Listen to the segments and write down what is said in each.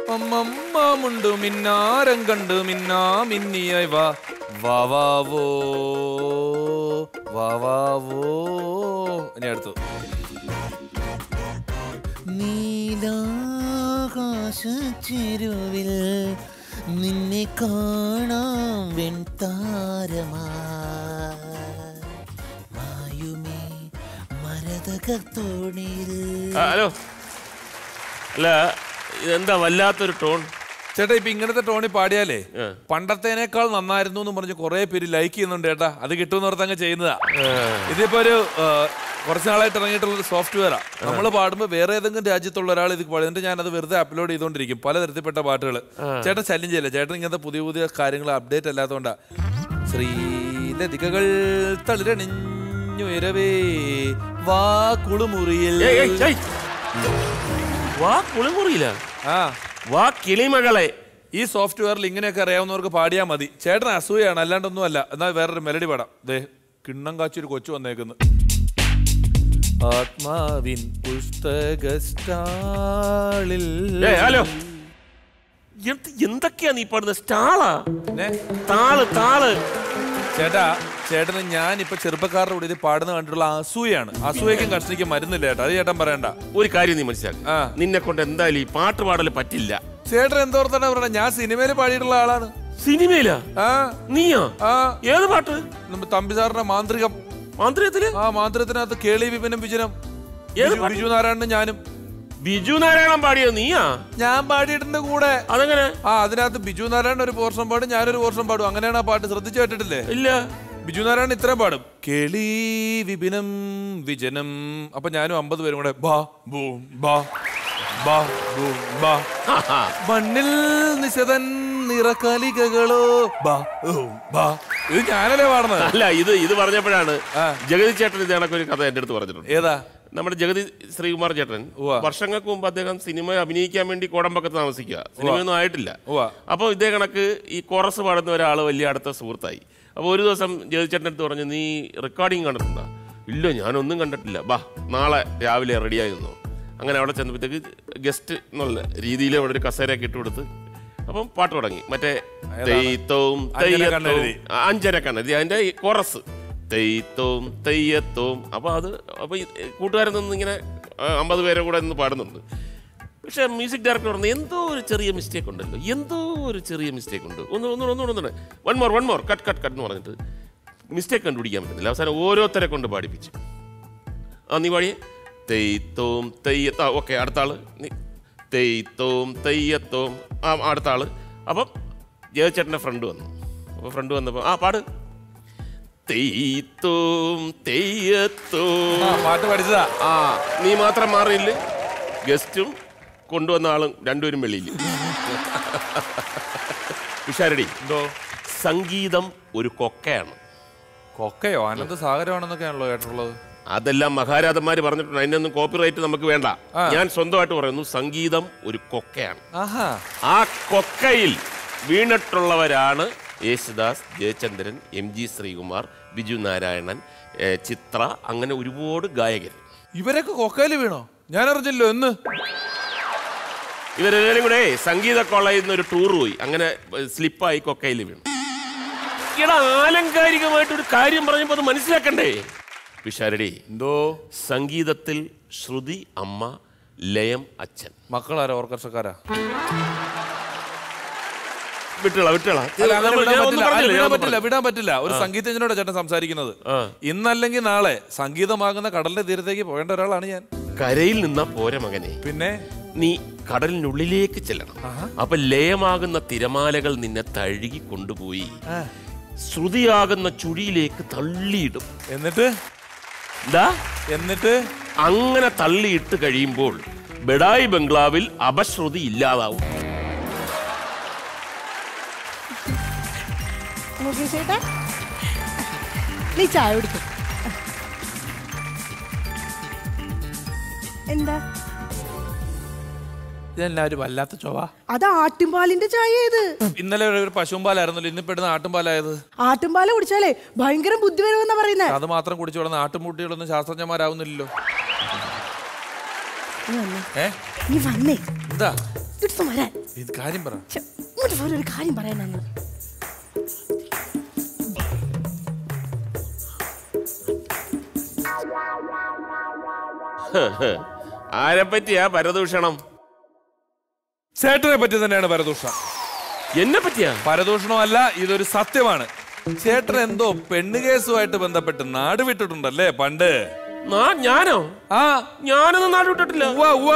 അമ്മമ്മുണ്ട് മിന്നാരം കണ്ട് മിന്നാ മിന്നിയായി വാ വാവാവോ വാവാവോ ഇനി അടുത്തു നീലാകാശച്ചെരുവിൽ നിന്നെ കാണാം വെൺതാരമാ മായുമേ മരതകത്തോണിയിൽ ആ, ഹലോ അല്ല ഇതെന്താ വല്ലാത്തൊരു ടോൺ ചേട്ടാ ഇപ്പൊ ഇങ്ങനത്തെ ടോണി പാടിയാലേ ആ. പണ്ടത്തേനേക്കാൾ നന്നായിരുന്നു എന്ന് പറഞ്ഞ് കുറെ പേര് ലൈക്ക് ചെയ്യുന്നുണ്ട് ചേട്ടാ അത് കിട്ടുമെന്ന് ഓർത്ത് അങ്ങ് ചെയ്യുന്നതാ ഇതിപ്പോ ഒരു ആ, കുറച്ച് നാളായിട്ട് ഇറങ്ങിയിട്ടുള്ള ഒരു സോഫ്റ്റ്വെയറാ നമ്മൾ പാടുമ്പോൾ വേറെ ഏതെങ്കിലും രാജ്യത്തുള്ള ഒരാൾ ഇത് പാടും എന്നിട്ട് ഞാനത് വെറുതെ അപ്ലോഡ് ചെയ്തുകൊണ്ടിരിക്കും പലതരത്തിൽപ്പെട്ട പാട്ടുകൾ ചേട്ടൻ ശല്യം ചെയ്യില്ല ചേട്ടൻ ഇങ്ങനത്തെ പുതിയ പുതിയ കാര്യങ്ങൾ അപ്ഡേറ്റ് അല്ലാത്തതുകൊണ്ടാ ശ്രീലതികകൾ തളിരണിഞ്ഞുയരവേ വാ കുളുമുറിയിൽ ഏയ്, ഏയ്, ഏയ്. വാ കുളിമുറിയില്ല ആ വാ കിളിമകളെ ഈ സോഫ്റ്റ്വെയറിൽ ഇങ്ങനെയൊക്കെ അറിയാവുന്നവർക്ക് പാടിയാൽ മതി ചേട്ടൻ അസൂയാണ് അല്ലാണ്ടൊന്നും അല്ല എന്നാൽ വേറൊരു മെലഡി പാടാം ദേ കിണ്ണം കാച്ചൊരു കൊച്ചു വന്നേക്കുന്നു ആത്മാവിൻ പുസ്തക സ്റ്റാളിൽ ഏയ്, ഹലോ എന്ത് എന്തൊക്കെയാ നീ പാടുന്നത് സ്റ്റാളാ പിന്നെ താള് താള് ചേട്ടാ ചേട്ടന് ഞാൻ ഇപ്പൊ ചെറുപ്പക്കാരുടെ കൂടെ ഇത് പാടുന്ന കണ്ടിട്ടുള്ള അസൂയാണ് അസൂയക്കും കർഷണിക്കും മരുന്നില്ല ചേട്ടാ അത് ചേട്ടൻ പറയണ്ട ഒരു കാര്യം നീ മനസ്സിലാക്കി ആ. നിന്നെ കൊണ്ട് എന്തായാലും ഈ പാട്ട് പാടൽ പറ്റില്ല ചേട്ടൻ എന്തോർത്താണ് പറയണ ഞാൻ സിനിമയിൽ പാടിയിട്ടുള്ള ആളാണ് സിനിമയിലാ ആ നീയോ ആ ഏത് പാട്ട് നമ്മ തമ്പി സാറിന്റെ മാന്ത്രികം മാന്ത്രികത്തില് ആ മാന്ത്രികത്തിനകത്ത് കേളി വിപിനും വിജനം ഏത് ബിജു- പാട്ട്? ബിജു നാരായണനും ഞാനും ബിജു നാരായണൻ പാടിയത് നീയാ ഞാൻ പാടിയിട്ടുണ്ട് കൂടെ അതെങ്ങനെ ആ അതിനകത്ത് ബിജു നാരായണൻ ഒരു പോർഷൻ പാടും ഞാനൊരു പോർഷൻ പാടും അങ്ങനെയാണ് ആ പാട്ട് ശ്രദ്ധിച്ചു കേട്ടിട്ടില്ലേ ഇല്ല ബിജു നാരായണൻ ഇത്രയും പാടും കേളി വിപിനം വിജനം അപ്പൊ ഞാനും അമ്പത് പേരും കൂടെ ബാ ബൂം ബാ ബാ ബൂം ബാ മണ്ണിൽ നിശതൻ നിറകലികകളോ ബാ ഊം, ബാ ഇത് ഞാനല്ലേ പാടുന്നത് അല്ല ഇത് ഇത് പറഞ്ഞപ്പോഴാണ് ആ. ജഗതി ചേട്ടൻ ഇത് കണക്കൊരു കഥ എന്റെ അടുത്ത് പറഞ്ഞിട്ടുണ്ട് ഏതാ നമ്മുടെ ജഗതി ശ്രീകുമാർ ചേട്ടൻ ഉവ്വ. വർഷങ്ങൾക്ക് മുമ്പ് അദ്ദേഹം സിനിമ അഭിനയിക്കാൻ വേണ്ടി കോടമ്പക്കത്ത് താമസിക്കുക സിനിമയൊന്നും ആയിട്ടില്ല ഉവ്വ. അപ്പോൾ ഇതേ കണക്ക് ഈ കോറസ് പാടുന്ന ഒരാൾ വലിയ അടുത്ത സുഹൃത്തായി അപ്പോൾ ഒരു ദിവസം ജഗതി ചേട്ടൻ്റെ അടുത്ത് പറഞ്ഞു നീ റെക്കോർഡിങ് കണ്ടിട്ടുണ്ടോ ഇല്ല ഞാനൊന്നും കണ്ടിട്ടില്ല ബാ നാളെ രാവിലെ റെഡിയായി നിന്നു അങ്ങനെ അവിടെ ചെന്നപ്പോഴത്തേക്ക് ഗസ്റ്റ് എന്നുള്ള രീതിയിൽ അവിടെ ഒരു കസേരയൊക്കെ ഇട്ട് കൊടുത്ത് അപ്പം പാട്ട് തുടങ്ങി മറ്റേ തെയ്യത്തോം അഞ്ജന തെയ്യത്തോം കണ്ണെഴുതി. ആ, അഞ്ചര കണ്ണെഴുതി അതിന്റെ ഈ കോറസ് തെയ്യത്തോം തെയ്യത്തോം അപ്പൊ അത് അപ്പൊ ഈ കൂട്ടുകാരൻ നിന്ന് ഇങ്ങനെ ആ, അമ്പത് പേരെ കൂടെ നിന്ന് പാടുന്നുണ്ട് പക്ഷെ മ്യൂസിക് ഡയറക്ടർ പറഞ്ഞു എന്തോ ഒരു ചെറിയ മിസ്റ്റേക്ക് ഉണ്ടല്ലോ എന്തോ ഒരു ചെറിയ മിസ്റ്റേക്ക് ഉണ്ട് ഒന്ന് ഒന്ന് ഒന്ന് ഒന്ന് one more one more cut cut cut എന്ന് പറഞ്ഞിട്ട് മിസ്റ്റേക്ക് കണ്ടുപിടിക്കാൻ പറ്റുന്നില്ല അവസാനം ഓരോരുത്തരെ കൊണ്ട് പാടിപ്പിച്ചു ആ നീ പാടിയേ തെയ്ത്തോം തെയ്യത്താ ഓക്കെ അടുത്ത ആള് നീ തെയ്ത്തോം തെയ്യത്തോം ആ അടുത്ത ആള് അപ്പം ജയചേട്ടൻ്റെ ഫ്രണ്ട് വന്നു അപ്പോൾ ഫ്രണ്ട് വന്നപ്പോൾ ആ പാട് തെയ്ത്തോം തെയ്യത്തോം ആ പാട്ട് പഠിച്ചതാ ആ നീ മാത്രം മാറിയില്ല ഗസ്റ്റും കൊണ്ടുവന്ന ആളും രണ്ടുപേരും വെളിയിൽ വിഷാരടി എന്തോ സംഗീതം ഒരു കൊക്കയാണ് കൊക്കയോ ആനന്ദ സാഗരമാണെന്നൊക്കെയാണല്ലോ കേട്ടിട്ടുള്ളത് അതെല്ലാം മഹാരാജന്മാര് പറഞ്ഞിട്ടുണ്ട് അതിനൊന്നും കോപ്പിറൈറ്റ് നമുക്ക് വേണ്ട ആ. ഞാൻ സ്വന്തമായിട്ട് പറയുന്നു സംഗീതം ഒരു കൊക്കയാണ് ആഹാ ആ കൊക്കയിൽ വീണിട്ടുള്ളവരാണ് യേശുദാസ് ജയചന്ദ്രൻ എം ജി ശ്രീകുമാർ ബിജു നാരായണൻ ഏ, ചിത്ര അങ്ങനെ ഒരുപാട് ഗായകർ ഇവരൊക്കെ കൊക്കയില് വീണോ ഞാൻ അറിഞ്ഞില്ലോ എന്ന് ഇവരെല്ലാവരും കൂടെ സംഗീത കോളേജിൽ നിന്ന് ഒരു ടൂർ പോയി അങ്ങനെ സ്ലിപ്പായി കൊക്കയിൽ വീണു എടാ ആലങ്കാരികമായിട്ട് ഒരു കാര്യം പറഞ്ഞപ്പോൾ അത് മനസ്സിലാക്കണ്ടേ പിഷാരടി എന്തോ സംഗീതത്തിൽ ശ്രുതി അമ്മ ലയം അച്ഛൻ മക്കളാരാ ഓർക്കർഷക്കാരാ വിട്ടുകള വിട്ടുകള അല്ല, അങ്ങനെ വിടാൻ ഞാൻ ഒന്നും പറ്റില്ല. പറഞ്ഞില്ല, അല്ല, ഞാൻ വിടാൻ ഒന്നും പറ്റില്ല വിടാൻ പറ്റില്ല ഒരു സംഗീതജ്ഞനോട് ചേട്ടൻ സംസാരിക്കുന്നത് ആ. ഇന്നല്ലെങ്കിൽ നാളെ സംഗീതമാകുന്ന കടലിന്റെ തീരത്തേക്ക് പോകേണ്ട ഒരാളാണ് ഞാൻ കരയിൽ നിന്ന പോര മകനെ പിന്നെ നീ കടലിനുള്ളിലേക്ക് ചെല്ലണം അപ്പൊ ലയമാകുന്ന തിരമാലകൾ നിന്നെ തഴുകി കൊണ്ടുപോയി ശ്രുതിയാകുന്ന ചുഴിയിലേക്ക് തള്ളിയിടും എന്നിട്ട് എന്താ എന്നിട്ട് അങ്ങനെ തള്ളിയിട്ട് കഴിയുമ്പോൾ ബെഡായി ബംഗ്ലാവിൽ അപശ്രുതി ഇല്ലാതാവും മുകേഷേട്ടാ നീ ചായ കുടിക്കും എന്താ ഇതെന്നാ ഒരു വല്ലാത്ത ചൊവ അത് ആട്ടിൻപാലിന്റെ ചായ ഇത് ഇന്നലെ ഒരു- ഒരു പശുമ്പാലായിരുന്നല്ലോ ഇന്ന് പെടുന്ന ആട്ടുംപാലായത് ആട്ടിൻപാല് കുടിച്ചാലേ ഭയങ്കര ബുദ്ധി വരുമെന്നാ പറയുന്നേ അത് മാത്രം കുടിച്ചു കിടന്ന് ആട്ടുംമുട്ടികളൊന്നും ശാസ്ത്രജ്ഞന്മാരാവുന്നില്ലല്ലോ നീ വന്നേ ഏ നീ വന്നേ എന്താ ഇടുത്ത് വരാൻ ഇത് കാര്യം പറ ഛെ, ഇങ്ങോട്ട് പോരെ ഒരു കാര്യം പറയാനാണ് ആരെ പറ്റിയാ പരദൂഷണം ചേട്ടനെ പറ്റി തന്നെയാണ് പരദൂഷണം എന്നെ പറ്റിയാ പരദൂഷണമല്ല ഇതൊരു സത്യമാണ് ചേട്ടൻ എന്തോ പെണ്ണ് കേസുമായിട്ട് ബന്ധപ്പെട്ട് നാട് വിട്ടിട്ടുണ്ടല്ലേ പണ്ട് നാ- ഞാനോ ആ ഞാനൊന്നും നാട് വിട്ടിട്ടില്ല ഉവ്വ ഉവ്വ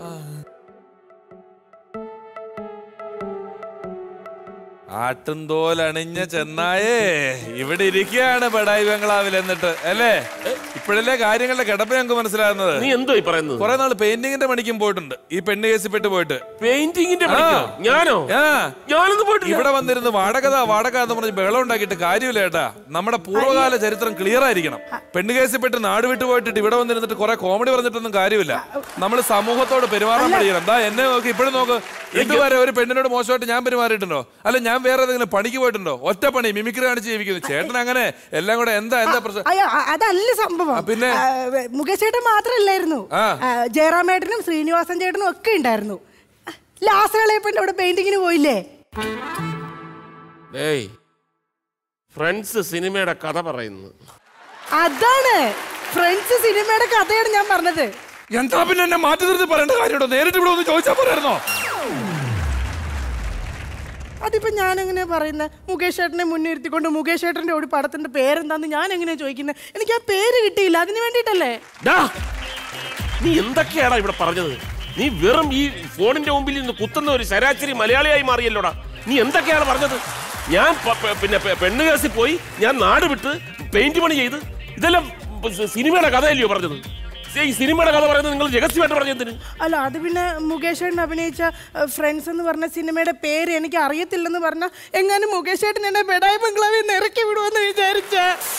ആട്ടുംതോലണിഞ്ഞ ചെന്നായേ ഇവിടെ ഇരിക്കുകയാണ് ബഡായി ബംഗ്ലാവിൽ എന്നിട്ട് അല്ലേ ഇപ്പോഴല്ലേ കാര്യങ്ങളുടെ കിടപ്പ് ഞങ്ങൾക്ക് മനസ്സിലാകുന്നത് നീ എന്തോ ഈ പറയുന്നത് കുറെ നാള് പെയിന്റിങ്ങിന്റെ പണിക്കും പോയിട്ടുണ്ട് ഈ പെണ്ണ് കേസിൽ പെട്ട് പോയിട്ട് പെയിന്റിങ്ങിന്റെ പണിക്കോ? ആ. ഞാനോ ആ ഞാനൊന്നും പോയിട്ടില്ല ഇവിടെ വന്നിരുന്ന് വാടകത വാടക എന്ന് പറഞ്ഞ് ബഹളം ഉണ്ടാക്കിയിട്ട് കാര്യമില്ല ഏട്ടാ നമ്മുടെ പൂർവ്വകാല ചരിത്രം ക്ലിയർ ആയിരിക്കണം പെണ്ണ് കേസിൽ പെട്ട് നാട് വിട്ടു പോയിട്ട് ഇവിടെ വന്നിരുന്നിട്ട് കുറെ കോമഡി പറഞ്ഞിട്ടൊന്നും കാര്യമില്ല നമ്മൾ സമൂഹത്തോട് പെരുമാറാൻ പഠിക്കണം എന്താ എന്നെ നോക്ക് ഇപ്പോഴും നോക്ക് ഇതുവരെ ഒരു പെണ്ണിനോട് മോശമായിട്ട് ഞാൻ പെരുമാറിയിട്ടുണ്ടോ അല്ല ഞാൻ വേറെ ഏതെങ്കിലും പണിക്ക് പോയിട്ടുണ്ടോ ഒറ്റ പണി മിമിക്രി കാണിച്ച് ജീവിക്കുന്നു ചേട്ടൻ അങ്ങനെ എല്ലാം കൂടെ എന്താ എന്താ പ്രശ്നം അയ്യോ അ- അതല്ല സംഭവം ആ, പിന്നെ? ആ, വെ- മുകേഷ് ചേട്ടൻ മാത്രല്ലായിരുന്നു ആ. ആ, ജയറാമേട്ടനും ശ്രീനിവാസൻ ചേട്ടനും ഒക്കെ ഉണ്ടായിരുന്നു ലാസ്റ്റ് കളയപ്പണ്ട് അവിടെ പെയിന്റിങ്ങിന് പോയില്ലേ ഏയ് ഫ്രണ്ട്സ് സിനിമയുടെ കഥ പറയുന്നു അതാണ് ഫ്രണ്ട്സ് സിനിമയുടെ കഥയാണ് ഞാൻ പറഞ്ഞത് എന്താ പിന്നെ എന്നെ മാറ്റി നിർത്തി പറയേണ്ട കാര്യമുണ്ടോ നേരിട്ട് ഇവിടെ ഒന്ന് ചോദിച്ചാൽ പറയായിരുന്നോ അതിപ്പോ ഞാൻ എങ്ങനെയാ പറയുന്നത് മുകേഷ് ചേട്ടനെ മുൻനിർത്തിക്കൊണ്ട് മുകേഷ് ചേട്ടന്റെ ഒരു പടത്തിന്റെ പേരെന്താന്ന് ഞാൻ എങ്ങനെയാ ചോദിക്കുന്നത് എനിക്ക് ആ പേര് കിട്ടിയില്ല അതിന് വേണ്ടിയിട്ടല്ലേ ഡാ, നീ എന്തൊക്കെയാടാ ഇവിടെ പറഞ്ഞത് നീ വെറും ഈ ഫോണിന്റെ മുമ്പിൽ നിന്ന് കുത്തുന്ന ഒരു ശരാശരി മലയാളിയായി മാറിയല്ലോടാ നീ എന്തൊക്കെയാണ് പറഞ്ഞത് ഞാൻ പ- പ- പിന്നെ പെ- പെണ്ണ് കേസിൽ പോയി ഞാൻ നാട് വിട്ട് പെയിന്റ് പണി ചെയ്ത് ഇതെല്ലാം സ- സിനിമയുടെ കഥയല്ലയോ പറഞ്ഞത് ഈ സിനിമയുടെ കഥ പറയുന്നത് നിങ്ങൾ രഹസ്യമായിട്ട് പറഞ്ഞതിന് അല്ല അത് പിന്നെ മുകേഷ് ചേട്ടൻ അഭിനയിച്ച ഫ്രണ്ട്സ് എന്ന് പറഞ്ഞ സിനിമയുടെ പേര് എനിക്ക് അറിയത്തില്ലെന്ന് പറഞ്ഞ എങ്ങാനും മുകേഷ് ചേട്ടൻ എന്നെ ബെഡായി ബംഗ്ലാവിൽ നിന്ന് ഇറക്കി വിടുമെന്ന് വിചാരിച്ച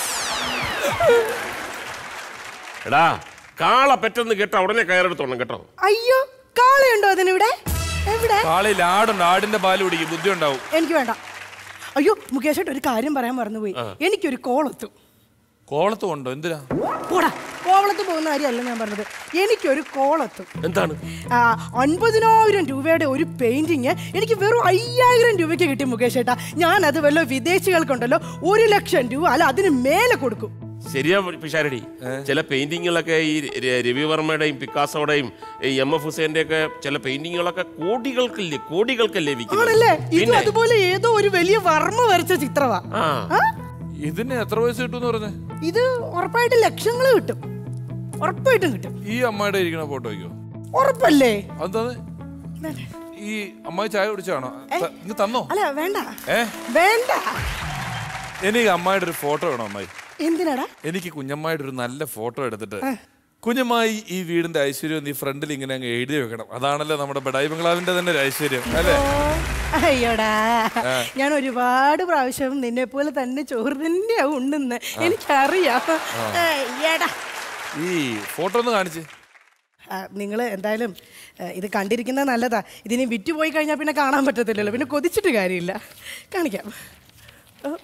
എടാ കാള പെട്ടെന്ന് കേട്ട ഉടനെ കയറെടുത്തോണം കേട്ടോ അയ്യോ കാളയുണ്ടോ അതിനിവിടെ എവിടെ കാളിൽ ആടുണ്ട് ആടിന്റെ പാല് കുടിക്കും ബുദ്ധി ഉണ്ടാവും എനിക്ക് വേണ്ട അയ്യോ മുകേഷ് ചേട്ടൻ ഒരു കാര്യം പറയാൻ മറന്നുപോയി എനിക്കൊരു കോളെത്തും കോളത്ത് കൊണ്ടോ എന്തിനാ പോടാ കോവളത്ത് പോകുന്ന കാര്യമല്ല ഞാൻ പറഞ്ഞത് എനിക്കൊരു കോളെത്തും എന്താണ് ആ, അൻപതിനായിരം രൂപയുടെ ഒരു പെയിന്റിങ് എനിക്ക് വെറും അയ്യായിരം രൂപയ്ക്ക് കിട്ടി മുകേഷ് ചേട്ടാ ഞാൻ അത് വല്ല വിദേശികൾക്കുണ്ടല്ലോ ഒരു ലക്ഷം രൂപ അല്ല അതിന് മേലെ കൊടുക്കും ശരിയാ പിഷാരടി ചില പെയിന്റിങ്ങുകളൊക്കെ ഈ ര- രവിവർമ്മയുടെയും പിക്കാസോടെയും ഈ എം എഫ് ഹുസൈന്റെ ഒക്കെ ചില പെയിന്റിങ്ങുകളൊക്കെ കോടികൾക്കല്ലേ കോടികൾക്കല്ലേ വിൽക്കുന്നത് ആണല്ലേ ഇത് പിന്നെ അതുപോലെ ഏതോ ഒരു വലിയ വർമ്മ വരച്ച ചിത്രവാ ആ ആ? ഇതിന് എത്ര വയസ്സ് കിട്ടും പറഞ്ഞേ ഇത് ഉറപ്പായിട്ട് ലക്ഷങ്ങൾ കിട്ടും ഉറപ്പായിട്ടും കിട്ടും ഈ അമ്മയുടെ ഇരിക്കുന്ന ഫോട്ടോയ്ക്കോ ഉറപ്പല്ലേ അതെന്താ ഈ അമ്മായി ചായ കുടിച്ചാണോ ത- ഇങ്ങ് തന്നോ അല്ല വേണ്ട ഏ വേണ്ട എനിക്ക് അമ്മായിയുടെ ഒരു ഫോട്ടോ വേണം അമ്മായി എന്തിനാടാ എനിക്ക് കുഞ്ഞമ്മായിട്ട് ഒരു നല്ല ഫോട്ടോ എടുത്തിട്ട് കുഞ്ഞമ്മായി ഈ വീടിന്റെ ഐശ്വര്യം നീ ഫ്രണ്ടിൽ ഇങ്ങനെ അങ്ങ് എഴുതി വെക്കണം അതാണല്ലോ നമ്മുടെ ബഡായി ബംഗ്ലാവിന്റെ തന്നെ ഒരു ഐശ്വര്യം അല്ലേ ഓ, അയ്യോടാ ഞാൻ ഒരുപാട് പ്രാവശ്യം നിന്നെ പോലെ തന്നെ ചോറ് തന്നെയാ ഉണ്ടെന്ന് എനിക്കറിയാം അയ്യടാ ഈ ഫോട്ടോ ഒന്ന് കാണിച്ച് നിങ്ങൾ എന്തായാലും ആ, ഇത് കണ്ടിരിക്കുന്നത് നല്ലതാ ഇതിനി വിറ്റുപോയി കഴിഞ്ഞാൽ പിന്നെ കാണാൻ പറ്റത്തില്ലല്ലോ പിന്നെ കൊതിച്ചിട്ട് കാര്യമില്ല കാണിക്കാം ഓ.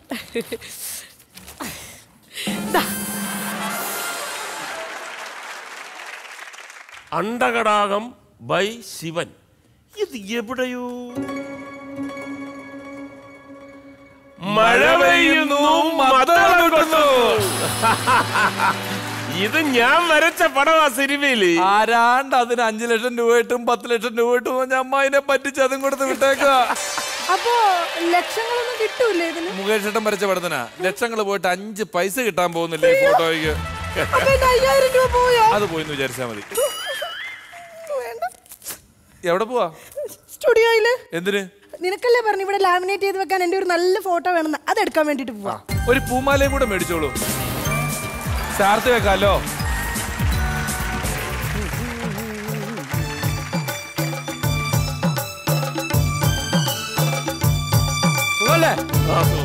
ദാ, അണ്ടകടാകം ബൈ ശിവൻ ഇത് എവിടെയോ മഴ പെയ്യുന്നു മത്തള കൊന്നു ഇത് ഞാൻ വരച്ച പടമാ സിനിമയില് ആരാണ്ട് അതിന് അഞ്ചു ലക്ഷം രൂപ ഇട്ടും പത്ത് ലക്ഷം രൂപ ഇട്ടും പറഞ്ഞ അമ്മായിനെ പറ്റിച്ച് അതും കൊടുത്ത് വിട്ടേക്കുക അപ്പോ ലക്ഷങ്ങളൊന്നും കിട്ടൂലേ ഇതിന് മുകേഷ് ഏട്ടൻ വരച്ച പടത്തിനാ ലക്ഷങ്ങൾ പോയിട്ട് അഞ്ച് പൈസ കിട്ടാൻ പോകുന്നില്ല ഈ ഫോട്ടോയ്ക്ക് അപ്പൊ എന്റെ അയ്യായിരം രൂപ പോയോ അത് പോയിന്ന് വിചാരിച്ചാ മതി വേണ്ട എവിടെ പോവാ സ്റ്റുഡിയോയില് എന്തിന് നിനക്കല്ലേ പറഞ്ഞു ഇവിടെ ലാമിനേറ്റ് ചെയ്ത് വെക്കാൻ എന്റെ ഒരു നല്ല ഫോട്ടോ വേണമെന്ന് അതെടുക്കാൻ വേണ്ടിട്ട് പോവാ ഒരു പൂമാലയും കൂടെ മേടിച്ചോളൂ ചാർത്ത് വെക്കാലോ സുഖല്ലേ ആ, സു-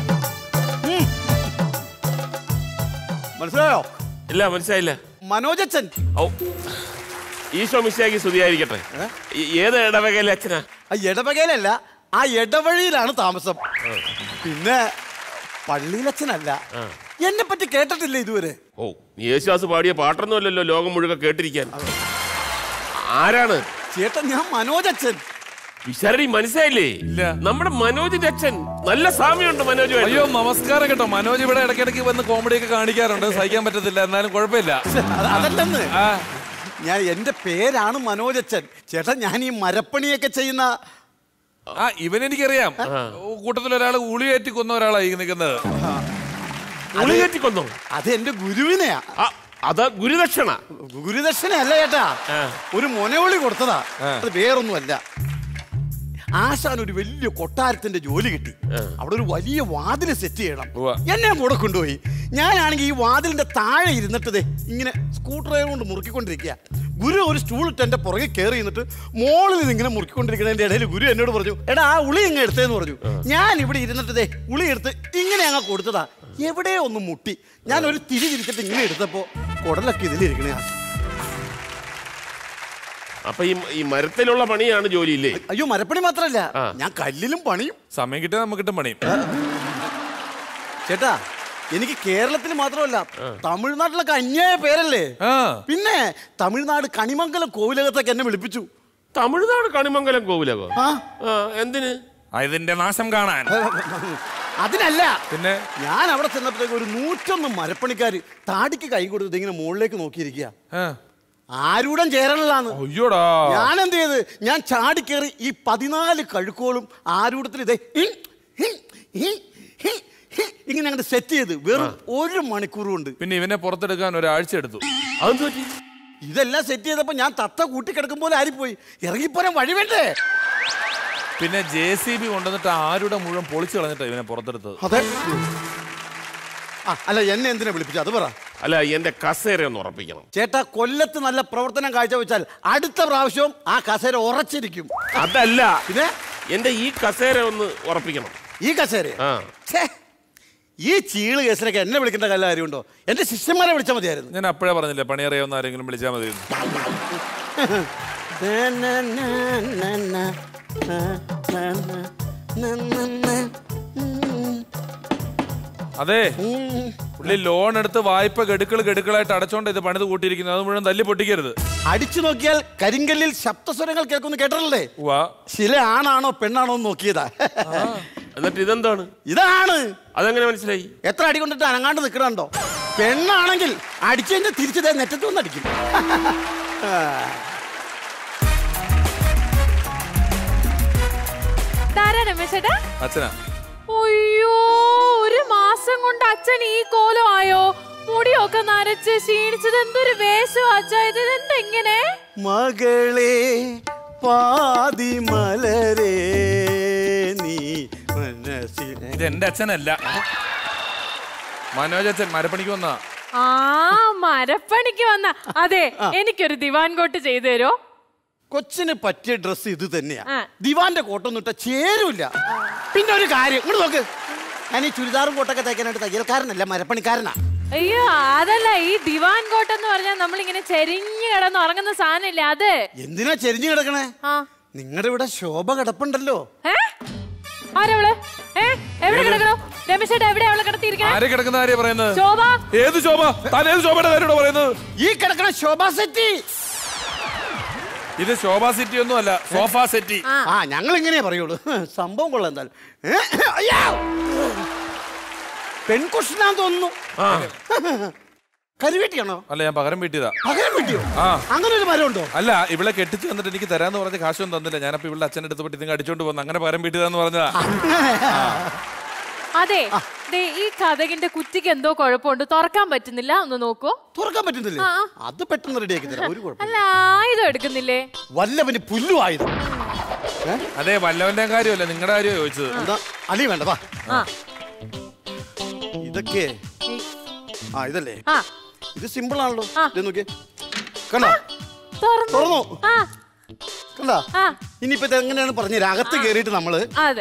മനസ്സിലായോ ഇല്ല മനസ്സിലായില്ല മനോജച്ചൻ ഔ ഈശോ മിശിയാക്കി സ്തുതിയായിരിക്കട്ടെ ഈ- ഏത് ഇടവകയിലെ അച്ഛനാ ആ ഇടവകയിലല്ല ആ ഇടവഴിയിലാണ് താമസം പിന്നെ പള്ളിയിലച്ഛനല്ല എന്നെ പറ്റി കേട്ടിട്ടില്ല ഇതുവരെ ഓ നീ യേശുദാസ് പാടിയ പാട്ടൊന്നുമല്ലല്ലോ ലോകം മുഴുവൻ കേട്ടിരിക്കാൻ ആരാണ് ചേട്ടാ ഞാൻ മനോജച്ചൻ വിശാരണി മനസ്സിലായില്ലേ ഇല്ല. നമ്മുടെ മനോജിന്റെ അച്ഛൻ നല്ല സാമ്യമുണ്ട് മനോജുമായിട്ട് അയ്യോ നമസ്കാരം കേട്ടോ മനോജ് ഇവിടെ ഇടയ്ക്കിടയ്ക്ക് വന്ന് കോമഡി ഒക്കെ കാണിക്കാറുണ്ട് സഹിക്കാൻ പറ്റത്തില്ല എന്നാലും കുഴപ്പമില്ല അത് അതല്ലെന്ന് ആ ഞാൻ എന്റെ പേരാണ് മനോജച്ചൻ ചേട്ടാ ഞാൻ ഈ മരപ്പണിയൊക്കെ ചെയ്യുന്ന ആ ഇവൻ എനിക്കറിയാം കൂട്ടത്തിൽ ഒരാൾ ഉളിയേറ്റി കൊന്ന ഒരാളായി നിൽക്കുന്നത് ഉളികറ്റി കൊന്നോ അത് എന്റെ ഗുരുവിനെയാ ആ, അത് ഗുരുദക്ഷിണ ഗുരുദക്ഷിണ അല്ല ചേട്ടാ ആ. ഒരു മൊനവിളി കൊടുത്തതാ അത് വേറൊന്നുമല്ല ആശാൻ ഒരു വലിയ കൊട്ടാരത്തിന്റെ ജോലി കിട്ടി അവിടെ ഒരു വലിയ വാതിൽ സെറ്റ് ചെയ്യണം ഉവ്വ. എന്നെ കൂടെ കൊണ്ടുപോയി ഞാനാണെങ്കിൽ ഈ വാതിലിന്റെ താഴെ ഇരുന്നിട്ടതേ ഇങ്ങനെ സ്കൂട്ടർ കൊണ്ട് മുറുക്കിക്കൊണ്ടിരിക്കുക ഗുരു ഒരു സ്റ്റൂൾ ഇട്ട് എന്റെ പുറകെ കയറി ഇരുന്നിട്ട് മോളിൽ നിന്ന് ഇങ്ങനെ മുറുക്കിക്കൊണ്ടിരിക്കുന്നതിന്റെ ഇടയിൽ ഗുരു എന്നോട് പറഞ്ഞു എടാ ആ ഉളി ഇങ്ങ് എടുത്തേന്ന് പറഞ്ഞു ഞാൻ ഇവിടെ ഇരുന്നിട്ടതേ ഉളി എടുത്ത് ഇങ്ങനെ അങ്ങ് കൊടുത്തതാ എവിടെയോ ഒന്ന് മുട്ടി ഞാൻ ഒരു തിരി തിരിച്ചിട്ട് ഇങ്ങനെ എടുത്തപ്പോ കുടലൊക്കെ ഇതിലിരിക്കണേ അപ്പൊ ഈ ഈ മരത്തിലുള്ള പണിയാണ് ജോലി ഇല്ലേ അയ്യോ മരപ്പണി മാത്രല്ല ആ. ഞാൻ കല്ലിലും പണിയും സമയം കിട്ടിയാൽ നമുക്ക് കിട്ടും പണിയും ചേട്ടാ എനിക്ക് കേരളത്തിൽ മാത്രമല്ല തമിഴ്നാട്ടിലൊക്കെ അന്യായ പേരല്ലേ ആ പിന്നെ തമിഴ്നാട് കണിമംഗലം കോവിലകത്തൊക്കെ എന്നെ വിളിപ്പിച്ചു തമിഴ്നാട് കണിമംഗലം കോവിലകോ ആ ആ, എന്തിന് ആ, ഇതിന്റെ നാശം കാണാൻ അതിനല്ല പിന്നെ ഞാൻ അവിടെ ചെന്നപ്പോഴത്തേക്ക് ഒരു നൂറ്റൊന്ന് മരപ്പണിക്കാര് താടിക്ക് കൈ കൊടുത്തിട്ട് ഇങ്ങനെ മുകളിലേക്ക് നോക്കിയിരിക്കുക ആ. ആരൂടം ചേരലാന്ന് അയ്യോടാ ഞാൻ എന്ത് ചെയ്ത് ഞാൻ ചാടിക്കേറി ഈ പതിനാല് കഴുക്കോളും ആരൂടത്തിൽ ഇതേ ഹിം, ഹിം, ഹിം, ഹിം, ഹിം ഇങ്ങനെ അങ്ങോട്ട് സെറ്റ് ചെയ്ത് വെറും ഒരു മണിക്കൂർ കൊണ്ട് പിന്നെ ഇവനെ പുറത്തെടുക്കാൻ ഒരാഴ്ച എടുത്തു അതെന്ത് പറ്റി ഇതെല്ലാം സെറ്റ് ചെയ്തപ്പോ ഞാൻ തത്ത കൂട്ടിക്കിടക്കും പോലെ ആരിപ്പോയി ഇറങ്ങിപ്പോരാൻ വഴി വേണ്ടേ പിന്നെ ജെ സി ബി കൊണ്ടുവന്നിട്ട് ആരുടെ മുഴുവൻ പൊളിച്ചു കളഞ്ഞിട്ടാ ഇവനെ പുറത്തെടുത്തത് അതെ ആ അല്ല എന്നെ എന്തിനാ വിളിപ്പിച്ചു അത് പറ അല്ല എന്റെ കസേര ഒന്ന് ഉറപ്പിക്കണം ചേട്ടാ കൊല്ലത്ത് നല്ല പ്രവർത്തനം കാഴ്ചവെച്ചാൽ അടുത്ത പ്രാവശ്യവും ആ കസേര ഉറച്ചിരിക്കും അതല്ല പിന്നെ എന്റെ ഈ കസേര ഒന്ന് ഉറപ്പിക്കണം ഈ കസേര ആ ഛേ, ഈ ചീള് കേസിനൊക്കെ എന്നെ വിളിക്കേണ്ട കല്ല കാര്യമുണ്ടോ എന്റെ ശിഷ്യന്മാരെ വിളിച്ചാൽ മതിയായിരുന്നു ഞാൻ അപ്പോഴേ പറഞ്ഞില്ലേ പണി അറിയാവുന്ന ആരെങ്കിലും വിളിച്ചാൽ മതി അതെ പുള്ളി ലോൺ എടുത്ത് വായ്പ ഗഡുക്കൾ ഗഡുക്കളായിട്ട് അടച്ചോണ്ട് ഇത് പണിത് കൂട്ടിയിരിക്കുന്നത് അത് മുഴുവൻ തല്ലി പൊട്ടിക്കരുത് അടിച്ചു നോക്കിയാൽ കരിങ്കല്ലിൽ ശബ്ദസ്വരങ്ങൾ കേൾക്കുന്നു കേട്ടിട്ടില്ലേ വാ ശില ആണാണോ പെണ്ണാണോ എന്ന് നോക്കിയതാ എന്നിട്ട് ഇതെന്താണ് ഇതാണ് അതെങ്ങനെ മനസ്സിലായി എത്ര അടി കൊണ്ടിട്ട് അനങ്ങാണ്ട് നിൽക്കണുണ്ടോ പെണ്ണാണെങ്കിൽ അടിച്ചതിന്റെ തിരിച്ചതേ നെറ്റത്ത് വന്ന് അടിക്കും താരാ രമേശേട്ടാ അച്ഛനാ അയ്യോ ഒരു മാസം കൊണ്ട് അച്ഛൻ ഈ കോലം ആയോ മുടിയൊക്കെ നരച്ച് ക്ഷീണിച്ചത് എന്തൊരു വേഷം അച്ഛാ ഇത് എന്തെങ്ങനെ മകളെ പാതി മലരേ നീ മനസ്സിൽ ഇത് എന്റെ അച്ഛനല്ല മനോജ് അച്ഛൻ മരപ്പണിക്ക് വന്നാ ആ മരപ്പണിക്ക് വന്ന അതെ എനിക്കൊരു ദിവാൻ കോട്ട് ചെയ്തു തരോ കൊച്ചിന് പറ്റിയ ഡ്രസ്സ് ഇത് തന്നെയാ ആ. ദിവാന്റെ കോട്ടൊന്നും ഇട്ട ചേരൂല പിന്നെ ഒരു കാര്യം ഇങ്ങോട്ട് നോക്ക് ഞാൻ ഈ ചുരിദാറും കോട്ടൊക്കെ തയ്ക്കാനായിട്ട് തയ്യൽക്കാരനല്ല മരപ്പണിക്കാരനാ അയ്യോ അതല്ല ഈ ദിവാൻ കോട്ട് എന്ന് പറഞ്ഞാൽ നമ്മളിങ്ങനെ ചെരിഞ്ഞു കിടന്ന് ഉറങ്ങുന്ന സാധനമില്ലേ അത് എന്തിനാ ചെരിഞ്ഞു കിടക്കണേ ആ നിങ്ങളുടെ ഇവിടെ ശോഭ കിടപ്പുണ്ടല്ലോ ഏ ആരവള് ഏ എവിടെ കിടക്കണോ രമേശേട്ടാ എവിടെ അവളെ കിടത്തിയിരിക്കണേ ആരെ കിടക്കുന്ന ആരെയാ പറയുന്നത് ശോഭ ഏത് ശോഭ താൻ ഏത് ശോഭയുടെ കാര്യമാണോ പറയുന്നത് ഈ കിടക്കണ ശോഭ സെറ്റി ഇത് ശോഭ സിറ്റി ഒന്നും അല്ല സോഫ സെറ്റി ആ ഞങ്ങൾ ഇങ്ങനെയാ പറയുള്ളൂ സംഭവം കൊള്ളാം എന്തായാലും ഏ? അയ്യോ! പെൺകുഷനാന്ന് തോന്നുന്നു ആ കരിവീട്ടിയാണോ അല്ല ഞാൻ പകരം വീട്ടിയതാ പകരം വീട്ടിയോ ആ. അങ്ങനെ ഒരു മരം ഉണ്ടോ അല്ല ഇവിടെ കെട്ടിച്ച് വന്നിട്ട് എനിക്ക് തരാന്ന് പറഞ്ഞ കാശൊന്നും തന്നില്ല ഞാനപ്പോ ഇവിടെ അച്ഛൻ്റെ അടുത്ത് പോയിട്ട് നിങ്ങൾ അടിച്ചോണ്ട് പോകുന്നു അങ്ങനെ പകരം വീട്ടിയതാന്ന് പറഞ്ഞതാ അതെ ദേ ഈ കഥകിന്റെ കുറ്റിക്ക് എന്തോ കുഴപ്പമുണ്ട് തുറക്കാൻ പറ്റുന്നില്ല ഒന്ന് നോക്കൂ തുറക്കാൻ പറ്റുന്നില്ലേ ആ. അത് പെട്ടെന്ന് റെഡിയാക്കി തരാം ഒരു കുഴപ്പം അല്ല ആയുധം എടുക്കുന്നില്ലേ വല്ലവന് പുല്ലു ആയുധം അതെ വല്ലവന്റെ കാര്യമല്ല നിങ്ങളുടെ കാര്യമോ ചോദിച്ചത് എന്താ അലി വേണ്ട വാ ആ ഇതൊക്കെ ആ ഇതല്ലേ ആ ഇത് സിമ്പിൾ ആണല്ലോ ആ. ഇത് നോക്കിയേ കണ്ടോ തുറന്നു തുറന്നു ആ കണ്ടാ ആ ഇനിയിപ്പോ ഇത് എങ്ങനെയാണ് പറഞ്ഞത് അകത്ത് കയറിയിട്ട് നമ്മള് അതെ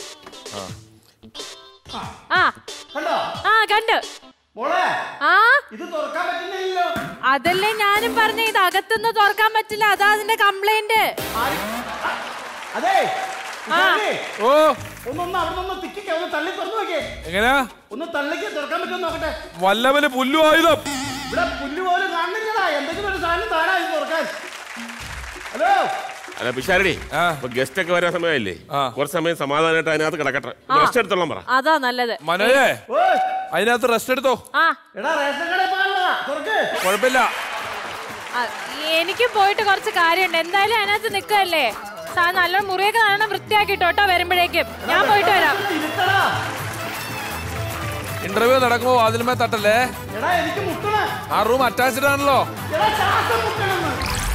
ആ കണ്ടോ ആ കണ്ടു മോളെ ആ ഇത് തുറക്കാൻ പറ്റുന്നില്ലല്ലോ അതല്ലേ ഞാനും പറഞ്ഞ ഇത് അകത്തുനിന്ന് തുറക്കാൻ പറ്റില്ല അതാ അതിന്റെ കംപ്ലൈന്റ് ആര്? അതെ ആ. ഇതാരേ? ഓ ഒന്നൊന്ന് അവിടെ നിന്ന് തിക്കിക്ക ഒന്ന് തള്ളി തുറന്നു നോക്കിയേ എങ്ങനെയാ ഒന്ന് തള്ളിക്ക് തുറക്കാൻ പറ്റുമോ നോക്കട്ടെ വല്ലവന് പുല്ലു ആയുധം ഇവിടെ പുല്ല് പോലും കാണുന്നില്ലടാ എന്തെങ്കിലും ഒരു സാധനം താടാ ഇത് തുറക്കാൻ ഹലോ അല്ല പിഷാരടി ആ. ഇപ്പൊ ഗസ്റ്റ് ഒക്കെ വരാൻ സമയമില്ലേ ആ. കുറച്ച് സമയം സമാധാനമായിട്ട് അതിനകത്ത് കിടക്കട്ടെ റെസ്റ്റ് എടുത്തോളാം പറ അതാ നല്ലത് മനോജേ അതിനകത്ത് റെസ്റ്റ് എടുത്തോ ആ എടാ റേഷൻ കടയിൽ പോകാനുള്ളതാ. തുറക്ക്. കുഴപ്പമില്ല ആ, എനിക്ക് പോയിട്ട് കുറച്ച് കാര്യമുണ്ട് എന്തായാലും അതിനകത്ത് നിൽക്കല്ലേ സാർ നല്ല മുറിയൊക്കെ നല്ലോണം വൃത്തിയാക്കിട്ടോ വരുമ്പോഴേക്കും ഞാൻ പോയിട്ട് വരാം ഇരുത്തടാ. ഇന്റർവ്യൂ നടക്കുമ്പോ വാതിലുമേ തട്ടല്ലേ എടാ എനിക്ക് മുട്ടണ ആ റൂം അറ്റാച്ച്ഡ് ആണല്ലോ എടാ ശ്വാസം മുട്ടണെന്ന്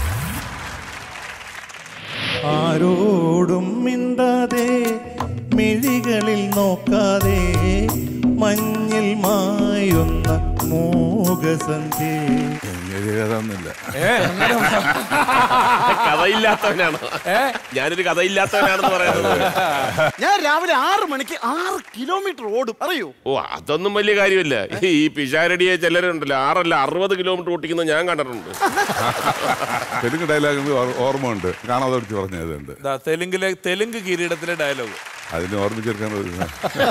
ആരോടും മിണ്ടാതെ മിഴികളിൽ നോക്കാതെ മഞ്ഞിൽ മായുന്ന മൂകസന്ധ്യേ ഏ അങ്ങനെ കഥയില്ലാത്തവനാണ് ഞാനൊരു കഥയില്ലാത്തവനാണെന്ന് പറയുന്നത് ഞാൻ രാവിലെ ആറ് മണിക്ക് ആറ് കിലോമീറ്റർ ഓടും അറിയൂ ഓ അതൊന്നും വലിയ കാര്യമില്ല ഈ പിഷാരടിയെ ചിലരുണ്ടല്ലോ ആറല്ല അറുപത് കിലോമീറ്റർ ഓട്ടിക്കുന്നത് ഞാൻ കണ്ടിട്ടുണ്ട് തെലുങ്ക് ഡയലോഗ് ഓർമ്മയുണ്ട് കാണാതെ പഠിച്ച് പറഞ്ഞതുണ്ട് ദാ തെലുങ്കിലെ തെലുങ്ക് കിരീടത്തിലെ ഡയലോഗ് അതിന് ഓർമ്മിച്ചെടുക്കാൻ ഒരു-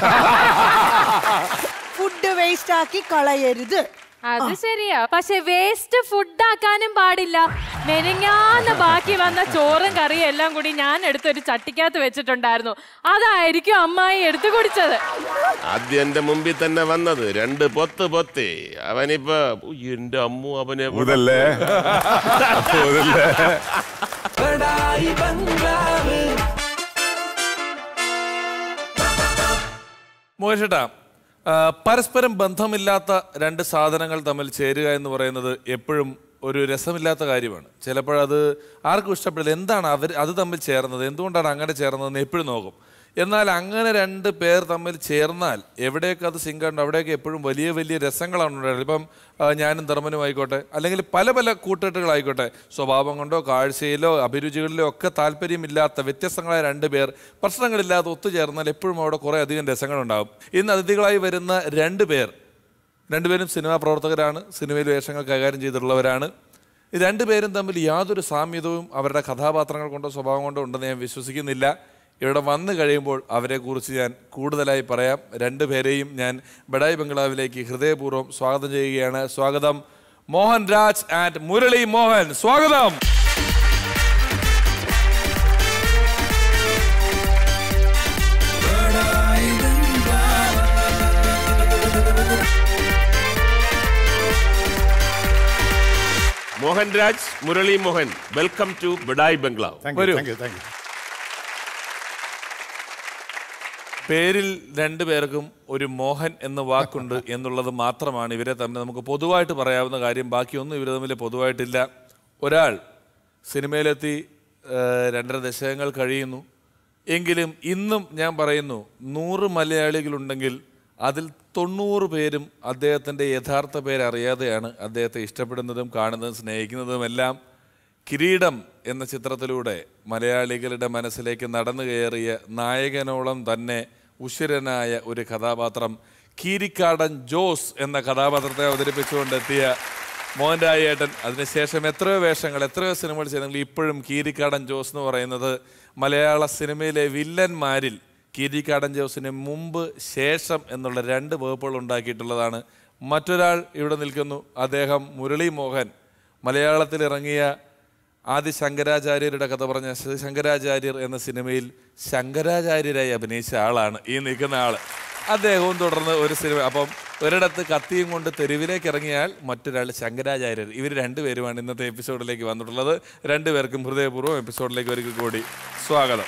ഫുഡ് വേസ്റ്റ് ആക്കി കളയരുത് അത് ശരിയാ പക്ഷെ വേസ്റ്റ് ഫുഡ് ആക്കാനും പാടില്ല മെനങ്ങാന്ന് ബാക്കി വന്ന ചോറും കറിയും എല്ലാം കൂടി ഞാൻ എടുത്തൊരു ചട്ടിക്കകത്ത് വെച്ചിട്ടുണ്ടായിരുന്നു അതായിരിക്കും അമ്മായി എടുത്തു കുടിച്ചത് ആദ്യം എന്റെ മുമ്പിൽ തന്നെ വന്നത് രണ്ട് പൊത്ത് പൊത്തി അവനിപ്പോ ഉയ്യ്, എന്റെ അമ്മു അവനെ മുതല്ലേ മുതല്ലേ മോശട്ടാ പരസ്പരം ബന്ധമില്ലാത്ത രണ്ട് സാധനങ്ങൾ തമ്മിൽ ചേരുക എന്ന് പറയുന്നത് എപ്പോഴും ഒരു രസമില്ലാത്ത കാര്യമാണ് ചിലപ്പോഴത് ആർക്കും ഇഷ്ടപ്പെടില്ല എന്താണ് അവർ അത് തമ്മിൽ ചേർന്നത് എന്തുകൊണ്ടാണ് അങ്ങനെ ചേർന്നതെന്ന് എപ്പോഴും നോക്കും എന്നാൽ അങ്ങനെ രണ്ട് പേർ തമ്മിൽ ചേർന്നാൽ എവിടെയൊക്കെ അത് സിങ്കുണ്ട് അവിടെയൊക്കെ എപ്പോഴും വലിയ വലിയ രസങ്ങളാണ് ഉണ്ടായിരുന്നത് ഇപ്പം ആ, ഞാനും ധർമ്മനും ആയിക്കോട്ടെ അല്ലെങ്കിൽ പല പല കൂട്ടുകെട്ടുകളായിക്കോട്ടെ സ്വഭാവം കൊണ്ടോ കാഴ്ചയിലോ അഭിരുചികളിലോ ഒക്കെ താല്പര്യമില്ലാത്ത വ്യത്യസ്തങ്ങളായ രണ്ട് പേർ പ്രശ്നങ്ങളില്ലാതെ ഒത്തുചേർന്നാൽ എപ്പോഴും അവിടെ കുറേ അധികം രസങ്ങളുണ്ടാകും ഇന്ന് അതിഥികളായി വരുന്ന രണ്ട് പേർ രണ്ടുപേരും സിനിമാ പ്രവർത്തകരാണ് സിനിമയിൽ വേഷങ്ങൾ കൈകാര്യം ചെയ്തിട്ടുള്ളവരാണ് ഈ രണ്ടുപേരും തമ്മിൽ യാതൊരു സാമ്യതവും അവരുടെ കഥാപാത്രങ്ങൾ കൊണ്ടോ സ്വഭാവം കൊണ്ടോ ഉണ്ടെന്ന് ഞാൻ വിശ്വസിക്കുന്നില്ല ഇവിടെ വന്നു കഴിയുമ്പോൾ അവരെക്കുറിച്ച് ഞാൻ കൂടുതലായി പറയാം രണ്ടുപേരെയും ഞാൻ ബഡായി ബംഗ്ലാവിലേക്ക് ഹൃദയപൂർവ്വം സ്വാഗതം ചെയ്യുകയാണ് സ്വാഗതം മോഹൻ രാജ് ആൻഡ് മുരളി മോഹൻ സ്വാഗതം മോഹൻ രാജ് മുരളി മോഹൻ വെൽക്കം ടു ബിഡായ് ബംഗ്ലാവ് വരൂ. താങ്ക് യു താങ്ക് യു പേരിൽ രണ്ടു പേർക്കും ഒരു മോഹൻ എന്ന വാക്കുണ്ട് എന്നുള്ളത് മാത്രമാണ് ഇവരെ തമ്മിൽ നമുക്ക് പൊതുവായിട്ട് പറയാവുന്ന കാര്യം ബാക്കിയൊന്നും ഇവർ തമ്മിൽ പൊതുവായിട്ടില്ല ഒരാൾ സിനിമയിലെത്തി ഏഹ്, രണ്ടര ദശകങ്ങൾ കഴിയുന്നു എങ്കിലും ഇന്നും ഞാൻ പറയുന്നു നൂറ് മലയാളികളുണ്ടെങ്കിൽ അതിൽ തൊണ്ണൂറ് പേരും അദ്ദേഹത്തിൻ്റെ യഥാർത്ഥ പേരറിയാതെയാണ് അദ്ദേഹത്തെ ഇഷ്ടപ്പെടുന്നതും കാണുന്നതും സ്നേഹിക്കുന്നതുമെല്ലാം കിരീടം എന്ന ചിത്രത്തിലൂടെ മലയാളികളുടെ മനസ്സിലേക്ക് നടന്നു കയറിയ നായകനോളം തന്നെ ഉശിരനായ ഒരു കഥാപാത്രം കീരിക്കാടൻ ജോസ് എന്ന കഥാപാത്രത്തെ അവതരിപ്പിച്ചുകൊണ്ടെത്തിയ മോഹൻരായ ഏട്ടൻ അതിനുശേഷം എത്രയോ വേഷങ്ങൾ എത്രയോ സിനിമകൾ ചെയ്തെങ്കിൽ ഇപ്പോഴും കീരിക്കാടൻ ജോസ് എന്ന് പറയുന്നത് മലയാള സിനിമയിലെ വില്ലന്മാരിൽ കീരിക്കാടൻ ജോസിന് മുമ്പ് ശേഷം എന്നുള്ള രണ്ട് വകുപ്പുകൾ ഉണ്ടാക്കിയിട്ടുള്ളതാണ് മറ്റൊരാൾ ഇവിടെ നിൽക്കുന്നു അദ്ദേഹം മുരളി മോഹൻ മലയാളത്തിൽ ഇറങ്ങിയ ആദി ശങ്കരാചാര്യരുടെ കഥ പറഞ്ഞ ശ്രീ ശങ്കരാചാര്യർ എന്ന സിനിമയിൽ ശങ്കരാചാര്യരായി അഭിനയിച്ച ആളാണ് ഈ നിൽക്കുന്ന ആള് അദ്ദേഹവും തുടർന്ന് ഒരു സിനിമ അപ്പം ഒരിടത്ത് കത്തിയും കൊണ്ട് തെരുവിലേക്ക് ഇറങ്ങിയാൽ മറ്റൊരാൾ ശങ്കരാചാര്യർ ഇവർ രണ്ടുപേരുമാണ് ഇന്നത്തെ എപ്പിസോഡിലേക്ക് വന്നിട്ടുള്ളത് രണ്ടുപേർക്കും ഹൃദയപൂർവ്വം എപ്പിസോഡിലേക്ക് ഒരിക്കൽ കൂടി സ്വാഗതം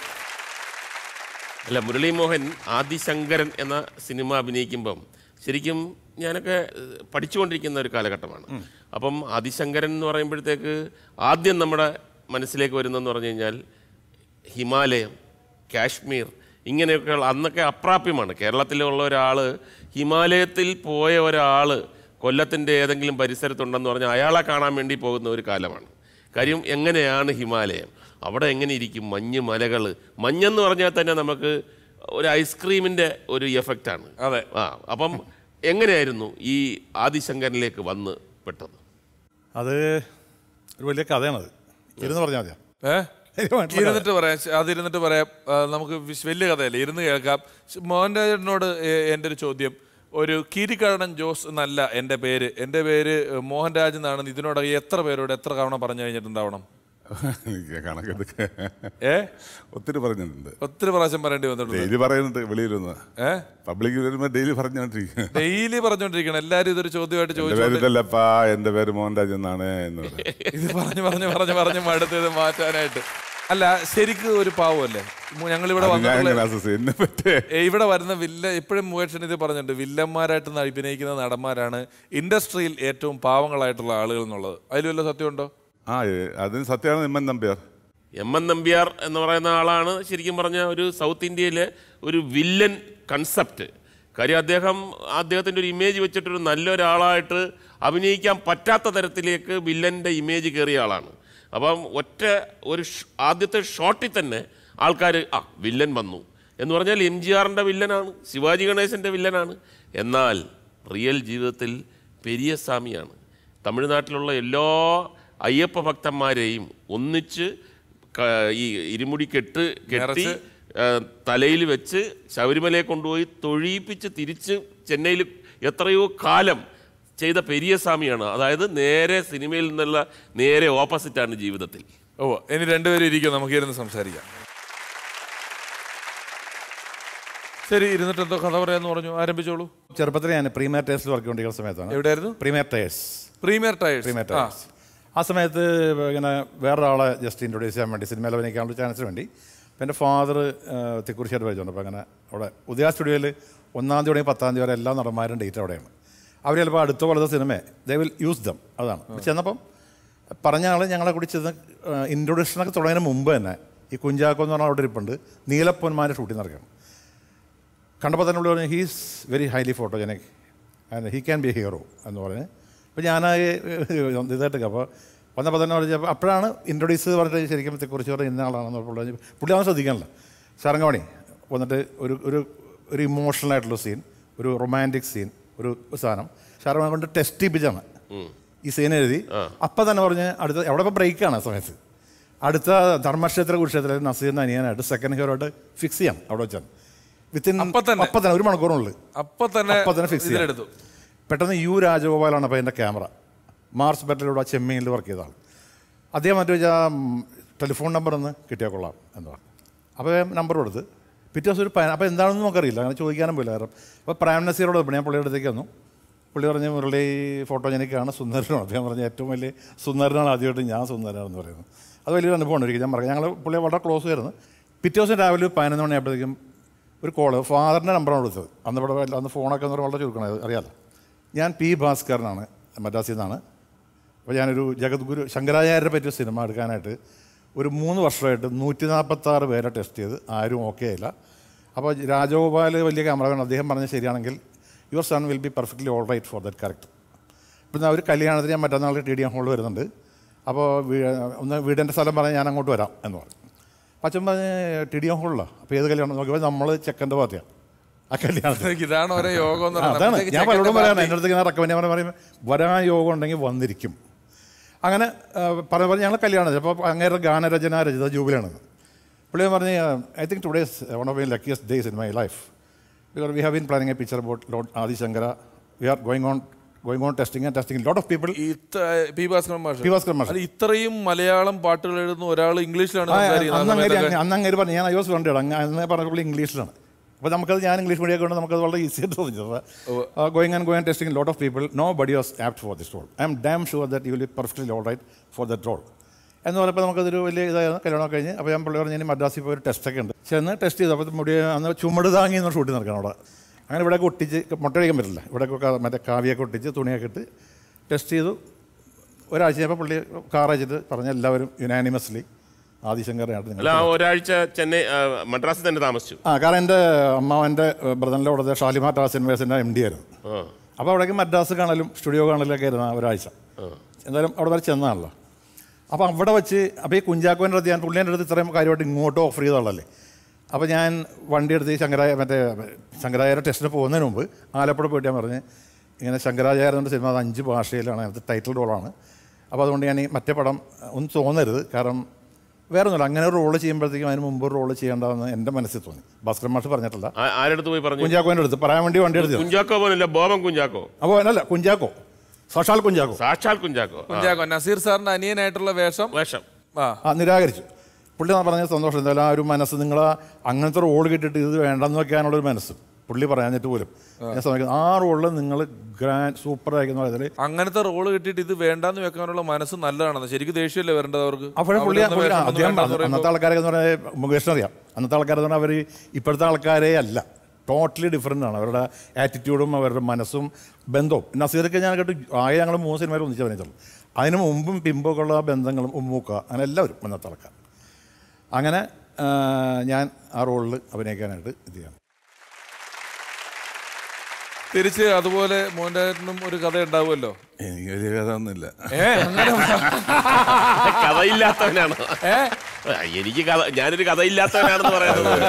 അല്ല മുരളി മോഹൻ ആദിശങ്കരൻ എന്ന സിനിമ അഭിനയിക്കുമ്പം ശരിക്കും ഞാനൊക്കെ ഏഹ്, പഠിച്ചുകൊണ്ടിരിക്കുന്ന ഒരു കാലഘട്ടമാണ് അപ്പം ആദിശങ്കരൻ എന്ന് പറയുമ്പോഴത്തേക്ക് ആദ്യം നമ്മുടെ മനസ്സിലേക്ക് വരുന്നതെന്ന് പറഞ്ഞു കഴിഞ്ഞാൽ ഹിമാലയം കാശ്മീർ ഇങ്ങനെയൊക്കെയുള്ള അന്നൊക്കെ അപ്രാപ്യമാണ് കേരളത്തിലുള്ള ഒരാൾ ഹിമാലയത്തിൽ പോയ ഒരാൾ കൊല്ലത്തിൻ്റെ ഏതെങ്കിലും പരിസരത്തുണ്ടെന്ന് പറഞ്ഞാൽ അയാളെ കാണാൻ വേണ്ടി പോകുന്ന ഒരു കാലമാണ് കാര്യം എങ്ങനെയാണ് ഹിമാലയം അവിടെ എങ്ങനെ ഇരിക്കും മഞ്ഞ് മലകൾ മഞ്ഞെന്ന് പറഞ്ഞാൽ തന്നെ നമുക്ക് ഒരു ഐസ്ക്രീമിൻ്റെ ഒരു എഫക്റ്റാണ് അതെ. ആ അപ്പം എങ്ങനെയായിരുന്നു ഈ ആദിശങ്കരനിലേക്ക് വന്ന് പെട്ടത് അത് ഒരു വലിയ കഥയാണത് ഇരുന്ന് പറഞ്ഞാൽ മതിയോ ഏഹ് ഇരുന്നിട്ട് പറയാം ശ- അതിരുന്നിട്ട് പറയാം ആ, നമുക്ക് വിശ്- വലിയ കഥയല്ലേ ഇരുന്ന് കേൾക്കാം ശ്- മോഹൻരാജനോട് എ- എൻ്റെ ഒരു ചോദ്യം ഒരു കീരിക്കാടൻ ജോസ് എന്നല്ല എൻ്റെ പേര് എൻ്റെ പേര് ഏഹ്, മോഹൻരാജ് എന്നാണ് ഇതിനോട് എത്ര പേരോട് എത്ര തവണ പറഞ്ഞു കഴിഞ്ഞിട്ടുണ്ടാവണം എനിക്ക് കണക്കെടുക്ക ഏ ഒത്തിരി പറഞ്ഞിട്ടുണ്ട് ഒത്തിരി പ്രാവശ്യം പറയേണ്ടി വന്നിട്ടുണ്ട് ഡെയിലി പറയുന്നുണ്ട് വെളിയിലൊന്ന് ഏ പബ്ലിക് വരുമ്പോ ഡെയിലി പറഞ്ഞോണ്ടിരിക്കും ഡെയിലി പറഞ്ഞോണ്ടിരിക്കണം എല്ലാരും ഇതൊരു ചോദ്യമായിട്ട് എന്റെ പേര് ചോദിച്ചോണ്ട് ഇതല്ലപ്പാ എന്റെ പേര് മോഹൻരാജ് എന്നാണ് എന്ന് പറയും. ഇത് പറഞ്ഞു പറഞ്ഞു പറഞ്ഞു പറഞ്ഞു മടുത്തത് മാറ്റാനായിട്ട് അല്ല ശരിക്കും ഒരു പാവമല്ലേ ഞങ്ങൾ ഇവിടെ അത് ഞാൻ വന്നിട്ടുള്ള എങ്ങനെ assess- എന്നെ പറ്റേ ഏ, ഇവിടെ വരുന്ന വില്ല എപ്പോഴും മുകേഷൻ ഇത് പറഞ്ഞിട്ടുണ്ട് വില്ലന്മാരായിട്ട് ന- അഭിനയിക്കുന്ന നടന്മാരാണ് ഇൻഡസ്ട്രിയിൽ ഏറ്റവും പാവങ്ങളായിട്ടുള്ള ആളുകൾ എന്നുള്ളത് അതിൽ വല്ല സത്യമുണ്ടോ ആ ഏ, അതിന് സത്യമാണ് നിമ്മൻ നമ്പ്യാർ എം എൻ നമ്പ്യാർ എന്ന് പറയുന്ന ആളാണ് ശരിക്കും പറഞ്ഞ ഒരു സൗത്ത് ഇന്ത്യയിലെ ഒരു വില്ലൻ കൺസെപ്റ്റ് കാര്യം അദ്ദേഹം അദ്ദേഹത്തിൻ്റെ ഒരു ഇമേജ് വെച്ചിട്ടൊരു നല്ലൊരാളായിട്ട് അഭിനയിക്കാൻ പറ്റാത്ത തരത്തിലേക്ക് വില്ലൻ്റെ ഇമേജ് കയറിയ ആളാണ് അപ്പം ഒറ്റ ഒരു ഷ്- ആദ്യത്തെ ഷോട്ടിൽ തന്നെ ആൾക്കാർ ആ വില്ലൻ വന്നു എന്ന് പറഞ്ഞാൽ എം ജി ആറിൻ്റെ വില്ലനാണ് ശിവാജി ഗണേശൻ്റെ വില്ലനാണ് എന്നാൽ റിയൽ ജീവിതത്തിൽ പെരിയസ്വാമിയാണ് തമിഴ്നാട്ടിലുള്ള എല്ലാ അയ്യപ്പ ഭക്തന്മാരെയും ഒന്നിച്ച് ക- ഈ ഇരുമുടി കെട്ട് കെട്ടി തലയിൽ വെച്ച് ശബരിമലയെ കൊണ്ടുപോയി തൊഴിയിപ്പിച്ച് തിരിച്ച് ചെന്നൈയിൽ എത്രയോ കാലം ചെയ്ത പെരിയസ്വാമിയാണ് അതായത് നേരെ സിനിമയിൽ നിന്നുള്ള നേരെ ഓപ്പോസിറ്റാണ് ജീവിതത്തിൽ ഓ ഇനി രണ്ടുപേരും ഇരിക്കും നമുക്ക് ഇരുന്ന് സംസാരിക്കാം ശരി ഇരുന്നിട്ട് എന്തോ കഥ പറയാന്ന് പറഞ്ഞു ആരംഭിച്ചോളൂ ചെറുപ്പത്തിൽ ഞാൻ പ്രീമിയർ ടേഴ്സിൽ വർക്ക് ചെയ്തുകൊണ്ടിരിക്കുന്ന സമയത്താണ് എവിടെയായിരുന്നു premier tyres premier tyres premier tyres ആ സമയത്ത് ഇങ്ങനെ വേറൊരാളെ ജസ്റ്റ് ഇൻട്രൊഡ്യൂസ് ചെയ്യാൻ വേണ്ടി സിനിമയിൽ അഭിനയിക്കാനുള്ള ചാൻസിന് വേണ്ടി അപ്പം എൻ്റെ ഫാദർ തിക്കുറിശ്ശേരി പരിചയമുണ്ട് അപ്പോൾ അങ്ങനെ അവിടെ ഉദയ സ്റ്റുഡിയോയിൽ ഒന്നാം തീയതി തുടങ്ങി പത്താം തീയതി വരെ എല്ലാ നടന്മാരും ഡേറ്റ് അവിടെയാണ് അവർ ചിലപ്പോൾ അടുത്ത കൊല്ലത്തെ cinema they will use them അതാണ് അപ്പോൾ ചെന്നപ്പം പറഞ്ഞ ആൾ ഞങ്ങളെ കൂടി ചെന്ന് ഇൻട്രൊഡക്ഷനൊക്കെ തുടങ്ങിയതിന് മുമ്പ് തന്നെ ഈ കുഞ്ചാക്കോ എന്ന് പറഞ്ഞാൽ അവിടെ ഇരിപ്പുണ്ട് നീലപ്പൊന്മാരെ ഷൂട്ടിംഗ് നടക്കണം കണ്ടപ്പോൾ തന്നെ പുള്ളി പറഞ്ഞു he's very highly photogenic and he can be a hero എന്ന് പറഞ്ഞ് അപ്പോൾ ഞാൻ ഇതായിട്ട് അപ്പോൾ വന്നപ്പോൾ തന്നെ പറഞ്ഞപ്പോൾ അപ്പോഴാണ് ഇൻട്രൊഡ്യൂസ് പറഞ്ഞിട്ട് ശരിക്കും കുറിച്ച് പറഞ്ഞ ഇന്ന ആളാണെന്ന് പുള്ളി പുള്ളി അതൊന്നും ശ്രദ്ധിക്കാനില്ല സാരംഗവാണി വന്നിട്ട് ഒരു ഒരു ഒരു ഇമോഷണൽ ആയിട്ടുള്ള സീൻ ഒരു റൊമാൻറ്റിക് സീൻ ഒരു സാധനം സാറമ്മ കൊണ്ട് ടെസ്റ്റ് ചെയ്യിപ്പിച്ചാണ് ഈ സീൻ എഴുതി അപ്പം തന്നെ പറഞ്ഞ് അടുത്ത എവിടെ ഇപ്പോൾ ബ്രേക്കാണ് ആ സമയത്ത് അടുത്ത ധർമ്മക്ഷേത്ര കുരുക്ഷേത്രത്തിൽ നസീറിന് അനിയനായിട്ട് സെക്കൻഡ് ഹീറോ ആയിട്ട് ഫിക്സ് ചെയ്യാം അവിടെ വെച്ചാൽ വിത്തിൻ അപ്പൊ തന്നെ? അപ്പം തന്നെ ഒരു മണിക്കൂറിനുള്ളിൽ അപ്പൊ തന്നെ അപ്പം തന്നെ ഫിക്സ് ചെയ്യാം ഇതിലെടുത്തു പെട്ടെന്ന് യു രാജഗോപാലാണ് അപ്പോൾ എൻ്റെ ക്യാമറ മാർസ് ബെറ്റലിലൂടെ ആ ചെമ്മീനിൽ വർക്ക് ചെയ്ത ആൾ അദ്ദേഹം മറ്റു വെച്ചാൽ ടെലിഫോൺ നമ്പർ ഒന്ന് കിട്ടിയാൽ കൊള്ളാം എന്ന് പറഞ്ഞു അപ്പോൾ നമ്പർ കൊടുത്ത് പിറ്റേ ദിവസം ഒരു പ- അപ്പോൾ എന്താണെന്ന് നമുക്കറിയില്ല അങ്ങനെ ചോദിക്കാനും പോയില്ല കാരണം അപ്പോൾ പ്രേം നസീറോട് ഇപ്പോൾ ഞാൻ പുള്ളിയുടെ അടുത്തേക്ക് വന്നു പുള്ളി പറഞ്ഞ് മുരളി ഫോട്ടോജനിക്കാണ് സുന്ദരനാണ് അദ്ദേഹം പറഞ്ഞ ഏറ്റവും വലിയ സുന്ദരനാണ് ആദ്യമായിട്ട് ഞാൻ സുന്ദരനാണെന്ന് പറയുന്നത് അത് വലിയൊരു അനുഭവമാണ് ഒരിക്കലും ഞാൻ പറഞ്ഞു ഞങ്ങൾ പുള്ളിയെ വളരെ ക്ലോസ് ആയിരുന്നു പിറ്റേ ദിവസം രാവിലെ പതിനൊന്ന് മണിയായപ്പോഴത്തേക്കും ഒരു കോള് ഫാദറിൻ്റെ നമ്പറാണ് കൊടുത്തത് അന്ന് ഇവിടെ വല്ല- അന്ന് ഫോണൊക്കെ എന്ന് പറഞ്ഞാൽ വളരെ ചുരുക്കണം അറിയാലോ ഞാൻ പി ഭാസ്കരനാണ് മദ്രാസിൽ നിന്നാണ് അപ്പോൾ ഞാനൊരു ജഗദ്ഗുരു ശങ്കരാചാര്യരെ പറ്റിയ സിനിമ എടുക്കാനായിട്ട് ഒരു മൂന്ന് വർഷമായിട്ട് നൂറ്റി നാൽപ്പത്താറ് പേരെ ടെസ്റ്റ് ചെയ്ത് ആരും ഓക്കെ ആയില്ല അപ്പോൾ രാജഗോപാൽ വലിയ ക്യാമറമാൻ അദ്ദേഹം പറഞ്ഞ ശരിയാണെങ്കിൽ your son will be perfectly all right for that correct ഇപ്പം അവർ കല്യാണത്തിന് ഞാൻ മറ്റന്നാൾ ടി ഡി എം ഹോളിൽ വരുന്നുണ്ട് അപ്പോൾ വീ- ഒന്ന് വീടിൻ്റെ സ്ഥലം പറഞ്ഞാൽ ഞാൻ അങ്ങോട്ട് വരാം എന്ന് പറഞ്ഞു അച്ഛൻ പറഞ്ഞ് ടി ഡി എം ഹോളിലാണ് അപ്പോൾ ഏത് കല്യാണം നോക്കിയപ്പോൾ നമ്മൾ ചെക്കൻ്റെ പാർട്ടിയാണ് ആ കല്യാണത്തിന് ഇതാണ് ഓരോ യോഗം എന്ന് ആ, പറയുന്നത്. അതാണ് അപ്പോഴത്തേക്ക് ഞാൻ പലരോടും ചെക്കൻ്റെ പറയാം പാർട്ടി. എൻ്റെ അടുത്ത് ഇങ്ങനെ റെക്കമെൻഡ് ചെയ്യാൻ പറയും വരാൻ യോഗം ഉണ്ടെങ്കിൽ വന്നിരിക്കും അങ്ങനെ പറഞ്ഞ പറഞ്ഞ് ഞങ്ങൾ കല്യാണം അപ്പോൾ അങ്ങേരുടെ ഗാനരചന രചിത ജൂബിലാണ് പുള്ളി പറഞ്ഞ് I think today's one of my luckiest days in my life because we have been planning a picture about Lord Adi Shankara we are going on going on testing and testing lot of people ഇത്ത- P Bhaskaran മാഷ് P. Bhaskaran മാഷ്. അല്ല, ഇത്രയും മലയാളം പാട്ടുകൾ എഴുതുന്ന ഒരാൾ ഇംഗ്ലീഷിലാണ് സംസാരിക്കുന്നത് ആ അന്ന് അങ്ങനെ സമയത്തൊക്കെ. അന്ന് അങ്ങനെ പറഞ്ഞു ഞാൻ ഐ വാസ് കണ്ടു അന്ന് പറഞ്ഞ പുള്ളി ഇംഗ്ലീഷിലാണ് അപ്പോൾ നമുക്കത് ഞാൻ ഇംഗ്ലീഷ് മീഡിയം കൊണ്ട് നമുക്കത് വളരെ ഈസി ആയിട്ട് തോന്നി going and going testing lot of people nobody was apt for this role I am damn sure that you will perfectly all right for that role എന്ന് പറഞ്ഞപ്പോൾ നമുക്കതൊരു വലിയ ഇതായിരുന്നു കല്യാണം കഴിഞ്ഞ് അപ്പോൾ ഞാൻ പുള്ളി പറഞ്ഞു ഇനി മദ്രാസിൽ പോയി ഒരു ടെസ്റ്റൊക്കെ ഉണ്ട് ചെന്ന് ടെസ്റ്റ് ചെയ്തു അപ്പോൾ മുടി അന്ന് ചുമട് താങ്ങി എന്ന് ഷൂട്ടിൽ നടക്കണം അവിടെ അങ്ങനെ ഇവിടെയൊക്കെ ഒട്ടിച്ച് മുട്ടടിക്കാൻ പറ്റില്ല ഇവിടെയൊക്കെ മറ്റേ കാവിയൊക്കെ ഒട്ടിച്ച് തുണിയൊക്കെ ഇട്ട് ടെസ്റ്റ് ചെയ്തു ഒരാഴ്ച കഴിഞ്ഞപ്പോൾ പുള്ളി കാർ അയച്ചിട്ട് പറഞ്ഞ എല്ലാവരും യുനാനിമസ്ലി ആദിശങ്കരനായിട്ട് നിങ്ങൾ അല്ല ആ ഒരാഴ്ച ചെന്നൈ ആ, മദ്രാസിൽ തന്നെ താമസിച്ചു ആ കാരണം എൻ്റെ അമ്മാവൻ്റെ ബ്രദറിൻ്റെ കൂടെ ഷാലിമാർ ടാസ് ഇൻവേഴ്സിൻ്റെ എം ഡി ആയിരുന്നു ആ അപ്പോൾ അവിടേക്ക് മദ്രാസ് കാണലും സ്റ്റുഡിയോ കാണലൊക്കെ ആയിരുന്നു ആ ഒരാഴ്ച എന്തായാലും അവിടെ വരെ ചെന്നാണല്ലോ അപ്പോൾ അവിടെ വെച്ച് അപ്പോൾ ഈ കുഞ്ചാക്കോൻ്റെ അടുത്ത് ഞാൻ പുള്ളിൻ്റെ അടുത്ത് ഇത്രയും കാര്യമായിട്ട് ഇങ്ങോട്ട് ഓഫർ ചെയ്ത ആളല്ലേ അപ്പോൾ ഞാൻ വണ്ടി എടുത്ത് ഈ ശങ്കരായ മറ്റേ ശങ്കരാചാര്യ ടെസ്റ്റിന് പോകുന്നതിന് മുമ്പ് ആലപ്പുഴ പോയിട്ട് ഞാൻ പറഞ്ഞ് ഇങ്ങനെ ശങ്കരാചാര്യൻ്റെ സിനിമ അത് അഞ്ച് ഭാഷയിലാണ് അതിനകത്ത് ടൈറ്റിൽ റോളാണ് അപ്പോൾ അതുകൊണ്ട് ഞാൻ ഈ മറ്റേ പടം ഒന്നും തോന്നരുത് കാരണം വേറെ ഒന്നുമില്ല അങ്ങനെ ഒരു റോള് ചെയ്യുമ്പോഴത്തേക്കും അതിന് മുമ്പ് ഒരു റോള് ചെയ്യേണ്ടതെന്ന് എൻ്റെ മനസ്സിൽ തോന്നി ഭാസ്കരൻ മാഷ് പറഞ്ഞിട്ടില്ല ആ- ആരെടുത്ത് പോയി പറഞ്ഞു കുഞ്ചാക്കോൻ്റെ അടുത്ത് പറയാൻ വേണ്ടി വണ്ടി എടുത്തു കുഞ്ചാക്കോ പോലല്ല ബോബൻ കുഞ്ചാക്കോ അപ്പോൾ അല്ല കുഞ്ചാക്കോ സാക്ഷാൽ കുഞ്ചാക്കോ സാക്ഷാൽ കുഞ്ചാക്കോ ആ, കുഞ്ചാക്കോ നസീർ സാറിന്റെ അനിയനായിട്ടുള്ള വേഷം വേഷം ആ. ആ നിരാകരിച്ചു പുള്ളി പറഞ്ഞ സന്തോഷം എന്തായാലും ആ ഒരു മനസ്സ് നിങ്ങൾ അങ്ങനത്തെ റോൾ കിട്ടിയിട്ട് ഇത് വേണ്ടെന്ന് വെക്കാനുള്ളൊരു മനസ്സ് പുള്ളി പറയാഞ്ഞിട്ട് പോലും ഞാൻ സമയത്ത് ആ റോളിൽ നിങ്ങൾ ഗ്രാൻഡ് സൂപ്പർ ആയിരിക്കുന്ന പറയുന്നത് അങ്ങനത്തെ റോള് കിട്ടിയിട്ട് ഇത് വേണ്ടാന്ന് വെക്കാനുള്ള മനസ്സ് നല്ലതാണെന്ന് ശരിക്കും ദേഷ്യമല്ലേ വരേണ്ടത് അവർക്ക് അപ്പോഴും പുള്ളി അവരൊന്നും പുള്ളി വേഷം ഒന്നും അദ്ദേഹം വേണ്ടാന്ന് പറഞ്ഞു, അന്നത്തെ പറയുമ്പോ- ആൾക്കാരൊക്കെ എന്ന് പറഞ്ഞാൽ മുകേഷിന് അറിയാം അന്നത്തെ ആൾക്കാരെന്ന് പറഞ്ഞാൽ അവർ ഇപ്പോഴത്തെ ആൾക്കാരെ അല്ല ടോട്ടലി ഡിഫറെൻ്റ് ആണ് അവരുടെ ആറ്റിറ്റ്യൂഡും അവരുടെ മനസ്സും ബന്ധവും നസീറൊക്കെ ഞാൻ കേട്ട് ആകെ ഞങ്ങൾ മൂന്ന് സിനിമയിൽ ഒന്നിച്ച് അഭിനയിച്ചുള്ളൂ അതിന് മുമ്പും പിമ്പൊക്കെ ഉള്ള ബന്ധങ്ങളും ഉമ്മൂക്ക അങ്ങനെ എല്ലാവരും അന്നത്തെ ആൾക്കാർ അങ്ങനെ ആ, ഞാൻ ആ റോളിൽ അഭിനയിക്കാനായിട്ട് ഇത് ചെയ്യാം തിരിച്ച് അതുപോലെ മോഹൻലാലിനും ഒരു കഥ ഉണ്ടാവുമല്ലോ എനിക്ക് വലിയ കഥ ഒന്നുമില്ല ഏ അങ്ങനെ കഥയില്ലാത്തവനാണ് എനിക്ക് കഥ ഞാനൊരു കഥയില്ലാത്തവനാണെന്ന് പറയുന്നത്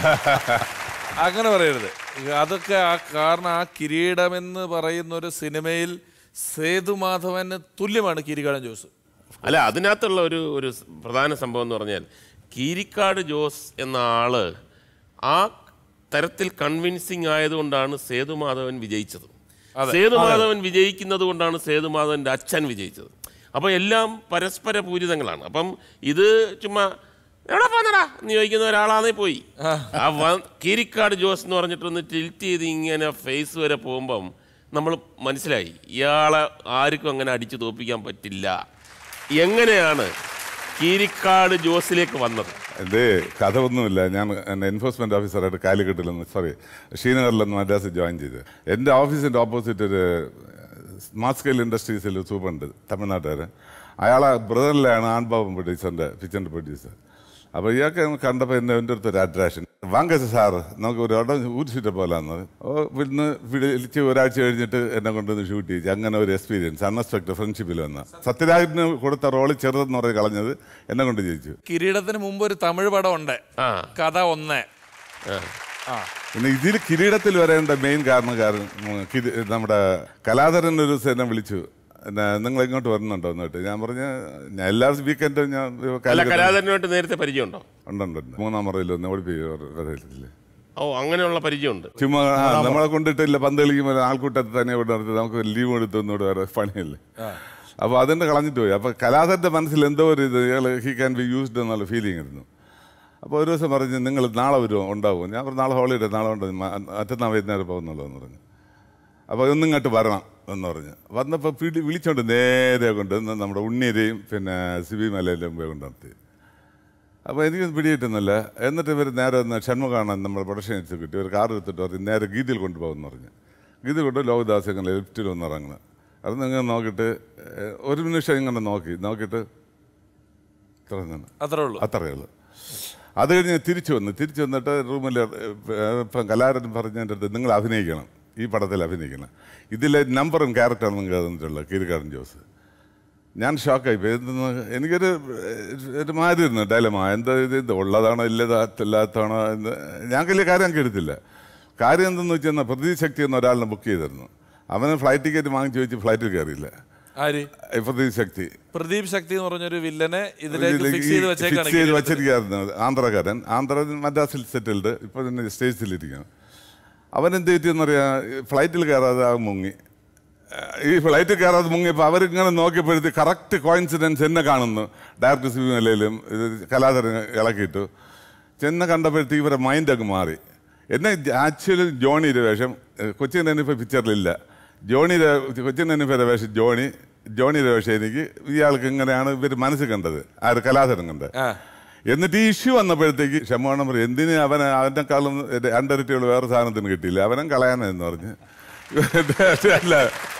അങ്ങനെ പറയരുത് അതൊക്കെ ആ കാരണം ആ കിരീടമെന്ന് പറയുന്ന ഒരു സിനിമയിൽ സേതുമാധവന് തുല്യമാണ് കിരീടം ജോസ് അല്ല അതിനകത്തുള്ള ഒരു ഒരു സ് പ്രധാന സംഭവം എന്ന് പറഞ്ഞാൽ കീരിക്കാട് ജോസ് എന്ന ആള് ആ തരത്തിൽ കൺവിൻസിങ് ആയതുകൊണ്ടാണ് സേതുമാധവൻ വിജയിച്ചത് സേതുമാധവൻ വിജയിക്കുന്നത് കൊണ്ടാണ് സേതുമാധവന്റെ അച്ഛൻ വിജയിച്ചത് അപ്പോൾ എല്ലാം പരസ്പര പൂരിതങ്ങളാണ് അപ്പം ഇത് ചുമ്മാ എവിടെ പോന്നടാ എന്ന് ചോദിക്കുന്ന ഒരാളാണേ പോയി ആ വ- കീരിക്കാട് ജോസ് എന്ന് പറഞ്ഞിട്ടൊന്ന് ടിൽറ്റ് ചെയ്ത് ഇങ്ങനെ ഫേസ് വരെ പോകുമ്പം നമ്മൾ മനസ്സിലായി ഇയാളെ ആർക്കും അങ്ങനെ അടിച്ചു തോപ്പിക്കാൻ പറ്റില്ല എങ്ങനെയാണ് കീരിക്കാട് ജോസിലേക്ക് വന്നത് എൻ്റെ കഥ ഒന്നുമില്ല ഞാൻ എൻഫോഴ്സ്മെന്റ് ഓഫീസറായിട്ട് കാലിക്കട്ടിൽ നിന്ന് സോറി ശ്രീനഗറിൽ നിന്ന് മദ്രാസിൽ ജോയിൻ ചെയ്ത് എൻ്റെ ഓഫീസിൻ്റെ ഓപ്പോസിറ്റ് ഒരു സ്മാർട്ട് സ്കെയിൽ ഇൻഡസ്ട്രീസിൽ സൂപ്പറുണ്ട് തമിഴ്നാട്ടുകാരൻ അയാളെ ബ്രദറിലാണ് ആൺബാബൻ പ്രൊഡ്യൂസറിൻ്റെ പിക്ചറിൻ്റെ പ്രൊഡ്യൂസർ അപ്പോൾ ഇയാൾക്ക് കണ്ടപ്പോൾ എന്നെ എൻ്റെ അടുത്ത് ഒരു അട്രാക്ഷൻ വാങ്ക സാർ നമുക്ക് ഒരു ഇടം ഊരിച്ചിട്ട് പോലാന്ന് ഓ ഇവിടുന്ന് വിളിച്ച് ഒരാഴ്ച കഴിഞ്ഞിട്ട് എന്നെ കൊണ്ടുവന്ന് ഷൂട്ട് ചെയ്യിച്ചു അങ്ങനെ ഒരു എക്സ്പീരിയൻസ് അൺഎക്സ്പെക്ടഡ് ഫ്രണ്ട്ഷിപ്പിൽ വന്ന സത്യരാജിന് കൊടുത്ത റോള് ചെറുതെന്ന് പറഞ്ഞ് കളഞ്ഞത് എന്നെ കൊണ്ട് ജയിച്ചു കിരീടത്തിന് മുമ്പ് ഒരു തമിഴ് പടം ഉണ്ട് ആ കഥ ഒന്ന് ആ പിന്നെ ഇതിൽ കിരീടത്തിൽ വരേണ്ട മെയിൻ കാരണക്കാരൻ ഉം, കിരി- നമ്മുടെ കലാധരൻ ഒരു സേന വിളിച്ചു പിന്നെ നിങ്ങൾ ഇങ്ങോട്ട് വരുന്നുണ്ടോ എന്നിട്ട് ഞാൻ പറഞ്ഞ ഞാൻ എല്ലാ വീക്കെൻഡും ഞാൻ അല്ല കാലിക്കറ്റ് കലാധരനുമായിട്ട് നേരത്തെ പരിചയമുണ്ടോ ഉണ്ട് ഉണ്ട്, ഉണ്ട്. മൂന്നാം മുറയിൽ ഒന്ന് ഓടിപ്പോയി വരയില്ലേ ഓ അങ്ങനെയുള്ള പരിചയമുണ്ട് ചുമ്മാ ആ, നമ്മളെ കൊണ്ടിട്ടില്ല പന്ത് കളിക്കുമ്പോൾ ആൾക്കൂട്ടത്തിൽ തന്നെ ഇവിടെ നിർത്തി നമുക്ക് ലീവ് എടുത്ത് ഒന്നുകൂടെ വേറെ പണിയല്ലേ അപ്പോൾ അതിൻ്റെ കളഞ്ഞിട്ട് പോയി അപ്പോൾ കലാധരൻ്റെ മനസ്സിൽ എന്തോ ഒരു ഇത് ഇയാൾ ഹി ക്യാൻ ബി യൂസ്ഡ് എന്നുള്ള ഫീലിംഗ് ആയിരുന്നു അപ്പോൾ ഒരു ദിവസം പറഞ്ഞ് നിങ്ങൾ നാളെ വരുമോ ഉണ്ടാവും ഞാൻ പറഞ്ഞു നാളെ ഹോളിഡേ നാളെ ഉണ്ട് മ- മറ്റന്നാൾ വൈകുന്നേരം പോകുന്നുള്ളൂ എന്ന് പറഞ്ഞു അപ്പോൾ ഒന്നിങ്ങോട്ട് വരണം എന്ന് പറഞ്ഞു വന്നപ്പോൾ പിടി വിളിച്ചോണ്ട് നേരെ കൊണ്ട് നമ്മുടെ ഉണ്ണിയുടെയും പിന്നെ സിബി മലയിലും പോയി കൊണ്ട് നിർത്തി അപ്പോൾ എനിക്ക് പിടികിട്ടുന്നില്ല എന്നിട്ട് ഇവർ നേരെ ഒന്ന് ഷൺമുഖാണ് നമ്മുടെ പ്രൊഡക്ഷൻ എക്സിക്യൂട്ടീവ് ഒരു കാർ എടുത്തിട്ട് പറഞ്ഞു നേരെ ഗീതിയിൽ കൊണ്ടുപോകുമെന്ന് പറഞ്ഞു ഗീതി കൊണ്ട് ലോകദാസ് ഇങ്ങനെ ലിഫ്റ്റിൽ ഒന്ന് ഇറങ്ങുന്നത് അത് നിങ്ങൾ നോക്കിയിട്ട് ഏഹ്, ഒരു നിമിഷം ഇങ്ങനെ നോക്കി നോക്കിയിട്ട് ഇത്ര തന്നെ അത്രേ ഉള്ളൂ അത്രയേ ഉള്ളൂ അത് കഴിഞ്ഞ് തിരിച്ചു വന്നു തിരിച്ചു വന്നിട്ട് റൂമിൽ ഇപ്പം കലാകാരൻ പറഞ്ഞതിൻ്റെ അടുത്ത് നിങ്ങൾ അഭിനയിക്കണം ഈ പടത്തിൽ അഭിനയിക്കണം ഇതിലെ നമ്പറും ക്യാരക്ടറും നിങ്ങൾക്ക് തന്നിട്ടുള്ളത് കീരിക്കാരൻ ജോസ് ഞാൻ ഷോക്കായി പോയി എന്തെന്ന് എനിക്കൊരു ഏഹ്, ഒരു മാതിരി ഇരുന്നു ഡയലമ എന്താ ഇത് ഇത് ഉള്ളതാണോ ഇല്ലതാ ഇല്ലാത്തതാണോ എന്ന് ഞാൻ വലിയ കാര്യം എനിക്ക് എടുത്തില്ല കാര്യം എന്തെന്ന് വെച്ചാൽ പ്രതീശക്തി എന്ന ഒരാളിനെ ബുക്ക് ചെയ്തിരുന്നു അവന് ഫ്ലൈറ്റ് ടിക്കറ്റ് വാങ്ങിച്ചു വെച്ച് ഫ്ലൈറ്റിൽ കയറിയില്ല ആര് പ്രതീശക്തി പ്രദീപ് ശക്തി എന്ന് പറഞ്ഞൊരു വില്ലനെ ഇതിലേക്ക് ഇതിലേക്ക് ഫിക്സ് ചെയ്ത് ഫിക്സ് ചെയ്ത് വെച്ചേക്കാണ് വെച്ചിരിക്കുകയായിരുന്നു ആന്ധ്രക്കാരൻ ആന്ധ്ര മദ്രാസിൽ സെറ്റിൽഡ് ഇപ്പോൾ തന്നെ സ്റ്റേറ്റ്സിലിരിക്കണം അവൻ എന്ത് പറ്റിയെന്നറിയാം ഫ്ലൈറ്റിൽ കയറാതെ ആ മുങ്ങി ഈ ഫ്ലൈറ്റിൽ കയറാതെ മുങ്ങിയപ്പോൾ അവരിങ്ങനെ നോക്കിയപ്പോഴത്തെ കറക്റ്റ് കോയിൻസിഡൻസ് എന്നെ കാണുന്നു ഡയറക്ടർ സി നിലയിലും ഇത് കലാധരൻ ഇളക്കിയിട്ടു ചെന്ന് കണ്ടപ്പോഴത്തേക്ക് ഇവരെ മൈൻഡ് അങ്ങ് മാറി എന്നെ ആക്ച്വലി ജോണിയുടെ വേഷം ഏഹ്, കൊച്ചിൻ നെനിഫ പിക്ചറിലില്ല ജോണിയുടെ കൊച്ചിൻ നെനിഫയുടെ വേഷം ജോണി ജോണിയുടെ വേഷം എനിക്ക് ഇയാൾക്ക് ഇങ്ങനെയാണ് ഇവർ മനസ്സിൽ കണ്ടത് ആര് കലാധരൻ കണ്ടത് ആ. എന്നിട്ട് ഈ ഇഷ്യൂ വന്നപ്പോഴത്തേക്ക് ക്ഷമോണം പറയും എന്തിന് അവന് അവനെക്കാളും രണ്ടരട്ടിയുള്ള വേറെ സാധനത്തിന് കിട്ടിയില്ല അവനും കളയാനെന്ന് പറഞ്ഞ് അല്ല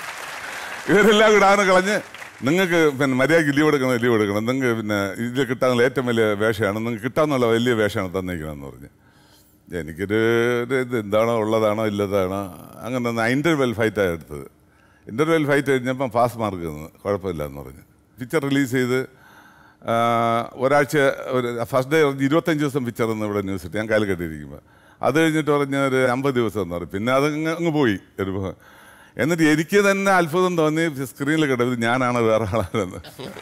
ഇവരെല്ലാം കൂടെ അവനെ കളഞ്ഞ് നിങ്ങൾക്ക് പിന്നെ മര്യാദയ്ക്ക് ലീവ് എടുക്കണം ലീവ് എടുക്കണം നിങ്ങൾക്ക് പിന്നെ ഇതിൽ കിട്ടാനുള്ള ഏറ്റവും വലിയ വേഷമാണ് നിങ്ങൾക്ക് കിട്ടാന്നുള്ള വലിയ വേഷമാണ് തന്നിരിക്കണമെന്ന് പറഞ്ഞ് എനിക്കൊരു ഒരു ഇത് എന്താണോ ഉള്ളതാണോ ഇല്ലതാണോ അങ്ങനെ ഒന്ന് ഇൻ്റർവെൽ ഫൈറ്റാണ് എടുത്തത് ഇൻ്റർവെൽ ഫൈറ്റ് കഴിഞ്ഞപ്പം പാസ് മാർക്ക് തന്നു കുഴപ്പമില്ല എന്ന് പറഞ്ഞ് പിക്ചർ റിലീസ് ചെയ്ത് ആ, ഒരാഴ്ച ഒരു ഫസ്റ്റ് ഡേ ഇരുപത്തഞ്ച് ദിവസം പിക്ചർ എന്ന് ഇവിടെ ന്യൂസ് ഇട്ട് ഞാൻ കാല് കെട്ടിയിരിക്കുമ്പോൾ അത് കഴിഞ്ഞിട്ട് പറഞ്ഞ ഒരു അമ്പത് ദിവസം എന്ന് പറയും പിന്നെ അത് അങ്ങ് അങ്ങ് പോയി ഒരു ഭ- എന്നിട്ട് എനിക്ക് തന്നെ അത്ഭുതം തോന്നി സ്ക്രീനിൽ കിടന്നത് ഞാനാണ് വേറെ ആളാണെന്ന്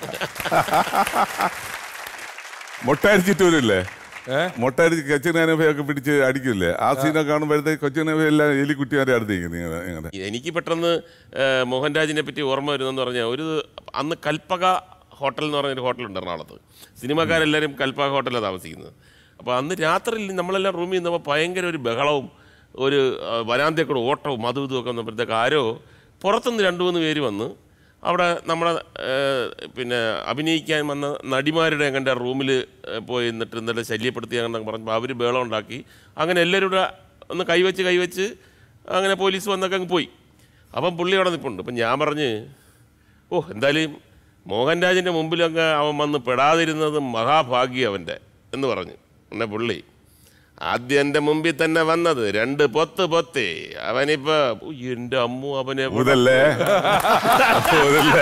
മൊട്ടടിച്ചിട്ട് വരില്ലേ മൊട്ടടിച്ച് കൊച്ചിനൊക്കെ പിടിച്ച് അടിക്കില്ലേ ആ സീനൊക്കെ കാണുമ്പോഴത്തേക്ക് കൊച്ചിനൊക്കെ എല്ലാം എലിക്കുട്ടിമാരെ അടുത്തേക്ക് ഇങ്ങനെ എനിക്ക് പെട്ടെന്ന് ഏഹ്, മോഹൻരാജിനെ പറ്റി ഓർമ്മ വരുന്നെന്ന് പറഞ്ഞാൽ ഒരു അന്ന് കൽപ്പക ഹോട്ടൽ എന്ന് പറഞ്ഞൊരു ഹോട്ടലുണ്ട് എറണാകുളത്ത് സിനിമാക്കാരെല്ലാവരും കൽപ്പ ഹോട്ടലിലാണ് താമസിക്കുന്നത് അപ്പോൾ അന്ന് രാത്രിയിൽ നമ്മളെല്ലാം റൂമിൽ നിന്നപ്പോൾ ഭയങ്കര ഒരു ബഹളവും ഒരു ആ, വരാന്തയിൽ കൂടെ ഓട്ടവും അതും ഇതും ഒക്കെ വന്നപ്പോഴത്തേക്ക് ആരോ പുറത്തുനിന്ന് രണ്ട് മൂന്ന് പേര് വന്ന് അവിടെ നമ്മളെ ഏഹ്, പിന്നെ അഭിനയിക്കാൻ വന്ന നടിമാരുടെ എങ്ങനെ റൂമിൽ പോയി നിന്നിട്ട് ഇന്നലെ ശല്യപ്പെടുത്തി അങ്ങനെ പറഞ്ഞപ്പോൾ അവർ ബേളം ഉണ്ടാക്കി അങ്ങനെ എല്ലാവരും കൂടെ ഒന്ന് കൈവച്ച് കൈവച്ച് അങ്ങനെ പോലീസ് വന്നൊക്കെ അങ്ങ് പോയി അപ്പം പുള്ളി അവിടെ നിൽപ്പുണ്ട് അപ്പം ഞാൻ പറഞ്ഞ് ഓ എന്തായാലും മോഹൻരാജിൻ്റെ മുമ്പിലൊക്കെ അവൻ വന്ന് പെടാതിരുന്നത് മഹാഭാഗ്യം അവൻ്റെ എന്ന് പറഞ്ഞു എന്നെ പുള്ളി ആദ്യം എൻ്റെ മുമ്പിൽ തന്നെ വന്നത് രണ്ട് പൊത്ത് പൊത്തി അവനിപ്പോ ഓ, എൻ്റെ അമ്മു അവനെ ഊതല്ലേ ഊതല്ലേ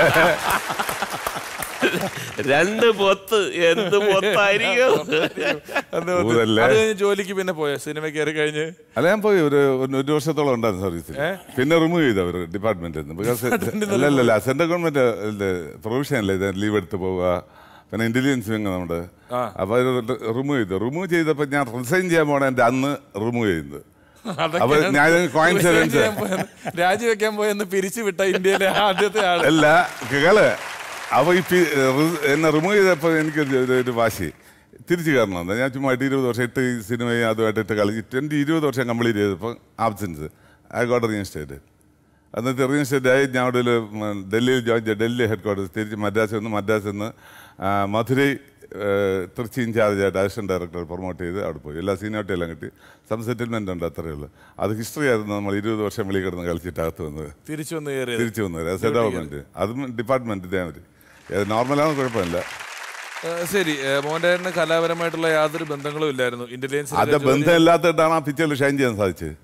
രണ്ട് പൊത്ത് എന്ത് പൊത്തായിരിക്കും അത് ഊതല്ലേ? അത് കഴിഞ്ഞ് ജോലിക്ക് പിന്നെ പോയോ സിനിമ കയറി കഴിഞ്ഞ് അല്ല ഞാൻ പോയി ഒരു ഒരു ഒരു വർഷത്തോളം ഉണ്ടായിരുന്നു സർവീസിൽ പിന്നെ റിമൂവ് ചെയ്തു അവർ ഡിപ്പാർട്ട്മെന്റിൽ നിന്ന് ബിക്കോസ് അല്ല അല്ല അല്ല സെൻട്രൽ ഗവൺമെന്റ് പ്രൊവിഷൻ അല്ലേ ഇത് ലീവ് എടുത്ത് പോവുക പിന്നെ ഇന്റലിജൻസ് വിങ് നമ്മുടെ അപ്പൊ റിമൂവ് ചെയ്തു റിമൂവ് ചെയ്തപ്പോൾ ഞാൻ റിസൈൻ ചെയ്യാൻ പോണ എൻ്റെ അന്ന് റിമൂവ് ചെയ്യുന്നത് അപ്പൊ ഞാൻ കോയിൻസിഡൻസ് രാജിവെക്കാൻ പോയെന്ന് പിരിച്ചു വിട്ട ഇന്ത്യയിലെ ആദ്യത്തെ ആള് അല്ല കേള് അവ ഈ പി- റി- എന്നെ റിമൂവ് ചെയ്തപ്പോൾ എനിക്ക് ഒരു- ഒരു- ഒരു വാശി തിരിച്ചു കയറണം ഞാൻ ചുമ്മാ എട്ട് ഇരുപത് വർഷം എട്ട് ഈ സിനിമയും അതുമായിട്ട് കളിച്ച് ട്വൻറ്റി ഇരുപത് വർഷം കംപ്ലീറ്റ് ചെയ്തപ്പോൾ ആബ്സെൻസ് ഐ ഗോട്ട് റീഇൻസ്റ്റേറ്റ് എന്നിട്ട് റീഇൻസ്റ്റേറ്റ് ആയി ഞാൻ അവിടെ ഒരു, ഉം, ഡൽഹിയിൽ ജോയിൻ ചെയ്തു ഡൽഹി ഹെഡ് ക്വാർട്ടേഴ്സ് തിരിച്ച് മദ്രാസിൽ നിന്ന് മദ്രാസിൽ നിന്ന് ആ, മധുരൈ ഏ, തൃച്ചി ഇൻചാർജായിട്ട് അസിസ്റ്റന്റ് ഡയറക്ടർ പ്രൊമോട്ട് ചെയ്ത് അവിടെ പോയി എല്ലാ സീനിയോറിറ്റി എല്ലാം കിട്ടി സം സെറ്റിൽമെന്റ് ഉണ്ട് അത്രയേ ഉള്ളൂ അത് ഹിസ്റ്ററി ആയിരുന്നു നമ്മൾ ഇരുപത് വർഷം വെളിയിൽ കിടന്ന് കളിച്ചിട്ട് അകത്ത് വന്നത് തിരിച്ചു വന്ന് കയറിയത് തിരിച്ചു വന്നത് ആസ് എ ഡെവലപ്മെന്റ് അതും ഡിപ്പാർട്ട്മെന്റ് ഇതേ മതി അത് നോർമലാണ് കുഴപ്പമില്ല ഏഹ് ശരി ഏഹ് മോഹൻരാജിന് കലാപരമായിട്ടുള്ള യാതൊരു ബന്ധങ്ങളും ഇല്ലായിരുന്നു ഇന്റലിജൻസ് അത് ബന്ധമില്ലാത്തിട്ടാണ് ആ പിക്ചറിൽ ഷൈൻ ചെയ്യാൻ സാധിച്ചത്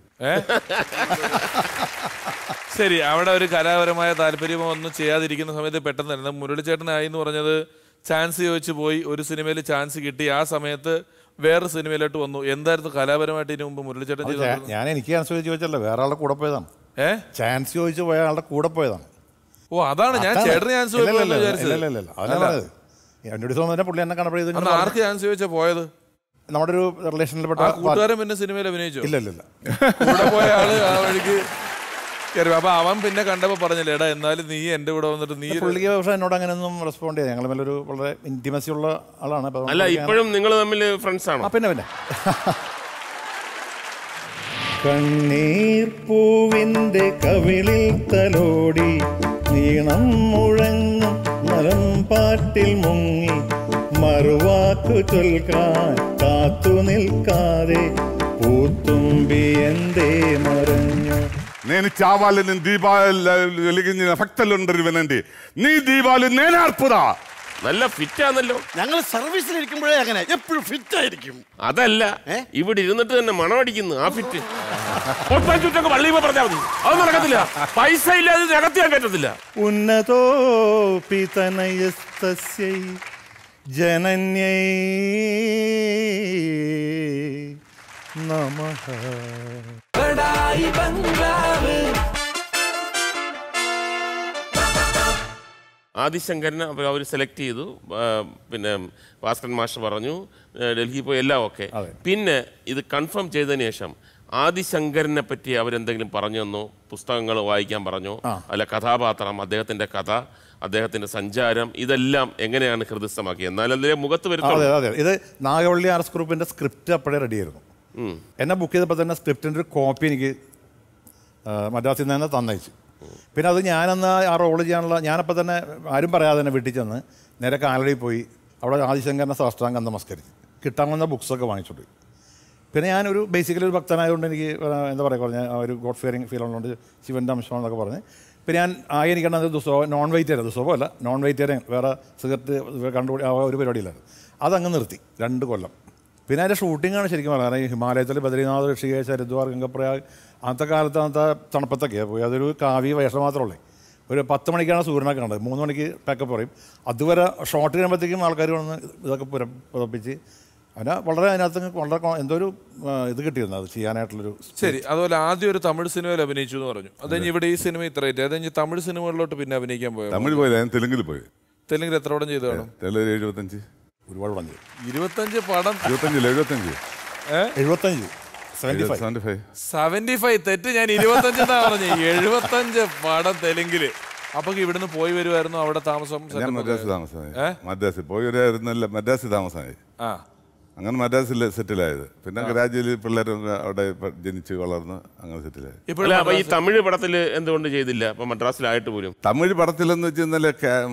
ശരി അവിടെ ഒരു കലാപരമായ താല്പര്യമോ ഒന്നും ചെയ്യാതിരിക്കുന്ന സമയത്ത് പെട്ടെന്ന് തന്നെ മുരളിച്ചേട്ടനായി എന്ന് പറഞ്ഞത് ചാൻസ് ചോദിച്ചു പോയി ഒരു സിനിമയിൽ ചാൻസ് കിട്ടി ആ സമയത്ത് വേറെ സിനിമയിലോട്ട് വന്നു എന്തായിരുന്നു കലാപരമായിട്ട് ഇതിനു മുമ്പ് മുരളിച്ചേട്ടൻ അത് ചെയ്തത് ഞാൻ- ഞാൻ എനിക്ക് ചാൻസ് ചോദിച്ചു ചോദിച്ചല്ല വേറെ ആളുടെ കൂടെ പോയതാണ് ഏ ചാൻസ് ചോദിച്ചു പോയ ആളുടെ കൂടെ പോയതാണ് ഓ അതാണ് ഞാൻ അതാണ്. ചേട്ടന് ചാൻസ് ഇല്ല, ഇല്ല, ഇല്ല, വിചാരിച്ചത് ഇല്ല, ഇല്ല, ഇല്ല. അതല്ല പറഞ്ഞത്. എന്നോട് തോന്നുന്ന പുള്ളി എന്നെ കണ്ടപ്പോൾ ഇത് ഇങ്ങനെ അന്ന് ആർക്ക് ചാൻസ് ചോദിച്ചാ പോയത് നമ്മുടെ ഒരു റിലേഷനിൽപ്പെട്ട ആ കൂട്ടുകാരൻ പിന്നെ സിനിമയിൽ അഭിനയിച്ചു ഇല്ല ഇല്ല ഇല്ല കൂടെ പോയ ആള് ആ വഴിക്ക് കയറി അപ്പൊ അവൻ പിന്നെ കണ്ടപ്പോ പറഞ്ഞില്ലേ എടാ എന്നാലും നീ എന്റെ കൂടെ വന്നിട്ട് നീ പുള്ളിക്ക് പക്ഷേ എന്നോട് അങ്ങനെയൊന്നും റെസ്പോണ്ട് ചെയ്ത് ഞങ്ങൾ മേലൊരു വളരെ ഇന്റിമസി ഉള്ള ആളാണ് അപ്പൊ അതുകൊണ്ട് അല്ല പുള്ളിക്ക് ഇപ്പോഴും നിങ്ങൾ തമ്മിൽ ഫ്രണ്ട്സ് ആണോ ആ പിന്നെ പിന്നെ കണ്ണീർ പൂവിൻ്റെ കവിളിൽ തലോടി നീണം മുഴങ്ങും മരം പാട്ടിൽ മുങ്ങി മറുവാക്കു ചൊൽക്കാൻ കാത്തു നിൽക്കാതെ പൂത്തുമ്പി എന്തേ മറഞ്ഞു నేను చావాలని దీపాలు వెలిగించిన భక్తులుండరు നീ దీపాలు నేనార్పుదా നല്ല ഫിറ്റാന്നല്ലോ ഞങ്ങൾ സർവീസിലിരിക്കുമ്പോഴേ അങ്ങനെ എപ്പോഴും ഫിറ്റ് ആയിരിക്കും അതല്ല ഇവിടെ ഇരുന്നിട്ട് തന്നെ മണമടിക്കുന്നു ആ ഫിറ്റ് ചുറ്റൊക്കെ പള്ളി പറഞ്ഞാൽ മതി അത് നടക്കത്തില്ല പൈസ ഇല്ലാതെ നികത്തിയാൻ പറ്റത്തില്ല ഉന്നതോപി തനയസ്തസ്യൈ ജനന്യൈ നമഃ ആദിശങ്കരനെ അവർ അവർ സെലക്ട് ചെയ്തു ആ, പിന്നെ ഭാസ്കരൻ മാസ്റ്റർ പറഞ്ഞു ആ, ഡൽഹി പോയി എല്ലാം ഓക്കെ പിന്നെ ഇത് കൺഫേം ചെയ്തതിന് ശേഷം ആദിശങ്കരനെ പറ്റി അവരെന്തെങ്കിലും പറഞ്ഞു തന്നോ പുസ്തകങ്ങൾ വായിക്കാൻ പറഞ്ഞോ അല്ല കഥാപാത്രം അദ്ദേഹത്തിന്റെ കഥ അദ്ദേഹത്തിന്റെ സഞ്ചാരം ഇതെല്ലാം എങ്ങനെയാണ് ഹൃദയസ്ഥമാക്കിയത് എന്നാലല്ലേ മുഖത്ത് അതെ വരുത്തുള്ളൂ അതെ ഇത് നാഗവള്ളി ആർ എസ് ഗ്രൂപ്പിന്റെ സ്ക്രിപ്റ്റ് അപ്പോഴേ റെഡിയായിരുന്നു എന്നെ ബുക്ക് ചെയ്തപ്പോൾ തന്നെ സ്ക്രിപ്റ്റിൻ്റെ ഒരു കോപ്പി എനിക്ക് ആ, മദ്രാസിൽ നിന്ന് തന്നെ തന്നയച്ചു പിന്നെ അത് ഞാനന്ന് ആ റോള് ചെയ്യാനുള്ള ഞാനപ്പോൾ തന്നെ ആരും പറയാതെ തന്നെ വീട്ടിൽ ചെന്ന് നേരെ കാലടി പോയി അവിടെ ആദിശങ്കരനെ സാഷ്ടാംഗം നമസ്കരിച്ച് കിട്ടാൻ വന്ന ബുക്സൊക്കെ വാങ്ങിച്ചോണ്ട് പോയി. പിന്നെ ഞാനൊരു ബേസിക്കലി ഒരു ഭക്തനായതുകൊണ്ട് എനിക്ക് ആ, എന്താ പറയുക പറഞ്ഞ ആ ഒരു ഗോഡ് ഫിയറിങ് ഫീൽ ഉള്ളതുകൊണ്ട് ശിവൻ്റെ അംശമാണെന്നൊക്കെ പറഞ്ഞ് പിന്നെ ഞാൻ ആകെ എനിക്ക് കണ്ടത് ദുസ്വഭാവം നോൺ വെജിറ്റേറിയൻ ദുസ്വഭാവമല്ല നോൺ വെജിറ്റേറിയൻ വേറെ സിഗരറ്റ് കണ്ടുപിടി ആ ഒരു പരിപാടിയില്ലായിരുന്നു അതങ്ങ് നിർത്തി രണ്ട് കൊല്ലം പിന്നെ അതിൻ്റെ ഷൂട്ടിങ്ങാണ് ശരിക്കും പറഞ്ഞത് കാരണം ഈ ഹിമാലയത്തിൽ ബദ്രീനാഥ് ഋഷികേശ് ഹരിദ്വാർ ഗംഗപ്രയാഗ് അന്നത്തെ കാലത്ത് അന്നത്തെ തണുപ്പത്തൊക്കെയാണ് പോയി അതൊരു കാവ്യ വേഷം മാത്രമേ ഒരു പത്ത് മണിക്കാണ് സൂര്യനൊക്കെ കണ്ടത് മൂന്ന് മണിക്ക് പാക്കപ്പ് പറയും അതുവരെ ഷോട്ട് കഴിയുമ്പോഴത്തേക്കും ആൾക്കാർ വന്ന് ഇതൊക്കെ പുര പുതപ്പിച്ച് അതിന് വളരെ അതിനകത്ത് വളരെ കൊ- എന്തോ ഒരു ആ, ഇത് കിട്ടിയിരുന്നു അത് ചെയ്യാനായിട്ടുള്ളൊരു ശരി അതുപോലെ ആദ്യം ഒരു തമിഴ് സിനിമയിൽ അഭിനയിച്ചു എന്ന് പറഞ്ഞു അത് കഴിഞ്ഞ് ഇവിടെ ഈ സിനിമ ഇത്ര അത് കഴിഞ്ഞ് തമിഴ് സിനിമകളിലോട്ട് പിന്നെ അഭിനയിക്കാൻ പോയോ തമിഴ് പോയില്ല ഞാൻ തെലുങ്കിൽ പോയി തെലുങ്കിൽ എത്ര പടം ചെയ്തു കാണും തെലുങ്ക് എഴുപത്തഞ്ച് ഒരുപാട് പടം ചെയ്തു ഇരുപത്തഞ്ച് പടം ഇരുപത്തഞ്ചില്ല എഴുപത്തഞ്ച് എഴുപത്തഞ്ച് seventy five seventy five seventy five തെറ്റ് ഞാൻ ഇരുപത്തഞ്ച് എന്നാ പറഞ്ഞു എഴുപത്തഞ്ച് പടം തെലുങ്കില് അപ്പൊ ഇവിടുന്ന് പോയി വരുമായിരുന്നു അവിടെ താമസം ഞാൻ setup ഒക്കെ മദ്രാസ് ആയിരുന്നു. താമസമായി ഏ? മദ്രാസിൽ പോയി വരുന്നില്ല മദ്രാസിൽ താമസമായി ആ അങ്ങനെ മദ്രാസിൽ സെറ്റിലായത് പിന്നെ ഗ്രാജുവലി പിള്ളേരും അവിടെ ഇപ്പൊ ജനിച്ച് വളർന്ന് അങ്ങനെ സെറ്റിലായി ഇപ്പോൾ അല്ല അപ്പൊ ഈ തമിഴ് പടത്തില് എന്തുകൊണ്ട് ചെയ്തില്ല അപ്പൊ മദ്രാസിലായിട്ട് പോലും തമിഴ് പടത്തിലെന്ന് വെച്ച് ഇന്നലെ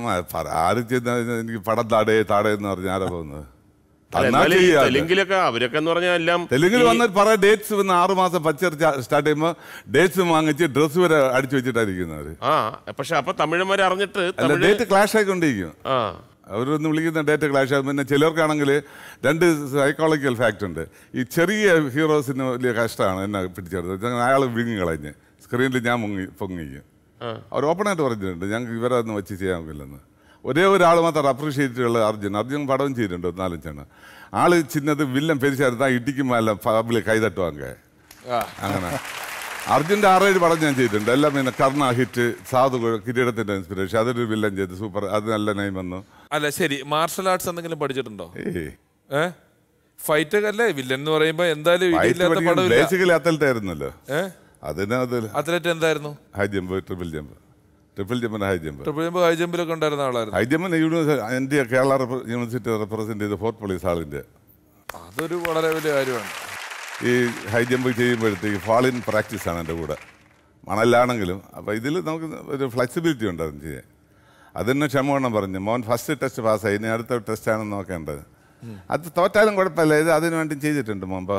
ആര് ചെയ്യുന്ന എനിക്ക് പടം താടേ താടേ എന്ന് പറഞ്ഞ ആരാ പോകുന്നത് അല്ല, അന്നാ എന്നാലും ഈ ചെയ്യാതെ. തെലുങ്കിലൊക്കെ അവരൊക്കെ എന്ന് പറഞ്ഞാൽ എല്ലാം തെലുങ്കിൽ ഈ- വന്നിട്ട് പറ ഡേറ്റ്സ് വന്ന് ആറ് മാസം പച്ചറി സ്റ്റാർട്ട് ചെയ്യുമ്പോൾ ഡേറ്റ്സ് വാങ്ങിച്ച് ഡ്രസ്സ് വരെ അടിച്ചു വെച്ചിട്ടായിരിക്കുന്നവർ ആ പക്ഷെ അപ്പൊ തമിഴന്മാർ അറിഞ്ഞിട്ട് അല്ല തമിഴ് ഡേറ്റ് ക്ലാഷ് ആയിക്കൊണ്ടിരിക്കും ആ അവരൊന്ന് വിളിക്കുന്ന ഡേറ്റ് ക്ലാഷ് ആകും പിന്നെ ചിലർക്കാണെങ്കിൽ രണ്ട് സൈക്കോളജിക്കൽ ഫാക്ട് ഉണ്ട് ഈ ചെറിയ ഹീറോസിന് വലിയ കഷ്ടമാണ് എന്നെ പിടിച്ചെടുത്തത് അയാൾ വിങ്ങി കളഞ്ഞ് സ്ക്രീനിൽ ഞാൻ മുങ്ങി പൊങ്ങിക്കും അവർ ഓപ്പണായിട്ട് പറഞ്ഞിട്ടുണ്ട് ഞങ്ങൾക്ക് ഇവരെ ഒന്നും വെച്ച് ചെയ്യാൻ ഒക്കില്ലെന്ന് ഒരേ ഒരാൾ മാത്രം അപ്രീഷിയേറ്റ് ഉള്ള അർജുൻ അർജുൻ പടവും ചെയ്തിട്ടുണ്ട് നാലഞ്ചെണ്ണം ആള് ചിന്നത് വില്ലൻ പെരിച്ചായിരുന്നാ ഇടിക്കുമ്പോൾ പബ്ലിക് കൈതട്ടുവാങ്ക ആ. അങ്ങനെ അർജുൻ്റെ ആറേഴ് പടം ഞാൻ ചെയ്തിട്ടുണ്ട് എല്ലാം പിന്നെ കർണ ഹിറ്റ് സാധു കുഴ- കിരീടത്തിന്റെ ഇൻസ്പിറേഷൻ അതൊരു വില്ലൻ ചെയ്ത് സൂപ്പർ അത് നല്ല നെയിം വന്നു അല്ല ശരി മാർഷൽ ആർട്സ് എന്തെങ്കിലും പഠിച്ചിട്ടുണ്ടോ ഏയ് ഏ ഫൈറ്റ് അല്ലേ വില്ലൻ എന്ന് പറയുമ്പോ എന്തായാലും ഇടിയില്ലാത്ത പടമില്ല ബേസിക്കലി അത്തലറ്റ് ആയിരുന്നല്ലോ ഏ അതിന് അത് അത്ലറ്റ് എന്തായിരുന്നു high jump triple jump triple ജമ്പിന് high jump triple jump high ജമ്പിലൊക്കെ ഉണ്ടായിരുന്ന ആളായിരുന്നു ഹൈ ജമ്പിന് യൂണിവേഴ്സിറ്റി ഇന്ത്യ കേരള റെപ്ര- യൂണിവേഴ്സിറ്റി റെപ്രസെന്റ് ചെയ്ത് ഫോർത്ത് പോലീസ് ആളിന്റെ അതൊരു വളരെ വലിയ കാര്യമാണ് ഈ ഹൈ ജമ്പ് ചെയ്യുമ്പോഴത്തേക്ക് ഫാൾ ഇൻ പ്രാക്ടീസ് ആണ് എൻ്റെ കൂടെ മണലാണെങ്കിലും അപ്പോൾ ഇതിൽ നമുക്ക് ഒരു ഫ്ലെക്സിബിലിറ്റി ഉണ്ട് അതിന് ചെയ്യാൻ അതിന് ക്ഷമവണ്ണം പറഞ്ഞു മോൻ ഫസ്റ്റ് ടെസ്റ്റ് പാസ്സായി ഇനി അടുത്ത ടെസ്റ്റാണെന്ന് നോക്കേണ്ടത് അത് തോറ്റാലും കുഴപ്പമില്ല ഇത് അതിനു വേണ്ടി ചെയ്തിട്ടുണ്ട് മുമ്പ്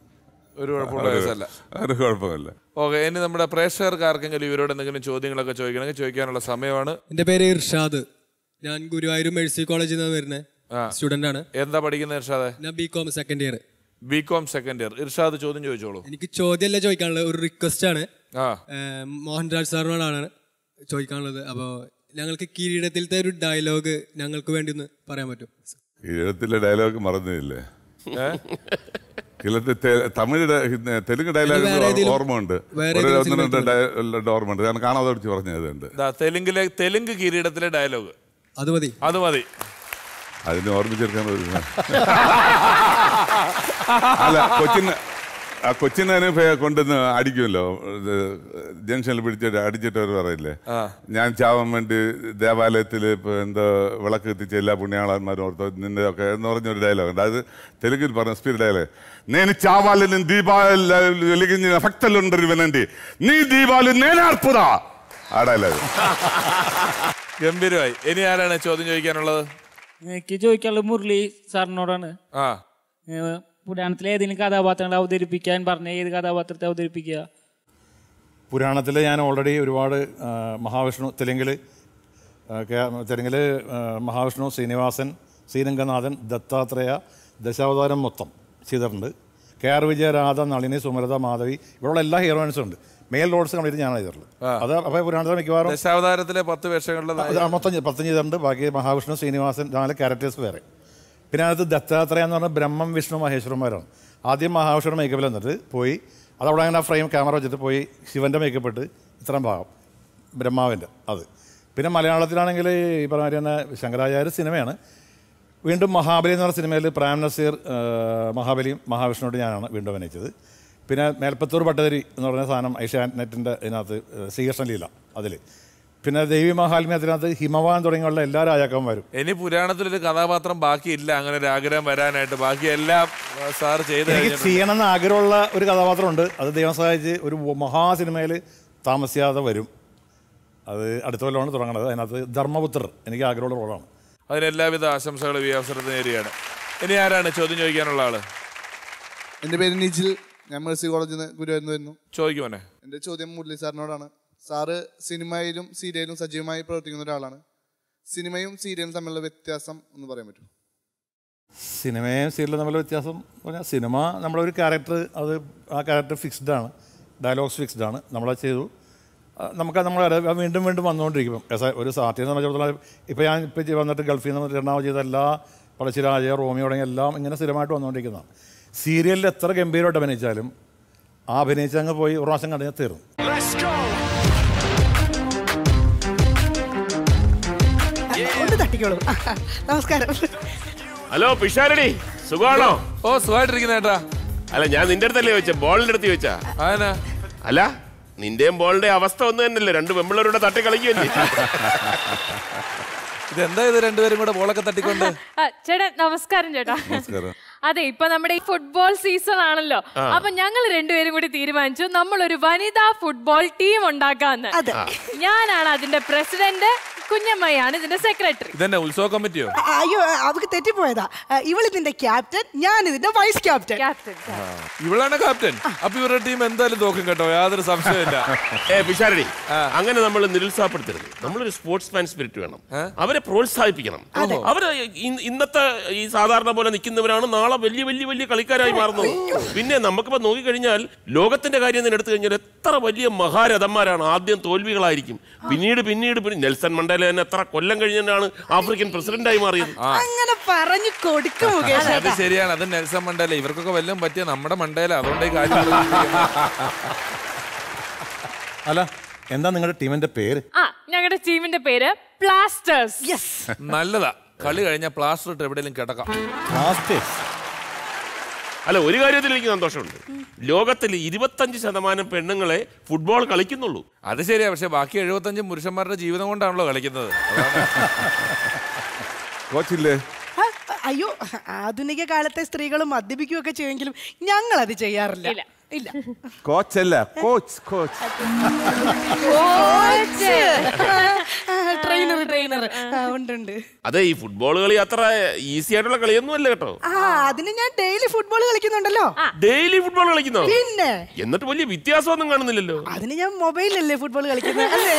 ഒരു കുഴപ്പമുള്ള കേസല്ല ഒരു കുഴപ്പമില്ല ഓക്കെ ഇനി നമ്മുടെ പ്രേക്ഷകർക്ക് ആർക്കെങ്കിലും ഇവരോട് എന്തെങ്കിലും ചോദ്യങ്ങളൊക്കെ ചോദിക്കണമെങ്കിൽ ചോദിക്കാനുള്ള സമയമാണ് എൻ്റെ പേര് ഇർഷാദ് ഞാൻ ഗുരുവായൂർ മെഴ്സി കോളേജിൽ നിന്ന് വരുന്നത് സ്റ്റുഡൻ്റ് ആണ് എന്താ പഠിക്കുന്നത് ഇർഷാദെ ഞാൻ B com second year B com second year Irshad ചോദ്യം ചോദിച്ചോളൂ എനിക്ക് ചോദ്യമല്ല ചോദിക്കാനുള്ളത് ഒരു റിക്വസ്റ്റ് ആണ് ആ ഏം, മോഹൻരാജ് സാറിനോടാണ് ചോദിക്കാനുള്ളത് അപ്പോൾ ഞങ്ങൾക്ക് കിരീടത്തിലത്തെ ഒരു ഡയലോഗ് ഞങ്ങൾക്ക് വേണ്ടി ഒന്ന് പറയാൻ പറ്റും ഈഴത്തിലെ ഡയലോഗ് മറന്നില്ലേ ഏ? കിളത്ത് തെ- തമിഴ് ഡ- ഹിന്ദി- തെലുങ്ക് ഡയലോഗ് വേറെ ഏതേലും- ഓർമ്മയുണ്ട് വേറെ ഒരു ഏതേലും ഒന്ന് രണ്ട് സിനിമയിൽ ഡയലോഗ് ഓർമ്മയുണ്ട് ഞാൻ കാണാതെ പഠിച്ച് പറഞ്ഞതുണ്ട് ദാ തെലുങ്കിലെ തെലുങ്ക് കിരീടത്തിലെ ഡയലോഗ് അത് മതി അത് മതി അതിന് ഓർമ്മിച്ചെടുക്കാൻ ഒരു അല്ല കൊച്ചിന് ആ കൊച്ചിനെ ഫെ- കൊണ്ടുവന്ന് അടിക്കുമല്ലോ ഇത് ജംഗ്ഷനിൽ പിടിച്ചിട്ട് അടിച്ചിട്ട് അവർ പറയില്ലേ ഞാൻ ചാവാൻ വേണ്ടി ദേവാലയത്തിൽ ഇപ്പൊ എന്തോ വിളക്ക് എത്തിച്ച എല്ലാ പുണ്യാളന്മാരും ഓർത്തോ നിന്റെ ഒക്കെ എന്ന് പറഞ്ഞൊരു ഡയലോഗ് ഉണ്ട് അത് തെലുങ്കിൽ പറഞ്ഞ സ്പീഡ് ഡയലോഗ് నేను చావాలని దీపాలు వెలిగించిన భక్తులుండరు వినండి నీ దీపాలు నేనార్పుదా ആ ഡയലോഗ് ഗംഭീരമായി ഇനി ആരാണ് ചോദ്യം ചോദിക്കാനുള്ളത് എനിക്ക് ചോദിക്കാനുള്ളത് മുരളി സാറിനോടാണ് ആ ഏഹ് പുരാണത്തിലെ ഏതെങ്കിലും കഥാപാത്രങ്ങളെ അവതരിപ്പിക്കാൻ പറഞ്ഞ ഏത് കഥാപാത്രത്തെ അവതരിപ്പിക്കുക പുരാണത്തിൽ ഞാൻ ഓൾറെഡി ഒരുപാട് ആ, മഹാവിഷ്ണു തെലുങ്കിൽ തെലുങ്കിൽ മഹാവിഷ്ണു ശ്രീനിവാസൻ ശ്രീരംഗനാഥൻ ദത്താത്രേയ ദശാവതാരം മൊത്തം ചെയ്തിട്ടുണ്ട് കെ ആർ വിജയ രാധ നളിനി സുമലത മാധവി ഇവിടെയുള്ള എല്ലാ ഹീറോയിൻസും ഉണ്ട് മെയിൽ റോഡ്സ് കംപ്ലീറ്റ് ഞാനാണ് ചെയ്തിട്ടുള്ളത് അത് അപ്പോൾ പുരാണത്തിൽ മിക്കവാറും ദശാവതാരത്തിലെ പത്ത് വേഷങ്ങളുടെ നായകൻ. അത് മൊത്തം ചെയ്ത് പത്തും ചെയ്തിട്ടുണ്ട് ബാക്കി മഹാവിഷ്ണു ശ്രീനിവാസൻ നാല് ക്യാരക്ടേഴ്സ് വേറെ പിന്നെ അതിനകത്ത് ദത്താത്രേയ എന്ന് പറഞ്ഞാൽ ബ്രഹ്മം വിഷ്ണു മഹേശ്വരന്മാരാണ് ആദ്യം മഹാവിഷ്ണുയുടെ മേക്കപ്പിൽ എന്നിട്ട് പോയി അതവിടെ അങ്ങനെ ഫ്രെയിം ക്യാമറ വെച്ചിട്ട് പോയി ശിവൻ്റെ മേക്കപ്പ് ഇട്ട് ഇത്രയും ഭാഗം ബ്രഹ്മാവിൻ്റെ അത് പിന്നെ മലയാളത്തിലാണെങ്കിൽ ഈ പറഞ്ഞ മാതിരി തന്നെ ശങ്കരാചാര്യ സിനിമയാണ് വീണ്ടും മഹാബലി എന്ന് പറഞ്ഞ സിനിമയിൽ പ്രാം നസീർ ആ, മഹാബലിയും മഹാവിഷ്ണുவோട് ഞാനാണ് വീണ്ടും അഭിനയിച്ചത് പിന്നെ മേൽപ്പത്തൂർ ഭട്ടതിരി എന്ന് പറഞ്ഞ സാധനം ഐഷ്യാനെറ്റിൻ്റെ ഇതിനകത്ത് ശ്രീകൃഷ്ണ ലീല അതിൽ പിന്നെ ദേവി മഹാത്മ്യത്തിനകത്ത് ഹിമവാൻ തുടങ്ങിയുള്ള എല്ലാ രാജാക്കന്മാരും ഇനി പുരാണത്തിലൊരു കഥാപാത്രം ബാക്കിയില്ല അങ്ങനെ ഒരു ആഗ്രഹം വരാനായിട്ട് ബാക്കി എല്ലാം ആ, സാർ ചെയ്ത് എനിക്ക് കഴിഞ്ഞിട്ടുണ്ട് ചെയ്യണമെന്ന് ആഗ്രഹമുള്ള ഒരു കഥാപാത്രമുണ്ട് അത് ദൈവം സഹായിച്ച് ഒരു മഹാ സിനിമയിൽ താമസിയാതെ വരും അത് അടുത്ത കൊല്ലമാണ് തുടങ്ങുന്നത് അതിനകത്ത് ധർമ്മപുത്രർ എനിക്ക് ആഗ്രഹമുള്ള റോളാണ് അതിന് എല്ലാവിധ ആശംസകളും ഈ അവസരത്തിൽ നേരിയാണ് ഇനി ആരാണ് ചോദ്യം ചോദിക്കാനുള്ള ആള് എൻ്റെ പേര് നിജിൽ ഞാൻ മേഴ്സി കോളേജിൽ നിന്ന് ഗുരുവായൂരിൽ നിന്ന് വരുന്നു ചോദിക്കുമോനെ എൻ്റെ ചോദ്യം മുരളി സാറിനോടാണ് സാറ് സിനിമയിലും സീരിയലും സജീവമായി പ്രവർത്തിക്കുന്ന ഒരാളാണ് സിനിമയും സീരിയലും തമ്മിലുള്ള വ്യത്യാസം എന്ന് പറയാൻ പറ്റും സിനിമയും സീരിയലും തമ്മിലുള്ള വ്യത്യാസം എന്ന് പറഞ്ഞാൽ സിനിമ നമ്മളൊരു ക്യാരക്ടർ അത് ആ ക്യാരക്ടർ ഫിക്സ്ഡ് ആണ് ഡയലോഗ്സ് ഫിക്സ്ഡ് ആണ് നമ്മളത് ചെയ്തു ആ, നമുക്ക് നമ്മൾ വീണ്ടും വീണ്ടും വന്നുകൊണ്ടിരിക്കും As a- ഒരു സാറ്റിനെ സംബന്ധിച്ചിടത്തോളം ഇപ്പോൾ ഞാൻ ഇപ്പോൾ വന്നിട്ട് ഗൾഫിൽ നിന്ന് വന്നിട്ട് എറണാകുളം ചെയ്ത എല്ലാ പഴശ്ശിരാജ റോമിയോ തുടങ്ങിയ എല്ലാം ഇങ്ങനെ സ്ഥിരമായിട്ട് വന്നുകൊണ്ടിരിക്കുന്നതാണ് സീരിയലിൽ എത്ര ഗംഭീരമായിട്ട് അഭിനയിച്ചാലും ആ അഭിനയിച്ച് അങ്ങ് പോയി ഒരു പ്രാവശ്യം കണ്ടു തീർന്നു ഒന്ന് തട്ടിക്കോളൂ നമസ്കാരം ഹലോ പിഷാരടി സുഖമാണോ ഓ സുഖമായിട്ടിരിക്കുന്ന ഏട്ടാ അല്ല ഞാൻ നിന്റെ അടുത്തല്ലേ ചോദിച്ച ബോളിന്റെ അടുത്ത് ചോദിച്ചാ ആന അല്ല നിന്റെയും ബോളിന്റെ അവസ്ഥ ഒന്ന് തന്നെയല്ലേ രണ്ട് പെമ്പിള്ളവരുടെ തട്ടി കളിക്കുമല്ലേ ഇതെന്താ ഇത് രണ്ടുപേരും കൂടെ ബോളൊക്കെ തട്ടിക്കൊണ്ട് ആ, ചേട്ടാ നമസ്കാരം ചേട്ടാ നമസ്കാരം. അതെ ഇപ്പൊ നമ്മുടെ ഈ ഫുട്ബോൾ സീസൺ ആണല്ലോ അപ്പൊ ഞങ്ങൾ രണ്ടുപേരും കൂടി തീരുമാനിച്ചു നമ്മൾ ഒരു വനിതാ ഫുട്ബോൾ ടീം ഉണ്ടാക്കാന്ന് ഞാനാണ് അതിന്റെ പ്രസിഡന്റ് കുഞ്ഞമ്മയാണ് ഇതിന്റെ സെക്രട്ടറി ഇതന്നെ ഉത്സവ കമ്മിറ്റിയോ അ- അയ്യോ അവക്ക് തെറ്റിപ്പോയതാ ഇവൾ ഇതിന്റെ ക്യാപ്റ്റൻ ഞാൻ ഇതിന്റെ വൈസ് ക്യാപ്റ്റൻ ക്യാപ്റ്റൻ ഇവളാണ് ക്യാപ്റ്റൻ അപ്പൊ ഇവരുടെ ടീം എന്തായാലും തോക്കും കേട്ടോ യാതൊരു സംശയമില്ല ഏ പിഷാരടി അങ്ങനെ നമ്മൾ നിരുത്സാഹപ്പെടുത്തരുത് നമ്മളൊരു സ്പോർട്സ്മാൻ സ്പിരിറ്റ് വേണം അവരെ പ്രോത്സാഹിപ്പിക്കണം അവര് ഇ- ഇന്നത്തെ ഈ സാധാരണ പോലെ നിൽക്കുന്നവരാണ് നാളെ വലിയ വലിയ വലിയ കളിക്കാരായി മാറുന്നത് പിന്നെ നമുക്കിപ്പോ നോക്കിക്കഴിഞ്ഞാൽ ലോകത്തിന്റെ കാര്യം തന്നെ എടുത്തു കഴിഞ്ഞാൽ എത്ര വലിയ മഹാരഥന്മാരാണ് ആദ്യം തോൽവികളായിരിക്കും പിന്നീട് പിന്നീട് പിന്നെ നെൽസൺ മണ്ടേല തന്നെ എത്ര കൊല്ലം കഴിഞ്ഞിട്ടാണ് ആഫ്രിക്കൻ പ്രസിഡന്റായി മാറിയത് അങ്ങനെ പറഞ്ഞു കൊടുക്കും മുകേഷ് അത് ശരിയാണ് അത് നെൽസൺ മണ്ടേല ഇവർക്കൊക്കെ വല്ലതും പറ്റിയ നമ്മുടെ മണ്ടേല അതുകൊണ്ട് ഈ കാര്യം അല്ല എന്താ നിങ്ങളുടെ ടീമിന്റെ പേര് ആ ഞങ്ങളുടെ ടീമിന്റെ പേര് പ്ലാസ്റ്റേഴ്സ് യെസ് നല്ലതാ കളി കഴിഞ്ഞ പ്ലാസ്റ്റർ ഇട്ട് എവിടെയെങ്കിലും കിടക്കാം ബ്ലാസ്റ്റേഴ്സ് അല്ല ഒരു കാര്യത്തിൽ എനിക്ക് സന്തോഷമുണ്ട് ലോകത്തിൽ ഇരുപത്തഞ്ച് ശതമാനം പെണ്ണുങ്ങളെ ഫുട്ബോൾ കളിക്കുന്നുള്ളൂ അത് ശരിയാ പക്ഷെ ബാക്കി എഴുപത്തഞ്ച് പുരുഷന്മാരുടെ ജീവിതം കൊണ്ടാണല്ലോ കളിക്കുന്നത് അതാണ്. കോച്ചില്ലേ ആ, അയ്യോ ആധുനിക കാലത്തെ സ്ത്രീകൾ മദ്യപിക്കുകയൊക്കെ ചെയ്യുമെങ്കിലും ഞങ്ങൾ അത് ചെയ്യാറില്ല ഇല്ല. ഇല്ല കോച്ചല്ല കോച്ച് കോച്ച് ട്രെയിനർ ട്രെയിനർ ഉണ്ട് ഉണ്ട് അതെ ഈ ഫുട്ബോൾ കളി അത്ര ഈസി ആയിട്ടുള്ള കളിയൊന്നും അല്ല കേട്ടോ ആ അതിന് ഞാൻ ഡെയിലി ഫുട്ബോൾ കളിക്കുന്നുണ്ടല്ലോ ഡെയിലി ഫുട്ബോൾ കളിക്കുന്നോ പിന്നെ എന്നിട്ട് വലിയ വ്യത്യാസമൊന്നും കാണുന്നില്ലല്ലോ അതിന് ഞാൻ മൊബൈലല്ലേ ഫുട്ബോൾ കളിക്കുന്നത് അല്ലേ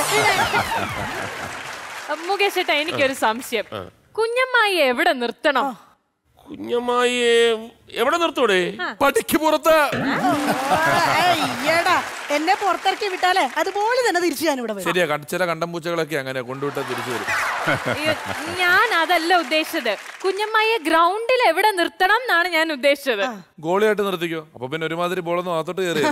മുകേഷ് ചേട്ടാ എനിക്കൊരു സംശയം കുഞ്ഞമ്മായി എവിടെ നിർത്തണം കുഞ്ഞമ്മായി എവിടെ നിർത്തൂടെ പടിക്ക് പുറത്ത് ഏടാ എന്നെ പുറത്തിറക്കി വിട്ടാലേ അതുപോലെ തന്നെ തിരിച്ചു ഞാൻ ഇവിടെ വരും ശരിയാ കണ്ട- ചില കണ്ടംപൂച്ചകളൊക്കെ അങ്ങനെ കൊണ്ടുവിട്ടാ തിരിച്ചു വരും ഈ- ഞാൻ അതല്ല ഉദ്ദേശിച്ചത് കുഞ്ഞമ്മായിയെ ഗ്രൗണ്ടിൽ എവിടെ നിർത്തണം എന്നാണ് ഞാൻ ഉദ്ദേശിച്ചത് ഗോളിയായിട്ട് നിർത്തിക്കോ അപ്പൊ പിന്നെ ഒരുമാതിരി ബോളൊന്നും അകത്തോട്ട് കയറി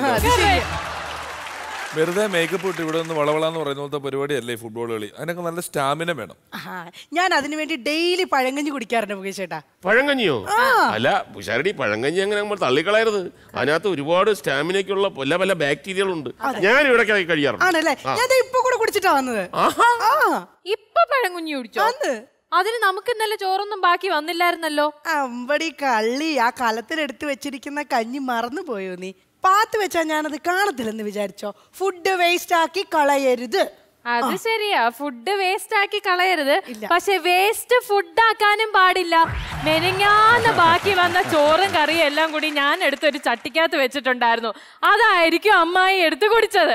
വെറുതെ മേക്കപ്പ് ഇട്ട് ഇവിടെ നിന്ന് വളവളാന്ന് പറയുന്ന പോലത്തെ പരിപാടിയല്ലേ ഈ ഫുട്ബോൾ കളി അതിനൊക്കെ നല്ല സ്റ്റാമിന വേണം ആ, ഞാൻ അതിനു വേണ്ടി ഡെയിലി പഴങ്കഞ്ഞി കുടിക്കാറുണ്ട് മുകേഷ് ചേട്ടാ പഴങ്കഞ്ഞിയോ അല്ല പുഷാരടി പഴങ്കഞ്ഞി അങ്ങനെ നമ്മൾ തള്ളിക്കളയരുത് അതിനകത്ത് ഒരുപാട് സ്റ്റാമിനയ്ക്കുള്ള പല പല ബാക്ടീരിയകളുണ്ട് ഞാൻ ഇവിടെ കഴിയാറുണ്ട് ആണല്ലേ ഞാൻ ദേ ഇപ്പൊ കൂടെ കുടിച്ചിട്ടാ വന്നത് ആഹാ. ആ ഇപ്പൊ പഴങ്കുഞ്ഞി കുടിച്ചോ അന്ന് അതിന് നമുക്ക് ഇന്നലെ ചോറൊന്നും ബാക്കി വന്നില്ലായിരുന്നല്ലോ അമ്പടി കള്ളി ആ കലത്തിലെടുത്ത് വെച്ചിരിക്കുന്ന കഞ്ഞി മറന്നു പോയോ നീ പാത്ത് വെച്ചാ ഞാനത് കാണത്തില്ലെന്ന് വിചാരിച്ചോ ഫുഡ് വേസ്റ്റ് ആക്കി കളയരുത് അത് ശരിയാ ഫുഡ് വേസ്റ്റ് ആക്കി കളയരുത് പക്ഷെ വേസ്റ്റ് ഫുഡ് ആക്കാനും പാടില്ല മെനങ്ങാന്ന് ബാക്കി വന്ന ചോറും കറിയും എല്ലാം കൂടി ഞാൻ എടുത്തൊരു ചട്ടിക്കകത്ത് വെച്ചിട്ടുണ്ടായിരുന്നു അതായിരിക്കും അമ്മായി എടുത്തു കുടിച്ചത്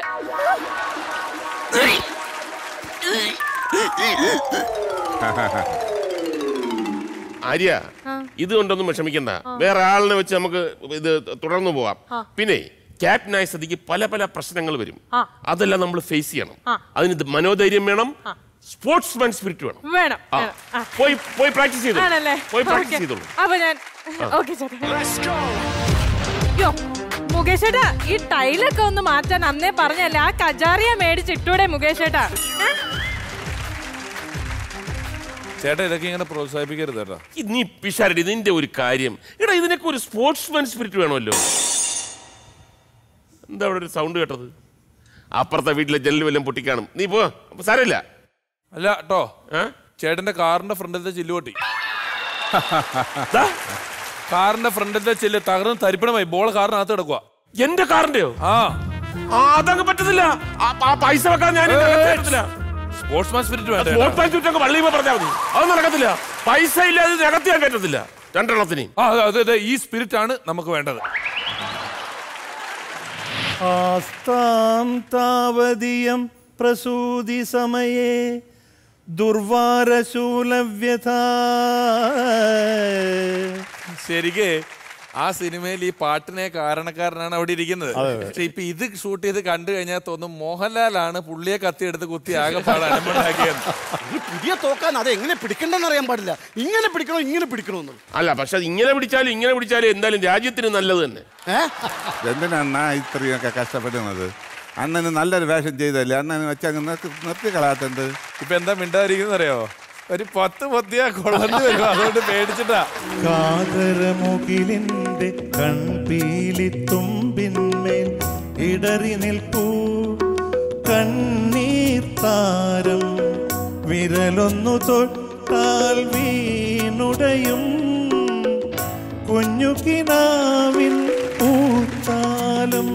ആര്യ ഇതുകൊണ്ടൊന്നും വിഷമിക്കണ്ട വേറെ ആളിനെ വെച്ച് നമുക്ക് ഇത് തുടർന്നു പോവാം പിന്നെ ക്യാപ്റ്റനായ സ്ഥിതിക്ക് പല പല പ്രശ്നങ്ങൾ വരും അതെല്ലാം നമ്മൾ ഫേസ് ചെയ്യണം അതിന് ഇത് മനോധൈര്യം വേണം സ്പോർട്സ്മാൻ സ്പിരിറ്റ് വേണം വേണം ആ. വേണം. ആ. പോയി പോയി പ്രാക്ടീസ് ചെയ്തു ആണല്ലേ പോയി പ്രാക്ടീസ് Okay. ചെയ്തോളൂ അപ്പൊ ഞാൻ ഓക്കെ ചേട്ടാ യോ മുകേഷ് ചേട്ടാ ഈ ടൈലൊക്കെ ഒന്ന് മാറ്റാൻ അന്നേ പറഞ്ഞല്ലേ ആ കജാറിയ മേടിച്ച് ഇട്ടൂടെ മുകേഷ് ചേട്ടാ ഏ? ചേട്ടാ ഇതൊക്കെ ഇങ്ങനെ പ്രോത്സാഹിപ്പിക്കരുത് കേട്ടോ ഈ നീ പിഷാരടി ഇതിന്റെ ഒരു കാര്യം എടാ ഇതിനൊക്കെ ഒരു സ്പോർട്സ്മാൻ സ്പിരിറ്റ് വേണമല്ലോ എന്താ അവിടെ ഒരു സൗണ്ട് കേട്ടത് അപ്പുറത്തെ വീട്ടിലെ ജനൽ വല്ലതും പൊട്ടിക്കാണും നീ പോ അപ്പൊ സാരമില്ല അല്ല കേട്ടോ ഏ? ചേട്ടന്റെ കാറിന്റെ ഫ്രണ്ടിലത്തെ ചില്ല് പൊട്ടി ദാ, കാറിന്റെ ഫ്രണ്ടിലത്തെ ചില്ല് തകർന്ന് തരിപ്പണമായി ബോൾ കാറിനകത്ത് കിടക്കുക എന്റെ കാറിന്റെയോ ആ ആ അതങ്ങ് പറ്റത്തില്ല ആ ആ പൈസ വെക്കാൻ ഞാൻ ഇതിന്റെ അകത്ത് കയറ്റത്തില്ല. സ്പോർട്സ്മാൻ സ്പിരിറ്റ് വേണ്ട സ്പോർട്സ് ബാങ്ക് ചുറ്റൊക്കെ വള്ളിയുമ്പോ പറഞ്ഞാൽ മതി അത് നടക്കത്തില്ല പൈസ ഇല്ലാതെ ഇത് അകത്ത് ഞാൻ കയറ്റത്തില്ല രണ്ടെണ്ണത്തിന് ആ അതെ, അതെ അതെ ഈ സ്പിരിറ്റ് ആണ് നമുക്ക് വേണ്ടത് ആസ്താം താവതിയം പ്രസൂതി സമയേ ദുർവാരശൂലവ്യഥ ശരിക്ക് ആ സിനിമയിൽ ഈ പാട്ടിനെ കാരണക്കാരനാണ് അവിടെ ഇരിക്കുന്നത് പക്ഷെ ഇപ്പൊ ഇത് ഷൂട്ട് ചെയ്ത് കണ്ടു കഴിഞ്ഞാൽ തോന്നും മോഹൻലാലാണ് പുള്ളിയെ കത്തിയെടുത്ത് കുത്തി ആകെപ്പാട് അലമ്പുണ്ടാക്കിയത് ഈ പുതിയ തോക്കാൻ അത് എങ്ങനെ പിടിക്കണ്ടെന്ന് അറിയാൻ പാടില്ല ഇങ്ങനെ പിടിക്കണോ ഇങ്ങനെ പിടിക്കണമെന്ന് അല്ല പക്ഷെ അത് ഇങ്ങനെ പിടിച്ചാലും ഇങ്ങനെ പിടിച്ചാലും എന്തായാലും രാജ്യത്തിന് നല്ലത് തന്നെ എന്തിനാ ഇത്രയൊക്കെ കഷ്ടപ്പെടുന്നത് അണ്ണന് നല്ലൊരു വേഷം ചെയ്തല്ലേ അണ്ണന് വെച്ചങ്ങ് നിർത്തി നിർത്തി കളയാത്തത് ഇപ്പൊ എന്താ മിണ്ടായിരിക്കുന്ന അറിയോ ഒരു പത്ത് പൊത്തിയാ കൊള്ളേണ്ടി വരും അതുകൊണ്ട് പേടിച്ചിട്ടാ കാതരമുകിലിന്റെ കൺപീലി തുമ്പിന്മേൽ ഇടറി നിൽപ്പൂ താരം വിരലൊന്നു തൊട്ടാൽ വീണുടയും കുഞ്ഞു കിനാവിൻ പൂത്താലം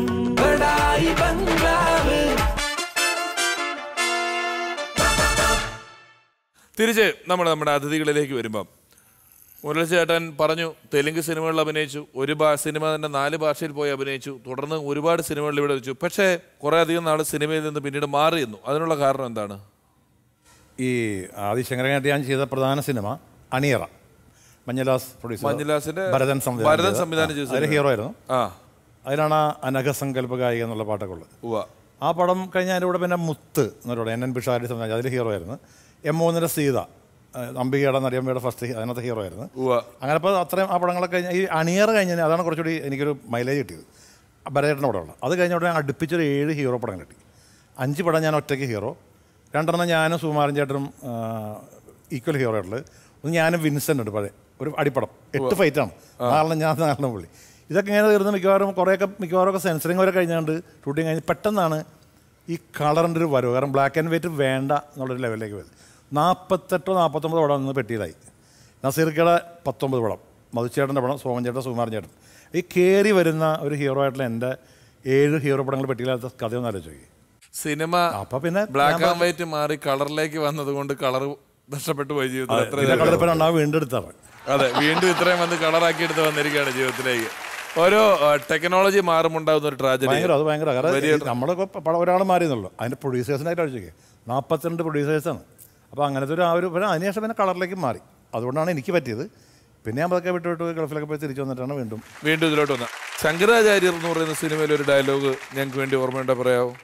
തിരിച്ച് നമ്മൾ നമ്മുടെ അതിഥികളിലേക്ക് വരുമ്പം മുരളി ചേട്ടൻ പറഞ്ഞു തെലുങ്ക് സിനിമകളിൽ അഭിനയിച്ചു ഒരു ഭാ സിനിമ തന്നെ നാല് ഭാഷയിൽ പോയി അഭിനയിച്ചു തുടർന്ന് ഒരുപാട് സിനിമകളിൽ ഇവിടെ വെച്ചു പക്ഷേ കുറേ അധികം നാൾ സിനിമയിൽ നിന്ന് പിന്നീട് മാറിയിരുന്നു അതിനുള്ള കാരണം എന്താണ് ഈ ആദിശങ്കരനായിട്ട് ഞാൻ ചെയ്ത പ്രധാന സിനിമ അണിയറ മഞ്ഞലാസ് പ്രൊഡ്യൂസർ മഞ്ഞുലാസിന്റെ ഭരതൻ സംവിധാനം ഭരതൻ ചെയ്ത- സംവിധാനം ചെയ്ത ആ, അതിലെ സിനിമ. ഹീറോ ആയിരുന്നു ആ അതിലാണ് ആ അനഘസങ്കല്പ ഗായിക എന്നുള്ള പാട്ടൊക്കെ ഉള്ളത് ഉവ്വ ആ പടം കഴിഞ്ഞ അതിൻ്റെ കൂടെ പിന്നെ മുത്ത് എന്നൊരു പടം എൻ എൻ പിഷാരി സംവിധാനം അതിൽ ഹീറോ ആയിരുന്നു എം മൂന്നിൻ്റെ സീത ആ, അംബികയുടെ നരിയമ്മയുടെ ഫസ്റ്റ് അതിനകത്ത് ഹീറോ ആയിരുന്നു ഉവ്വ അങ്ങനെ ഇപ്പോൾ അത്രയും ആ പടങ്ങളൊക്കെ കഴിഞ്ഞ് ഈ അണിയറ കഴിഞ്ഞാൽ അതാണ് കുറച്ചുകൂടി എനിക്കൊരു മൈലേജ് കിട്ടിയത് ഭരതേട്ടൻ്റെ പടമുള്ള അത് കഴിഞ്ഞ ഉടനെ അടുപ്പിച്ചൊരു ഏഴ് ഹീറോ പടം കിട്ടി അഞ്ച് പടം ഞാൻ ഒറ്റയ്ക്ക് ഹീറോ രണ്ടെണ്ണം ഞാനും സുകുമാരൻ ചേട്ടനും ഈക്വൽ ഹീറോ ആയിട്ടുള്ളത് ഒന്ന് ഞാനും വിൻസെൻ്റ് ഉണ്ട് പഴയ ഒരു അടിപ്പടം എട്ട് ഫൈറ്റാണ് നാലെണ്ണം ഞാൻ നാലെണ്ണം പുള്ളി ഇതൊക്കെ ഇങ്ങനെ തീർന്ന് മിക്കവാറും കുറേയൊക്കെ മിക്കവാറും ഒക്കെ സെൻസറിങ് വരെ കഴിഞ്ഞാണ്ട് ഷൂട്ടിങ് കഴിഞ്ഞ് പെട്ടെന്നാണ് ഈ കളറിൻ്റെ ഒരു വരവ് കാരണം ബ്ലാക്ക് ആൻഡ് വൈറ്റ് വേണ്ട എന്നുള്ളൊരു ലെവലിലേക്ക് വരുന്നത് നാൽപ്പത്തെട്ടോ നാൽപ്പത്തൊമ്പത് പടം നിന്ന് പെട്ടിയിലായി നസീർക്കയുടെ പത്തൊമ്പത് പടം മധുച്ചേട്ടൻ്റെ പടം സോമൻ ചേട്ടൻ സുകുമാരൻ ചേട്ടൻ ഈ കയറി വരുന്ന ഒരു ഹീറോ ആയിട്ടുള്ള എൻ്റെ ഏഴ് ഹീറോ പടങ്ങൾ പെട്ടിയിലാത്ത കഥയൊന്നും ആലോചിച്ച് നോക്കി സിനിമ അപ്പൊ പിന്നെ ബ്ലാക്ക് ആൻഡ് വൈറ്റ് മാറി കളറിലേക്ക് വന്നത് കൊണ്ട് കളർ നഷ്ടപ്പെട്ടു പോയി ജീവിതത്തിൽ എത്ര ഇതിന്റെ ഇതായി. കളർ ഇപ്പം രണ്ടാമത് വീണ്ടും എടുത്താണ് അതെ വീണ്ടും ഇത്രയും വന്ന് കളറാക്കി എടുത്ത് വന്നിരിക്കുകയാണ് ജീവിതത്തിലേക്ക് ഓരോ ടെക്നോളജി മാറുമുണ്ടാകുന്ന ഒരു ട്രാജഡി ഭയങ്കര അത് ഭയങ്കര കാരണം നമ്മളൊക്കെ പടം ഒരാൾ മാറിയെന്നുള്ളൂ അതിൻ്റെ പ്രൊഡ്യൂസേഴ്സിനായിട്ട് അടിച്ചോക്കെ നാൽപ്പത്തിരണ്ട് പ്രൊഡ്യൂസേഴ്സാണ് അപ്പോൾ അങ്ങനത്തെ ഒരു ആ ഒരു പിന്നെ അതിനുശേഷം പിന്നെ കളറിലേക്ക് മാറി അതുകൊണ്ടാണ് എനിക്ക് പറ്റിയത് പിന്നെ ഞാൻ അതൊക്കെ വിട്ട് വിട്ട് ഗൾഫിലൊക്കെ പോയി തിരിച്ചു വന്നിട്ടാണ് വീണ്ടും വീണ്ടും ഇതിലോട്ട് വന്ന ശങ്കരാചാര്യർ എന്ന് പറയുന്ന സിനിമയിൽ ഒരു ഡയലോഗ് ഞങ്ങൾക്ക് വേണ്ടി ഓർമ്മയുണ്ടോ പറയാവോ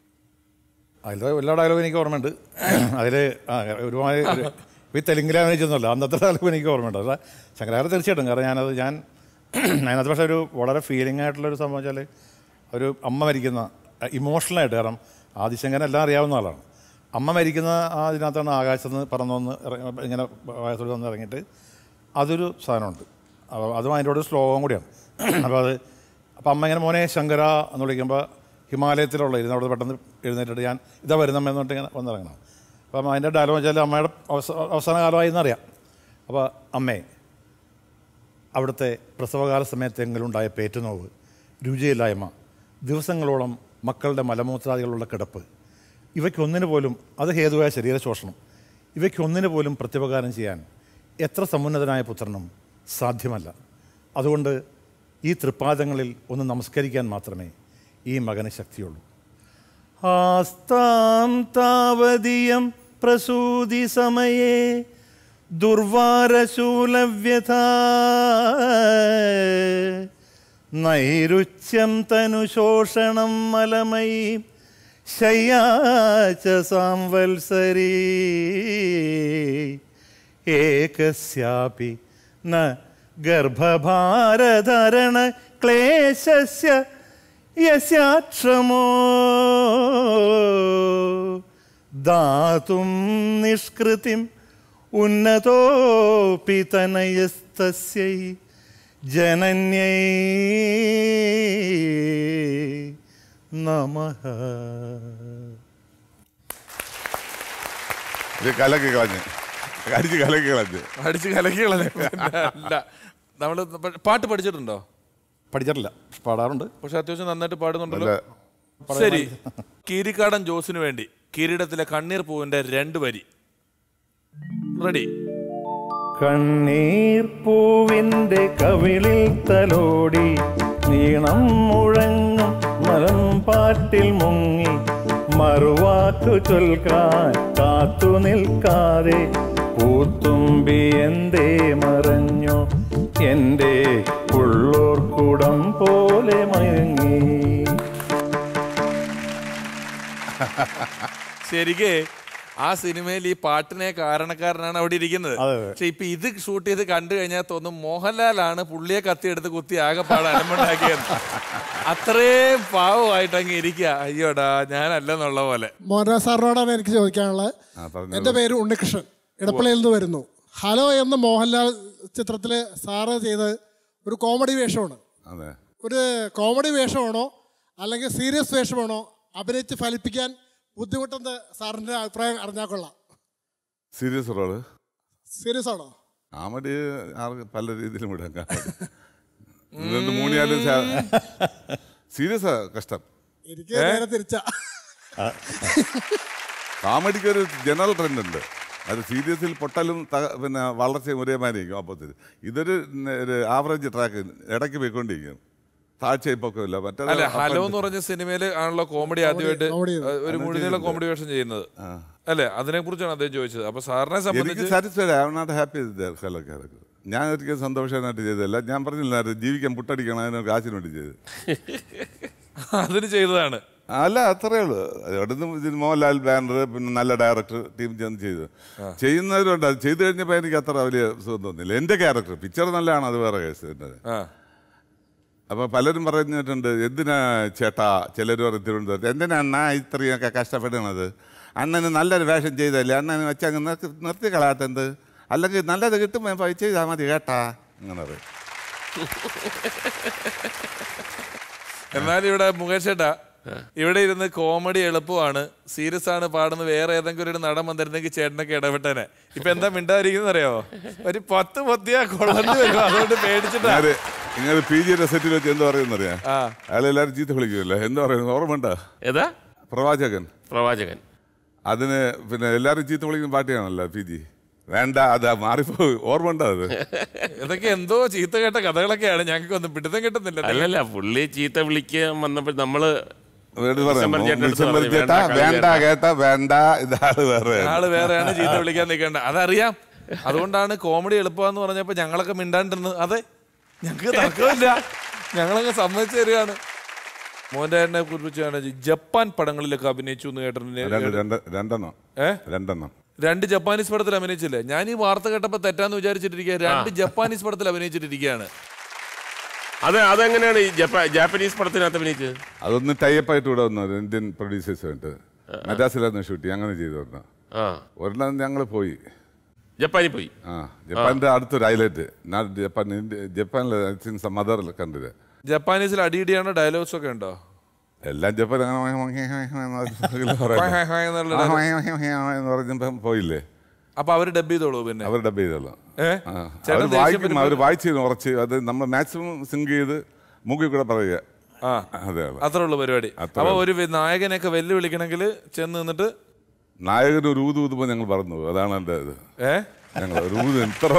അതിൽ എല്ലാ ഡയലോഗും എനിക്ക് ഓർമ്മയുണ്ട് അതിൽ ഒരുപാട് ഒരു- ഈ തെലുങ്കിലാണ് അഭിനയിച്ചൊന്നുമല്ല അന്നത്തെ ഡയലോഗ് എനിക്ക് ഓർമ്മയുണ്ട് അല്ല ശങ്കരാചാര്യ തീർച്ചയായിട്ടും കാരണം ഞാനത് ഞാൻ അതിനകത്ത് പക്ഷേ ഒരു വളരെ ഫീലിംഗ് ആയിട്ടുള്ള ഒരു സംഭവം വെച്ചാൽ ഒരു അമ്മ മരിക്കുന്ന ഇമോഷണലായിട്ട് കാരണം ആദിശങ്കരൻ എല്ലാം അറിയാവുന്ന ആളാണ് അമ്മ മരിക്കുന്ന ആ ഇതിനകത്താണ് ആകാശത്ത് നിന്ന് പറന്നു വന്ന് ഇറങ്ങി- ഇങ്ങനെ വായത്തോട് വന്ന് ഇറങ്ങിയിട്ട് അതൊരു സാധനമുണ്ട് അപ്പോൾ അതും അതിൻ്റെ കൂടെ ഒരു ശ്ലോകം കൂടിയാണ് അപ്പോൾ അത് അപ്പോൾ അമ്മ ഇങ്ങനെ മോനെ ശങ്കര എന്ന് വിളിക്കുമ്പോൾ ഹിമാലയത്തിലുള്ള ഇരുന്ന് അവിടെ പെട്ടെന്ന് എഴുന്നേറ്റിട്ട് ഞാൻ ഇതാ വരുന്നമ്മ എന്ന് പറഞ്ഞിട്ട് ഇങ്ങനെ വന്നിറങ്ങണം അപ്പം അതിൻ്റെ ഡയലോഗ് വെച്ചാൽ അമ്മയുടെ അവസ- അവസാന കാലമായി എന്നറിയാം അപ്പോൾ അമ്മേ അവിടുത്തെ പ്രസവകാല സമയത്ത് എങ്കിലുണ്ടായ പേറ്റുനോവ് രുചിയില്ലായ്മ ദിവസങ്ങളോളം മക്കളുടെ മലമൂത്രാദികളുള്ള കിടപ്പ് ഇവയ്ക്കൊന്നിനു പോലും അത് ഹേതുവായ ശരീരശോഷണം ഇവയ്ക്കൊന്നിനു പോലും പ്രത്യുപകാരം ചെയ്യാൻ എത്ര സമുന്നതനായ പുത്രനും സാധ്യമല്ല അതുകൊണ്ട് ഈ തൃപ്പാദങ്ങളിൽ ഒന്ന് നമസ്കരിക്കാൻ മാത്രമേ ഈ മകന് ശക്തിയുള്ളൂ ആസ്താം താവതിയം പ്രസൂതി സമയേ ദുർവാരശൂലവ്യഥ നൈരുച്യം തനുശോഷണം മലമയീ ശയ്യാച സാംവത്സരീ ഏകസ്യാപി ന ഗർഭഭാരധരണ ക്ലേശസ്യ യസ്യാക്ഷമോ ദാതും നിഷ്കൃതിം ഉന്നതോപി തനയസ്തസ്യൈ ജനന്യൈ നമഃ ഇത് കലക്കി കളഞ്ഞ് അടിച്ച് കലക്കി കളഞ്ഞ് അടിച്ച് കലക്കികളല്ലേ അല്ല നമ്മള് പാട്ട് പഠിച്ചിട്ടുണ്ടോ പഠിച്ചിട്ടില്ല പാടാറുണ്ട് പക്ഷെ അത്യാവശ്യം നന്നായിട്ട് പാടുന്നുണ്ടല്ലോ നല്ല ശരി കീരിക്കാടൻ ജോസിന് വേണ്ടി കിരീടത്തിലെ കണ്ണീർ പൂവിന്റെ രണ്ട് വരി റെഡി കണ്ണീർ പൂവിൻ്റെ കവിളിൽ തലോടി നീണം മുഴങ്ങും മലം പാട്ടിൽ മുങ്ങി മറുവാക്കു ചൊൽക്കാൻ കാത്തു നിൽക്കാതെ പൂത്തുമ്പി എന്തേ മറഞ്ഞു എൻ്റെ ഉള്ളോർക്കുടം പോലെ മയങ്ങി ശരിക്ക് ആ സിനിമയിൽ ഈ പാട്ടിനെ കാരണക്കാരനാണ് അവിടെ ഇരിക്കുന്നത് അതെ, അതെ. പക്ഷെ ഇപ്പൊ ഇത് ഷൂട്ട് ചെയ്ത് കണ്ടു കഴിഞ്ഞാൽ തോന്നും മോഹൻലാലാണ് പുള്ളിയെ കത്തിയെടുത്ത് കുത്തി ആകെപ്പാട് അലമ്പുണ്ടാക്കിയത് അത്രയും പാവമായിട്ട് അങ്ങ് ഇരിക്കുക അയ്യോടാ ഞാനല്ലെന്നുള്ള പോലെ മോഹൻരാജ് സാറിനോടാണ് എനിക്ക് ചോദിക്കാനുള്ളത് ആ, പറഞ്ഞോളൂ. എൻ്റെ പേര് ഉണ്ണികൃഷ്ണൻ ഇടപ്പള്ളിയിൽ നിന്ന് വരുന്നു ഹലോ എന്ന മോഹൻലാൽ ചിത്രത്തിൽ സാറ് ചെയ്ത് ഒരു കോമഡി വേഷമാണ് അതെ ഒരു കോമഡി വേഷമാണോ അല്ലെങ്കിൽ സീരിയസ് വേഷമാണോ അഭിനയിച്ച് ഫലിപ്പിക്കാൻ ബുദ്ധിമുട്ടെന്ന് സാറിന്റെ അഭിപ്രായം അറിഞ്ഞാൽ കൊള്ളാം സീരിയസ് റോള് സീരിയസ് ആണോ കാമഡി ആർക്ക് പല രീതിയിലും വിടാം കാമഡി രണ്ട് മൂന്നിയാലും സീരിയസാ കഷ്ടം എനിക്ക് നേരെ തിരിച്ചാ കാമഡിക്ക് ഒരു ജനറൽ ട്രെൻഡ് ഉണ്ട് അത് സീരിയസിൽ പൊട്ടലും തക- പിന്നെ വളർച്ചയും ഒരേമാതിരിക്കും ഓപ്പോസിറ്റ് ഇതൊരു ന- ഒരു ആവറേജ് ട്രാക്ക് ഇടയ്ക്ക് പോയിക്കൊണ്ടിരിക്കും താഴ്ച പൊക്കമില്ല മറ്റേത് അല്ല up ഹലോ and എന്ന് പറഞ്ഞ സിനിമയിൽ ആണല്ലോ കോമഡി ആദ്യമായിട്ട് comedy അഹ് ഒരു അന്ന് മുഴുനീള ചെയ്തിട്ടുണ്ട്. കോമഡി വേഷം ചെയ്യുന്നത് അല്ലെ അതിനെ കുറിച്ചാണ് അദ്ദേഹം ചോദിച്ചത് അപ്പൊ സാറിനെ എനിക്ക് സംബന്ധിച്ച് satisfied I not happy hello character ഞാൻ ഒരിക്കലും സന്തോഷമായിട്ട് ചെയ്തതല്ല ഞാൻ പറഞ്ഞില്ല ജീവിക്കാൻ പുട്ടടിക്കണം അതിന് കാശിന് വേണ്ടി ചെയ്ത് അതിന് ചെയ്തതാണ് അല്ല അത്രേ ഉള്ളൂ അവിടുന്ന് ഇത് മോഹൻലാൽ ബാനർ പിന്നെ നല്ല ഡയറക്ടർ ടീം ചെന്ന് ചെയ്തു ചെയ്യുന്നവരുണ്ട് അത് ചെയ്തു കഴിഞ്ഞപ്പോൾ എനിക്ക് അത്ര വലിയ സുഖം തോന്നിയില്ല എൻ്റെ ക്യാരക്ടർ പിക്ചർ നല്ലതാണ് അത് വേറെ കേസ് എൻ്റെ ആ അപ്പോൾ പലരും പറഞ്ഞിട്ടുണ്ട് എന്തിനാ ചേട്ടാ ചിലർ പറയും തിരുവനന്തപുരത്ത് എന്തിനാ അണ്ണാ ഇത്രയൊക്കെ കഷ്ടപ്പെടുന്നത് അണ്ണന് നല്ലൊരു വേഷം ചെയ്തല്ലേ അണ്ണന് വെച്ചങ്ങ് നിർത്തി നിർത്തി കളയാത്തെന്ത് അല്ലെങ്കിൽ നല്ലത് കിട്ടുമ്പോൾ പോയി ചെയ്താൽ മതി കേട്ടാ അങ്ങനെ പറയും എന്നാൽ ഇവിടെ മുകേഷ് ചേട്ടാ ഇവിടെ ഇരുന്ന് കോമഡി എളുപ്പമാണ് സീരിയസ് ആണ് പാടുന്ന വേറെ ഏതെങ്കിലും ഒരു നടൻ വന്നിരുന്നെങ്കിൽ ചേട്ടനൊക്കെ ഇടപെട്ടനെ ഇപ്പൊ എന്താ മിണ്ടാതിരിക്കുന്ന അറിയാവോ ഒരു പത്ത് പത്തിയാ കൊള്ളണ്ടി വരും അതുകൊണ്ട് പേടിച്ചിട്ടാ ഞാൻ ഇങ്ങനെ പി ജിയുടെ സെറ്റിൽ വെച്ച് എന്താ പറയുന്നറിയാം ആ. അയാളെല്ലാവരും ചീത്ത വിളിക്കുമല്ലോ എന്താ പറയുന്നത് ഓർമ്മ ഏതാ പ്രവാചകൻ പ്രവാചകൻ അതിന് പിന്നെ എല്ലാവരും ചീത്ത വിളിക്കുന്ന പാർട്ടിയാണല്ലോ പി ജി വേണ്ട അത് മാറിപ്പോ ഓർമ്മ ഉണ്ടോ അത് ഇതൊക്കെ എന്തോ ചീത്ത കേട്ട കഥകളൊക്കെയാണ് ഞങ്ങൾക്ക് ഒന്നും പിടുത്തം കിട്ടുന്നില്ല അല്ലല്ല പുള്ളി ചീത്ത വിളിക്കാൻ വന്നപ്പോൾ നമ്മള് വേണ്ടി പറയാം ഡിസംബർ ചേട്ടൻ്റെ അടുത്ത് ഡിസംബർ പറഞ്ഞു, ചേട്ടാ വേണ്ട, കളി വേണ്ട വേണ്ട. കേട്ടാ വേണ്ട ഇതാള് വേറെ ആള് വേറെയാണ് ചീത്ത വിളിക്കാൻ നിൽക്കേണ്ട അതറിയാം അതുകൊണ്ടാണ് കോമഡി എളുപ്പമെന്ന് പറഞ്ഞപ്പോ ഞങ്ങളൊക്കെ മിണ്ടാണ്ടിരുന്നു അതെ ഞങ്ങൾക്ക് തർക്കമില്ല ഞങ്ങളങ്ങ് സമ്മതിച്ചു തരികയാണ് മോഹൻലാലിനെ കുറിച്ചാണ് ജപ്പാൻ പടങ്ങളിലൊക്കെ അഭിനയിച്ചു എന്ന് രണ്ട് കേട്ടിട്ടുണ്ട് രണ്ട് രണ്ടെണ്ണം ഏ? രണ്ടെണ്ണം രണ്ട് ജപ്പാനീസ് പടത്തിൽ അഭിനയിച്ചില്ലേ ഞാൻ ഈ വാർത്ത കേട്ടപ്പോ തെറ്റാന്ന് വിചാരിച്ചിട്ടിരിക്കുക രണ്ട് ജപ്പാനീസ് പടത്തിൽ അഭിനയിച്ചിട്ടിരിക്കുകയാണ് അത് അതെങ്ങനെയാണ് ഈ ജപ്പാ ജാപ്പനീസ് പടത്തിനകത്ത് അഭിനയിച്ചത് അതൊന്ന് ടൈപ്പ് ആയിട്ട് ഇവിടെ വന്നത് ഇന്ത്യൻ പ്രൊഡ്യൂസേഴ്സ് വേണ്ടി മദ്രാസിലായിരുന്നു ഷൂട്ട് അങ്ങനെ ചെയ്തു ഒരെണ്ണം ആ ഒരെണ്ണം ഞങ്ങൾ പോയി ജപ്പാനിൽ പോയി ആ ജപ്പാന്റെ അടുത്തൊരു ഹൈലൈറ്റ് ഞാൻ ജപ്പാൻ ഇന്ത്യ ജപ്പാനിൽ മദർ കണ്ടത് ജപ്പാനീസിൽ അടിയിടിയാണോ ഡയലോഗ്സ് ഒക്കെ ഉണ്ടോ എല്ലാം ജപ്പാൻ അങ്ങനെ എന്ന് പറഞ്ഞപ്പം പോയില്ലേ അപ്പൊ അവര് ഡബ് ചെയ്തോളൂ പിന്നെ അവർ ഡബ് ചെയ്തല്ലോ ഏ? ആ. ചേട്ടൻ അവർ ദേഷ്യം വായിക്കും വരുമ്പോ- അവർ വായിച്ചു ഉറച്ച് അത് നമ്മൾ മാക്സിമം സിങ്ക് ചെയ്ത് മൂക്കിൽ കൂടെ പറയുക ആ അതെ അത്രേ ഉള്ളൂ പരിപാടി അത്രേ അപ്പൊ ഉള്ളൂ. ഒരു വി- നായകനെയൊക്കെ വെല്ലുവിളിക്കണമെങ്കിൽ ചെന്ന് നിന്നിട്ട് നായകൻ ഒരു ഊത് ഊതുമ്പോൾ ഞങ്ങൾ പറഞ്ഞു പോകും. അതാണ് എൻ്റെ ഇത് ഏ ഞങ്ങൾ ഒരു ഊത് ഇത്ര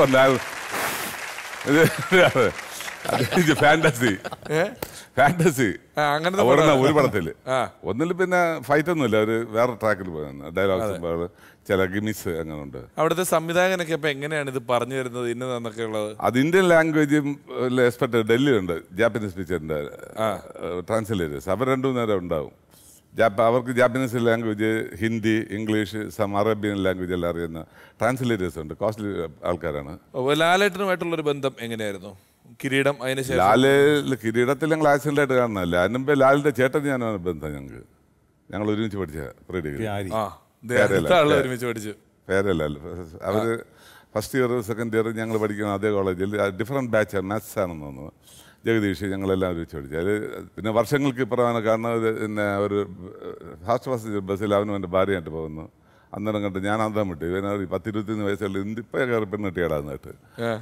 ഫാന്റസി ഏ? ഫാന്റസി ആ, അങ്ങനത്തെ ഒരെണ്ണം പടം. ഒരു പടത്തില് ആ. ഒന്നിൽ പിന്നെ ഫൈറ്റ് ഒന്നുമില്ല ഒരു വേറെ ട്രാക്കിൽ പോയാണ് ഡയലോഗ്സ് ചില ഗിമിസ് അങ്ങനെ ഉണ്ട് അവിടുത്തെ സംവിധായകനൊക്കെ ഇപ്പൊ എങ്ങനെയാണ് ഇത് പറഞ്ഞു തരുന്നത് ഇന്നതെന്നൊക്കെ ഉള്ളത് അത് ഇന്ത്യൻ ലാംഗ്വേജും എക്സ്പെക്ട് ഡൽഹി ഉണ്ട് ജാപ്പനീസ് പിക്ചറിന്റെ ട്രാൻസ്ലേറ്റേഴ്സ് അവർ രണ്ടു നേരം ഉണ്ടാവും ജാപ്പ അവർക്ക് Japanese language Hindi English some Arabian language എല്ലാം അറിയുന്ന ട്രാൻസ്ലേറ്റേഴ്സ് ഉണ്ട് കോസ്റ്റ്ലി ആൾക്കാരാണ് ഓ, ലാലേട്ടനുമായിട്ടുള്ള ഒരു ബന്ധം എങ്ങനെയായിരുന്നു കിരീടം അതിന് ശേഷം ലാല് കിരീടത്തിൽ ഞങ്ങൾ ആക്സിഡന്റ് ആയിട്ട് കാണുന്നതല്ല അതിന് മുമ്പേ ലാലിന്റെ ചേട്ടൻ ഞാനാണ് ബന്ധം ഞങ്ങൾക്ക് ഞങ്ങൾ ഒരുമിച്ച് പഠിച്ച പ്രീ ഡിഗ്രി ആ ദേ, അടുത്ത ആള് ഒരുമിച്ച് പഠിച്ചു പേരല്ല അവര് ഫസ്റ്റ് ഇയർ സെക്കൻഡ് ഇയർ ഞങ്ങൾ പഠിക്കുന്ന അതേ കോളേജിൽ ഡിഫറെൻറ്റ് ബാച്ച് മാത്സ് ആണെന്ന് തോന്നുന്നു ജഗദീഷ് ഞങ്ങളെല്ലാം ഒരുമിച്ച് പഠിച്ചു അതിൽ പിന്നെ വർഷങ്ങൾക്ക് ഇപ്പുറമാണ് കാണുന്നത് പിന്നെ ഒരു ഫാസ്റ്റ് ഫാസ്റ്റ് ബസ്സിൽ അവനും എൻ്റെ ഭാര്യയായിട്ട് പോകുന്നു അന്നേരം കണ്ട് ഞാൻ അന്തം വിട്ടു ഇവനൊരു പത്തിരുപത്തിയൊന്ന് വയസ്സുള്ള ഇന്തിപ്പോ കയറി പെണ്ണ് കിട്ടിയാടാന്നിട്ട്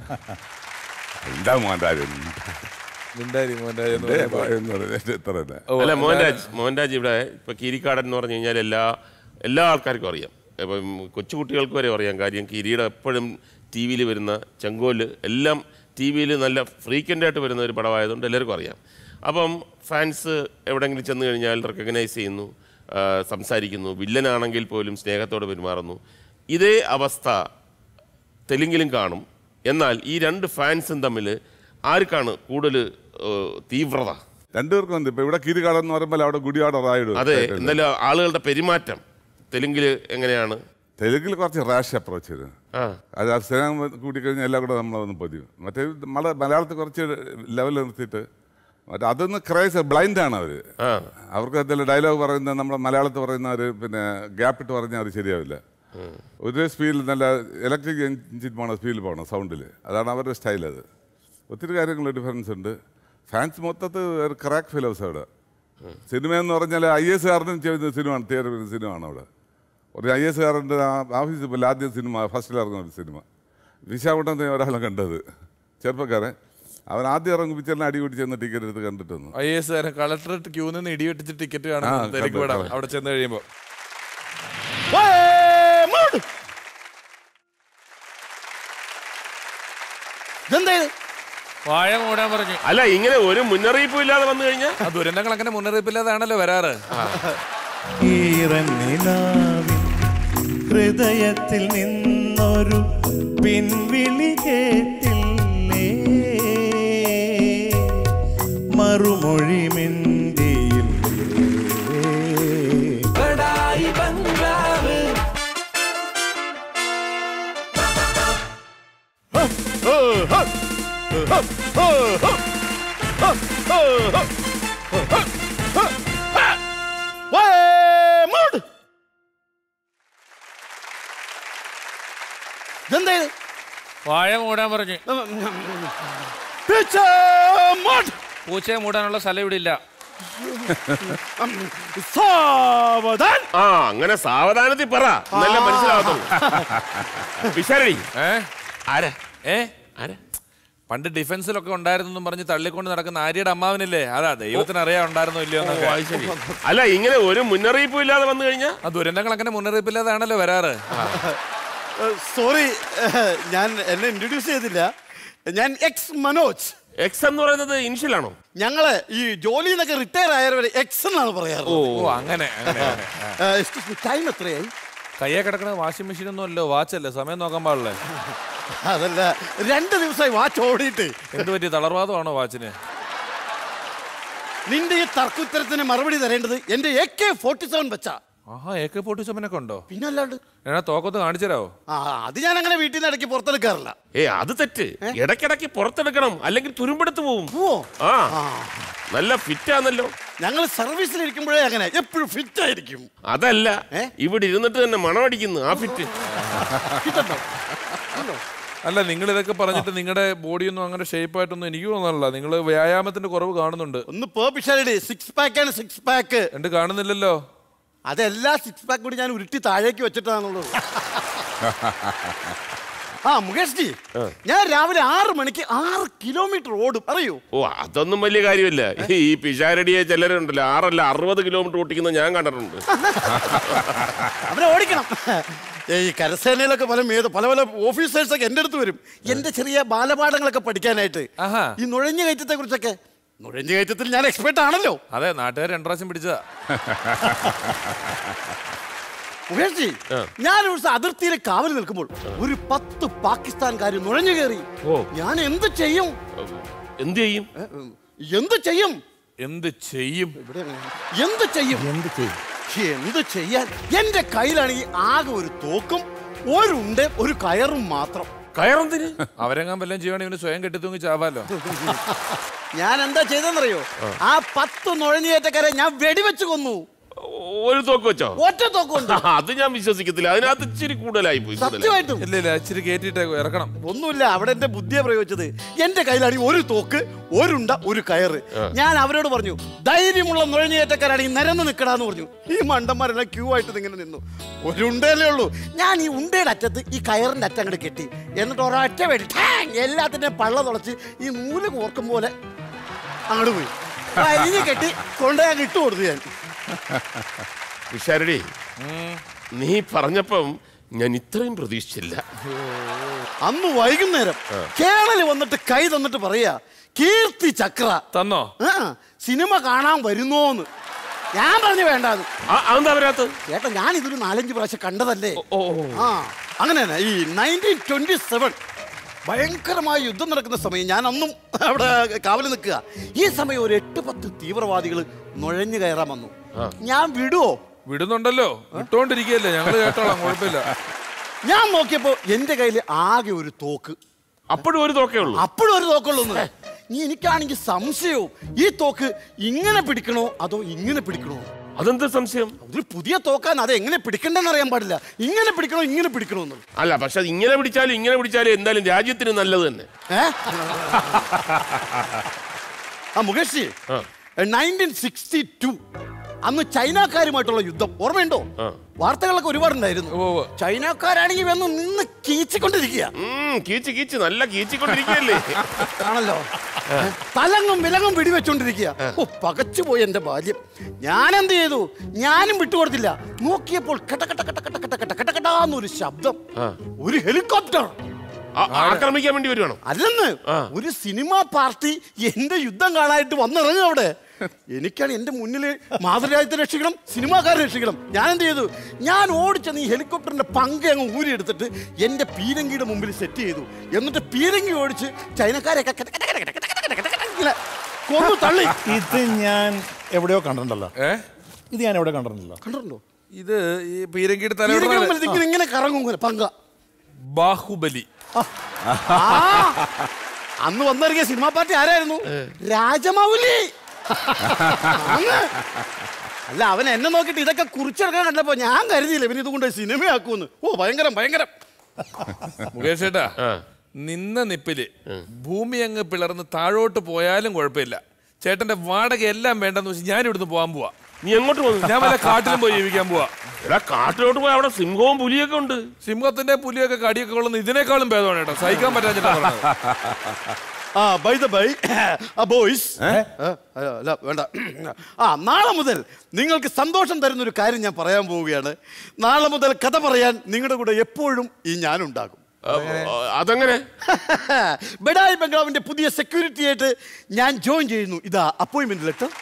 എന്താ മോൻ്റെ മിണ്ടാരി മോഹൻരാജ് എന്ന് പറയുമ്പോ. ഇത്ര തന്നെ അല്ല മോഹൻരാജ് മോഹൻരാജ് ഇവിടെ ഇപ്പൊ കീരിക്കാടൻ എന്ന് പറഞ്ഞു കഴിഞ്ഞാൽ എല്ലാ എല്ലാ ആൾക്കാർക്കും അറിയാം ഇപ്പം കൊച്ചുകുട്ടികൾക്ക് വരെ അറിയാം കാര്യം കിരീടം എപ്പോഴും ടി വിയിൽ വരുന്ന ചെങ്കോല് എല്ലാം ടി വിയിൽ നല്ല ഫ്രീക്വൻ്റ് ആയിട്ട് വരുന്ന ഒരു പടമായതുകൊണ്ട് എല്ലാവർക്കും അറിയാം അപ്പം ഫാൻസ് എവിടെയെങ്കിലും ചെന്ന് കഴിഞ്ഞാൽ റെക്കഗ്നൈസ് ചെയ്യുന്നു ആ, സംസാരിക്കുന്നു വില്ലനാണെങ്കിൽ പോലും സ്നേഹത്തോടെ പെരുമാറുന്നു ഇതേ അവസ്ഥ തെലുങ്കിലും കാണും എന്നാൽ ഈ രണ്ട് ഫാൻസും തമ്മിൽ ആർക്കാണ് കൂടുതൽ ഏഹ്, തീവ്രത രണ്ടുപേർക്കും ഉണ്ട് ഇപ്പൊ ഇവിടെ കീരികാടൻ എന്ന് പറയുമ്പോൾ അവിടെ ഗുഡിയാട റായിഡ് അതെ എന്നാലും ആളുകളുടെ പെരുമാറ്റം തെലുങ്കിൽ എങ്ങനെയാണ് തെലുങ്കിൽ കുറച്ച് റാഷ് അപ്രോച്ച് ചെയ്ത് ആ അത് ആ സ്നേഹം കൂട്ടിക്കഴിഞ്ഞാൽ എല്ലാം കൂടെ നമ്മളൊന്ന് പതിവ് മറ്റേ നമ്മളെ മലയാളത്തിൽ കുറച്ച് ലെവൽ നിർത്തിയിട്ട് മറ്റേ അതൊന്ന് ക്രൈസ് ബ്ലൈൻഡാണ് അവർ ആ അവർക്ക് എന്തെങ്കിലും ഡയലോഗ് പറയുന്ന നമ്മുടെ മലയാളത്തിൽ പറയുന്നവർ പിന്നെ ഗ്യാപ്പ് ഇട്ട് പറഞ്ഞാൽ അത് ശരിയാവില്ല ഒരേ സ്പീഡിൽ നല്ല ഇലക്ട്രിക് എഞ്ചിൻ പോകണം സ്പീഡിൽ പോകണം സൗണ്ടിൽ അതാണ് അവരുടെ സ്റ്റൈൽ അത് ഒത്തിരി കാര്യങ്ങൾ ഡിഫറൻസ് ഉണ്ട് ഫാൻസ് മൊത്തത്തിൽ ഒരു ക്രാക്ക് ഫിലോസ് അവിടെ സിനിമ എന്ന് പറഞ്ഞാൽ ഐ എസ് കാരനും ചെയ്യുന്ന സിനിമയാണ് തിയേറ്റർ സിനിമയാണ് അവിടെ ഒരു ഐ എസ് കാരൻ്റെ ഓഫീസിൽ പോലെ ആദ്യ സിനിമ ഫസ്റ്റിൽ ഇറങ്ങുന്ന ഒരു സിനിമ വിശാഖപട്ടണത്തെ ഒരാളെ കണ്ടത് ചെറുപ്പക്കാരൻ അവൻ ആദ്യം ഇറങ്ങും പിക്ചറിന് അടി പിടിച്ച് ചെന്ന് ടിക്കറ്റ് എടുത്ത് കണ്ടിട്ട് വന്നു ഐ എസ് കാരൻ കളക്ടറേറ്റ് ക്യൂ നിന്ന് ഇടിവെട്ടിച്ച് ടിക്കറ്റ് ആ, കാണാൻ തിരക്ക് കണ്ടു, വിടാം കണ്ടു. അവിടെ ചെന്ന് കഴിയുമ്പോ ഇതെന്താ ഇത്? വാഴ മൂടാൻ പറഞ്ഞു അല്ല ഇങ്ങനെ ഒരു മുന്നറിയിപ്പും ഇല്ലാതെ വന്നു കഴിഞ്ഞാൽ ആ ദുരന്തങ്ങൾ അങ്ങനെ മുന്നറിയിപ്പില്ലാതാണല്ലോ വരാറ് ഈറന്നിലാവിൻ ഹൃദയത്തിൽ നിന്നൊരു പിൻവിളി കേട്ടില്ലേ മറുമൊഴി മിണ്ടിയില്ലേ ഇതെന്താ ഇത്? വാഴ മൂടാൻ പറഞ്ഞു പൂച്ചയെ മൂടാനുള്ള സ്ഥലം ഇവിടെ ഇല്ല സാവധാൻ ആ അങ്ങനെ സാവധാനത്തിൽ പറ നല്ല മനസ്സിലാകത്തുള്ളൂ വിശാരണി ഏ ആരാ ഏ ആരാ പണ്ട് ഡിഫൻസിലൊക്കെ ഉണ്ടായിരുന്നു പറഞ്ഞ് തള്ളിക്കൊണ്ട് നടക്കുന്ന ആര്യയുടെ അമ്മാവനില്ലേ അതാ ദൈവത്തിന് അറിയാൻ ഉണ്ടായിരുന്നോ ഇല്ലയോ എന്നൊക്കെ. ഓ, അത് ശരി. അല്ല ഇങ്ങനെ ഒരു മുന്നറിയിപ്പും ഇല്ലാതെ വന്നു കഴിഞ്ഞാൽ ആ ദുരന്തങ്ങൾ അങ്ങനെ മുന്നറിയിപ്പില്ലാതാണല്ലോ വരാറ് സോറി ഞാൻ എന്നെ ഇൻട്രൊഡ്യൂസ് ചെയ്തില്ല ഞാൻ എക്സ് മനോജ് എക്സ് എന്ന് പറയുന്നത് ഇൻഷ്യലാണോ ഞങ്ങള് ഈ ജോലിയിൽ നിന്നൊക്കെ റിട്ടയർ ആയവരെ എക്സ് എന്നാണ് പറയാറ് ഓ അങ്ങനെ അങ്ങനെ ടൈം എത്രയായി കയ്യെ കിടക്കണ വാഷിംഗ് മെഷീൻ ഒന്നും അല്ലോ വാച്ചല്ലേ സമയം നോക്കാൻ പാടില്ലേ അതല്ല രണ്ട് ദിവസമായി വാച്ച് ഓടിയിട്ട് എന്ത് പറ്റി തളർവാദമാണോ വാച്ചിന് നിന്റെ ഈ തർക്കുത്തരത്തിന് മറുപടി തരേണ്ടത് എന്റെ എ കെ ഫോർട്ടി സെവൻ വെച്ചാ ആഹാ എ കെ ഫോർട്ടി സെവനൊക്കെ ഉണ്ടോ പിന്നല്ലാണ്ട് എന്നാ തോക്കത്ത് കാണിച്ചരാവോ ആ അത് ഞാൻ അങ്ങനെ വീട്ടിൽ നിന്ന് ഇടയ്ക്ക് പുറത്തെടുക്കാറില്ല ഏ അത് തെറ്റ് ഇടയ്ക്കിടയ്ക്ക് പുറത്തെടുക്കണം അല്ലെങ്കിൽ തുരുമ്പെടുത്ത് പോവും ഓ ആ നല്ല ഫിറ്റ് ആണല്ലോ ഞങ്ങൾ സർവീസിൽ ഇരിക്കുമ്പോഴേ അങ്ങനെ എപ്പോഴും ഫിറ്റ് ആയിരിക്കും അതല്ല ഇവിടെ ഇരുന്നിട്ട് തന്നെ മണമടിക്കുന്നു ആ ഫിറ്റ് അല്ല നിങ്ങൾ ഇതൊക്കെ പറഞ്ഞിട്ട് നിങ്ങളുടെ ബോഡിയൊന്നും അങ്ങനെ ഷേപ്പ് ആയിട്ടൊന്നും എനിക്ക് തോന്നുന്നില്ല നിങ്ങൾ വ്യായാമത്തിന്റെ കുറവ് കാണുന്നുണ്ട് ഒന്ന് പേപ്പിച്ചാലേ സിക്സ് പാക്ക് ആണ് സിക്സ് പാക്ക് രണ്ട് കാണുന്നില്ലല്ലോ അതെല്ലാ സിക്സ് പാക്ക് കൂടി ഞാൻ ഉരുട്ടി താഴേക്ക് വെച്ചിട്ടാണുള്ളത് ആ മുകേഷ് ജി ഞാൻ രാവിലെ ആറ് മണിക്ക് ആറ് കിലോമീറ്റർ ഓടും അറിയൂ ഓ അതൊന്നും വലിയ കാര്യമില്ല ഈ പിഷാരടിയെ ചിലരുണ്ടല്ലോ ആറല്ല അറുപത് കിലോമീറ്റർ ഓട്ടിക്കുന്ന ഞാൻ കണ്ടിട്ടുണ്ട് അവരെ ഓടിക്കണം ഈ കരസേനയിലൊക്കെ പല മേധ പല പല ഓഫീസേഴ്സ് ഒക്കെ എൻ്റെ അടുത്ത് വരും എൻ്റെ ചെറിയ ബാലപാഠങ്ങളൊക്കെ പഠിക്കാനായിട്ട് ഈ നുഴഞ്ഞു കയറ്റത്തെ കുറിച്ചൊക്കെ നുഴഞ്ഞു കയറ്റത്തിൽ ഞാൻ എക്സ്പേർട്ട് ആണല്ലോ അതെ നാട്ടുകാർ രണ്ടു പ്രാവശ്യം പിടിച്ചതാ മുകേഷ് ജി ഞാൻ ഒരു ദിവസം അതിർത്തിയിൽ കാവൽ നിൽക്കുമ്പോൾ ഒരു പത്ത് പാകിസ്ഥാൻകാർ നുഴഞ്ഞു കയറി ഞാൻ എന്ത് ചെയ്യും എന്ത് ചെയ്യും എന്ത് ചെയ്യും എന്ത് ചെയ്യും എന്ത് ചെയ്യും എന്ത് ചെയ്യും എന്ത് ചെയ്യാൻ എന്റെ കയ്യിലാണെങ്കിൽ ആകെ ഒരു തോക്കും ഒരു ഉണ്ട് ഒരു കയറും മാത്രം കയറെന്തിന് അവരെങ്ങാൻ വല്ലതും ചെയ്യുവാണെങ്കിൽ ഇവന് സ്വയം കെട്ടി തൂങ്ങി ചാവാലോ ഞാൻ എന്താ ചെയ്തെന്നറിയോ ആ പത്ത് നുഴഞ്ഞുകയറ്റക്കാരെ ഞാൻ വെടിവെച്ച് കൊന്നു ഒരു തോക്ക് വെച്ചോ ഒറ്റ തോക്കുണ്ട് അത് ഞാൻ വിശ്വസിക്കത്തില്ല അതിനകത്ത് ഇച്ചിരി കൂടുതലായി പോയി കൂടുതലായി. സത്യമായിട്ടും ഇല്ല ഇല്ല ഇച്ചിരി കയറ്റിട്ടേക്കോ ഇറക്കണം ഒന്നുമില്ല അവിടെ എന്റെ ബുദ്ധിയെ പ്രയോഗിച്ചത് എന്റെ കയ്യിലാണെങ്കിൽ ഒരു തോക്ക് ഒരുണ്ട ഒരു കയറ് ഞാൻ അവരോട് പറഞ്ഞു ധൈര്യമുള്ള നുഴഞ്ഞുകയറ്റക്കാരാണെങ്കിൽ നിരന്ന് നിൽക്കടാന്ന് പറഞ്ഞു ഈ മണ്ടന്മാരെല്ലാം ക്യൂ ആയിട്ട് ഇങ്ങനെ നിന്നു ഒരു ഉണ്ടല്ലേ ഉള്ളൂ ഞാൻ ഈ ഉണ്ടയുടെ അറ്റത്ത് ഈ കയറിന്റെ അറ്റം അങ്ങോട്ട് കെട്ടി എന്നിട്ട് ഒരൊറ്റ വെടി ടാങ് എല്ലാത്തിന്റെയും പള്ള തുളച്ച് ഈ നൂല് കോർക്കും പോലെ അങ്ങോട്ട് പോയി അരിഞ്ഞ് കെട്ടി കൊണ്ടുപോയി അങ്ങ് ഇട്ട് കൊടുത്തു ഞാൻ പിഷാരടി നീ പറഞ്ഞപ്പം ഞാൻ ഇത്രയും പ്രതീക്ഷിച്ചില്ല അന്ന് വൈകുന്നേരം കേണൽ വന്നിട്ട് കൈ തന്നിട്ട് പറയാ കീർത്തി ചക്ര തന്നോ ആ, സിനിമ കാണാൻ വരുന്നോന്ന് ഞാൻ പറഞ്ഞു വേണ്ടാന്ന് അതെന്താ വരാത്ത ചേട്ടാ ഞാൻ ഇതൊരു നാലഞ്ച് പ്രാവശ്യം കണ്ടതല്ലേ ആ അങ്ങനെ തന്നെ ഈ നയൻറ്റീൻ ട്വന്റി സെവൻ ഭയങ്കരമായ യുദ്ധം നടക്കുന്ന സമയം ഞാൻ അന്നും അവിടെ കാവൽ നിൽക്കുക ഈ സമയം ഒരു എട്ട് പത്ത് തീവ്രവാദികൾ നുഴഞ്ഞു കയറാൻ വന്നു ഞാൻ വിടുവോ വിടുന്നുണ്ടല്ലോ വിട്ടോണ്ടിരിക്കുകയല്ലേ ഞങ്ങള് കേട്ടോളാം കുഴപ്പമില്ല ഞാൻ നോക്കിയപ്പോ എന്റെ കയ്യിൽ ആകെ ഒരു തോക്ക് അപ്പോഴും ഒരു തോക്കേ ഉള്ളൂ അപ്പോഴും ഒരു തോക്കുള്ളൂ നീ എനിക്കാണെങ്കിൽ സംശയവും ഈ തോക്ക് ഇങ്ങനെ പിടിക്കണോ അതോ ഇങ്ങനെ പിടിക്കണോ അതെന്ത് സംശയം ഒരു പുതിയ തോക്കാൻ അത് എങ്ങനെ പിടിക്കണ്ടെന്ന് അറിയാൻ പാടില്ല ഇങ്ങനെ പിടിക്കണോ ഇങ്ങനെ പിടിക്കണോ എന്ന് അല്ല പക്ഷെ അത് ഇങ്ങനെ പിടിച്ചാലും ഇങ്ങനെ പിടിച്ചാലും എന്തായാലും രാജ്യത്തിന് നല്ലത് തന്നെ ഏ? ആ Mukesh ji, nineteen sixty two അന്ന് ചൈനക്കാരുമായിട്ടുള്ള യുദ്ധം ഓർമ്മയുണ്ടോ വാർത്തകളൊക്കെ ഒരുപാടുണ്ടായിരുന്നു ചൈനക്കാരാണെങ്കിൽ വന്ന് നിന്ന് കീച്ചിക്കൊണ്ടിരിക്കുക കീച്ച് കീച്ച് നല്ല കീച്ചിക്കൊണ്ടിരിക്കുകയല്ലേ ആണല്ലോ തലങ്ങും വിലങ്ങും വെടിവെച്ചോണ്ടിരിക്കുക ഓ പകച്ചുപോയി എന്റെ ബാല്യം ഞാൻ എന്ത് ചെയ്തു ഞാനും വിട്ടുകൊടുത്തില്ല നോക്കിയപ്പോൾ കട്ട കട്ട കട്ട കട്ട കട്ട കട്ട കട്ട കട്ടാന്നൊരു ശബ്ദം ഒരു ഹെലികോപ്റ്റർ ആക്രമിക്കാൻ വേണ്ടി വരുവാണോ അല്ലെന്ന് ഒരു സിനിമ പാർട്ടി എന്റെ യുദ്ധം കാണാനായിട്ട് വന്നിറങ്ങും അവിടെ എനിക്കാണ് എന്റെ മുന്നിൽ മാതൃരാജ്യത്തെ രക്ഷിക്കണം സിനിമാക്കാരെ രക്ഷിക്കണം ഞാൻ എന്ത് ചെയ്തു ഞാൻ ഓടിച്ചെന്ന് ഈ ഹെലികോപ്റ്ററിന്റെ പങ്ക് അങ്ങ് ഊരിയെടുത്തിട്ട് എന്റെ പീരങ്കിയുടെ മുമ്പിൽ സെറ്റ് ചെയ്തു എന്നിട്ട് പീരങ്കി ഓടിച്ച് ചൈനക്കാരെയൊക്കെ കെട്ട കെട്ട കെട്ട കെട്ട കെട്ട കെട്ട കെട്ട ഇങ്ങനെ കൊന്നു തള്ളി ഇത് ഞാൻ എവിടെയോ കണ്ടിട്ടുണ്ടല്ലോ ഇത് ഞാൻ എവിടെ കണ്ടിട്ടുണ്ടല്ലോ കണ്ടിട്ടുണ്ടോ ഇത് ഈ പീരങ്കിയുടെ പീരങ്കി മുമ്പിൽ തലമുറ ഇങ്ങനെ ഇങ്ങനെ കറങ്ങും ഇങ്ങനെ പങ്ക ബാഹുബലി ആ, അന്ന് വന്നിറങ്ങിയ സിനിമാ പാർട്ടി ആരായിരുന്നു രാജമൗലി അങ്ങ്. അല്ല അവൻ എന്നെ നോക്കിയിട്ട് ഇതൊക്കെ കുറിച്ചെടുക്കാൻ കണ്ടപ്പോ ഞാൻ കരുതിയില്ല ഇവൻ ഇതുകൊണ്ട് സിനിമയാക്കൂന്ന് ഓ ഭയങ്കരം ഭയങ്കരം മുകേഷ് ചേട്ടാ നിന്ന നിപ്പില് ഭൂമി അങ്ങ് പിളർന്ന് താഴോട്ട് പോയാലും കുഴപ്പമില്ല ചേട്ടന്റെ വാടക എല്ലാം വേണ്ടെന്ന് വെച്ച് ഞാൻ ഇവിടുന്ന് പോകാൻ പോവാ നീ എങ്ങോട്ട് പോകുന്നു ഞാൻ വല്ല കാട്ടിലും പോയി ജീവിക്കാൻ പോവാ എടാ കാട്ടിലോട്ട് പോയി അവിടെ സിംഹവും പുലിയൊക്കെ ഉണ്ട് സിംഹത്തിന്റെ പുലിയൊക്കെ കടിയൊക്കെ കൊള്ളുന്ന ഇതിനേക്കാളും ഭേദമാണ് കേട്ടോ സഹിക്കാൻ പറ്റാഞ്ഞിട്ടാ പറഞ്ഞത്. ആ ബൈ ദ ബൈ ആ ബോയ്സ് അല്ല വേണ്ട ആ നാളെ മുതൽ നിങ്ങൾക്ക് സന്തോഷം തരുന്ന ഒരു കാര്യം ഞാൻ പറയാൻ പോവുകയാണ് നാളെ മുതൽ കഥ പറയാൻ നിങ്ങളുടെ കൂടെ എപ്പോഴും ഈ ഞാനുണ്ടാകും അതെങ്ങനെ ബഡായി ബംഗ്ലാവിന്റെ പുതിയ സെക്യൂരിറ്റി ആയിട്ട് ഞാൻ ജോയിൻ ചെയ്യുന്നു ഇതാ അപ്പോയിന്റ്മെന്റ് ലെറ്റർ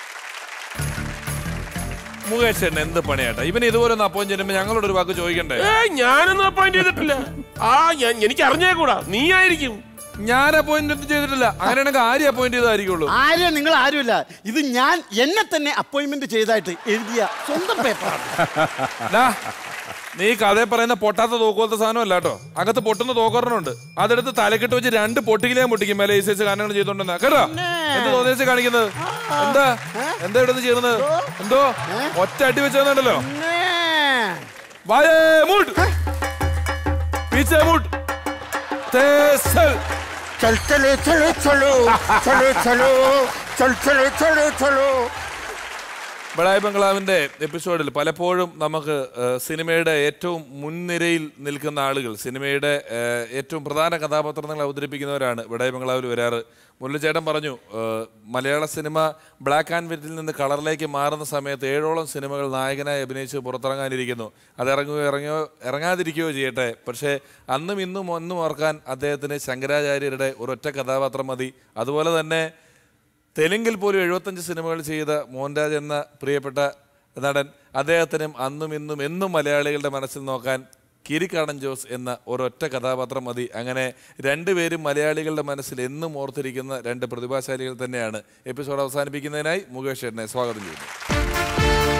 മുകേഷ് ചേട്ടൻ എന്ത് പണിയാട്ടാ ഇവൻ ഇതുപോലെ ഒന്ന് അപ്പോയിന്റ് ചെയ്യുമ്പോ ഞങ്ങളോട് ഒരു വാക്ക് ചോദിക്കണ്ടേ ഏ ഞാനൊന്നും അപ്പോയിന്റ് ചെയ്തിട്ടില്ല ആ ഞാൻ- എനിക്ക് അറിഞ്ഞേക്കൂടാ നീ ആയിരിക്കും ഞാൻ അപ്പോയിന്റ് ചെയ്തിട്ടില്ല അങ്ങനെയാണെങ്കിൽ ആരും അപ്പോയിന്റ് ചെയ്തായിരിക്കുള്ളൂ ആരും നിങ്ങൾ ആരുമില്ല ഇത് ഞാൻ എന്നെ തന്നെ അപ്പോയിന്റ്മെന്റ് ചെയ്തായിട്ട് എഴുതിയ സ്വന്തം പേപ്പറാണ് ഡാ, നീ കഥയിൽ പറയുന്ന പൊട്ടാത്ത തോക്കുപോലത്തെ സാധനം അല്ല കേട്ടോ അകത്ത് പൊട്ടുന്ന തോക്കൊരെണ്ണമുണ്ട് അതെടുത്ത് തലക്കെട്ട് വെച്ച് രണ്ട് പൊട്ടിക്കിലേ പൊട്ടിക്കും മേലെ ഐസൈസ് ഗാനങ്ങൾ ചെയ്തോണ്ടെന്നാ കേട്ടോ എന്ത് തോന്നിയ കാണിക്കുന്നത് എന്താ എന്താ ഇവിടെ ചെയ്യുന്നത് എന്തോ ഒറ്റ അടി വെച്ചോ വായേ മൂട്ട് പീച്ചേ മൂട്ട് തേസൽ चल चलो चलो चलो चलो चलो चल चलो चलो चलो ബളായ് ബംഗ്ലാവിന്റെ എപ്പിസോഡിൽ പലപ്പോഴും നമുക്ക് ഏഹ്, സിനിമയുടെ ഏറ്റവും മുൻനിരയിൽ നിൽക്കുന്ന ആളുകൾ സിനിമയുടെ ഏഹ്, ഏറ്റവും പ്രധാന കഥാപാത്രങ്ങൾ അവതരിപ്പിക്കുന്നവരാണ് ബളായ് ബംഗ്ലാവിൽ വരാറ് മുരളിച്ചേട്ടൻ പറഞ്ഞു ഏഹ്, മലയാള സിനിമ ബ്ലാക്ക് ആൻഡ് വൈറ്റിൽ നിന്ന് കളറിലേക്ക് മാറുന്ന സമയത്ത് ഏഴോളം സിനിമകൾ നായകനായി അഭിനയിച്ച് പുറത്തിറങ്ങാനിരിക്കുന്നു അത് ഇറങ്ങുകയോ ഇറങ്ങിയോ ഇറങ്ങാതിരിക്കുകയോ ചെയ്യട്ടെ പക്ഷേ അന്നും ഇന്നും ഒന്നും ഓർക്കാൻ അദ്ദേഹത്തിന് ശങ്കരാചാര്യരുടെ ഒരൊറ്റ കഥാപാത്രം മതി അതുപോലെ തന്നെ തെലുങ്കിൽ പോലും എഴുപത്തഞ്ച് സിനിമകൾ ചെയ്ത മോഹൻരാജ് എന്ന പ്രിയപ്പെട്ട നടൻ അദ്ദേഹത്തിനും അന്നും ഇന്നും എന്നും മലയാളികളുടെ മനസ്സിൽ നോക്കാൻ കിരിക്കാടൻ ജോസ് എന്ന ഒരൊറ്റ കഥാപാത്രം മതി അങ്ങനെ രണ്ടുപേരും മലയാളികളുടെ മനസ്സിൽ എന്നും ഓർത്തിരിക്കുന്ന രണ്ട് പ്രതിഭാശാലികൾ തന്നെയാണ് എപ്പിസോഡ് അവസാനിപ്പിക്കുന്നതിനായി മുകേഷ് ചേട്ടനെ സ്വാഗതം ചെയ്യുന്നു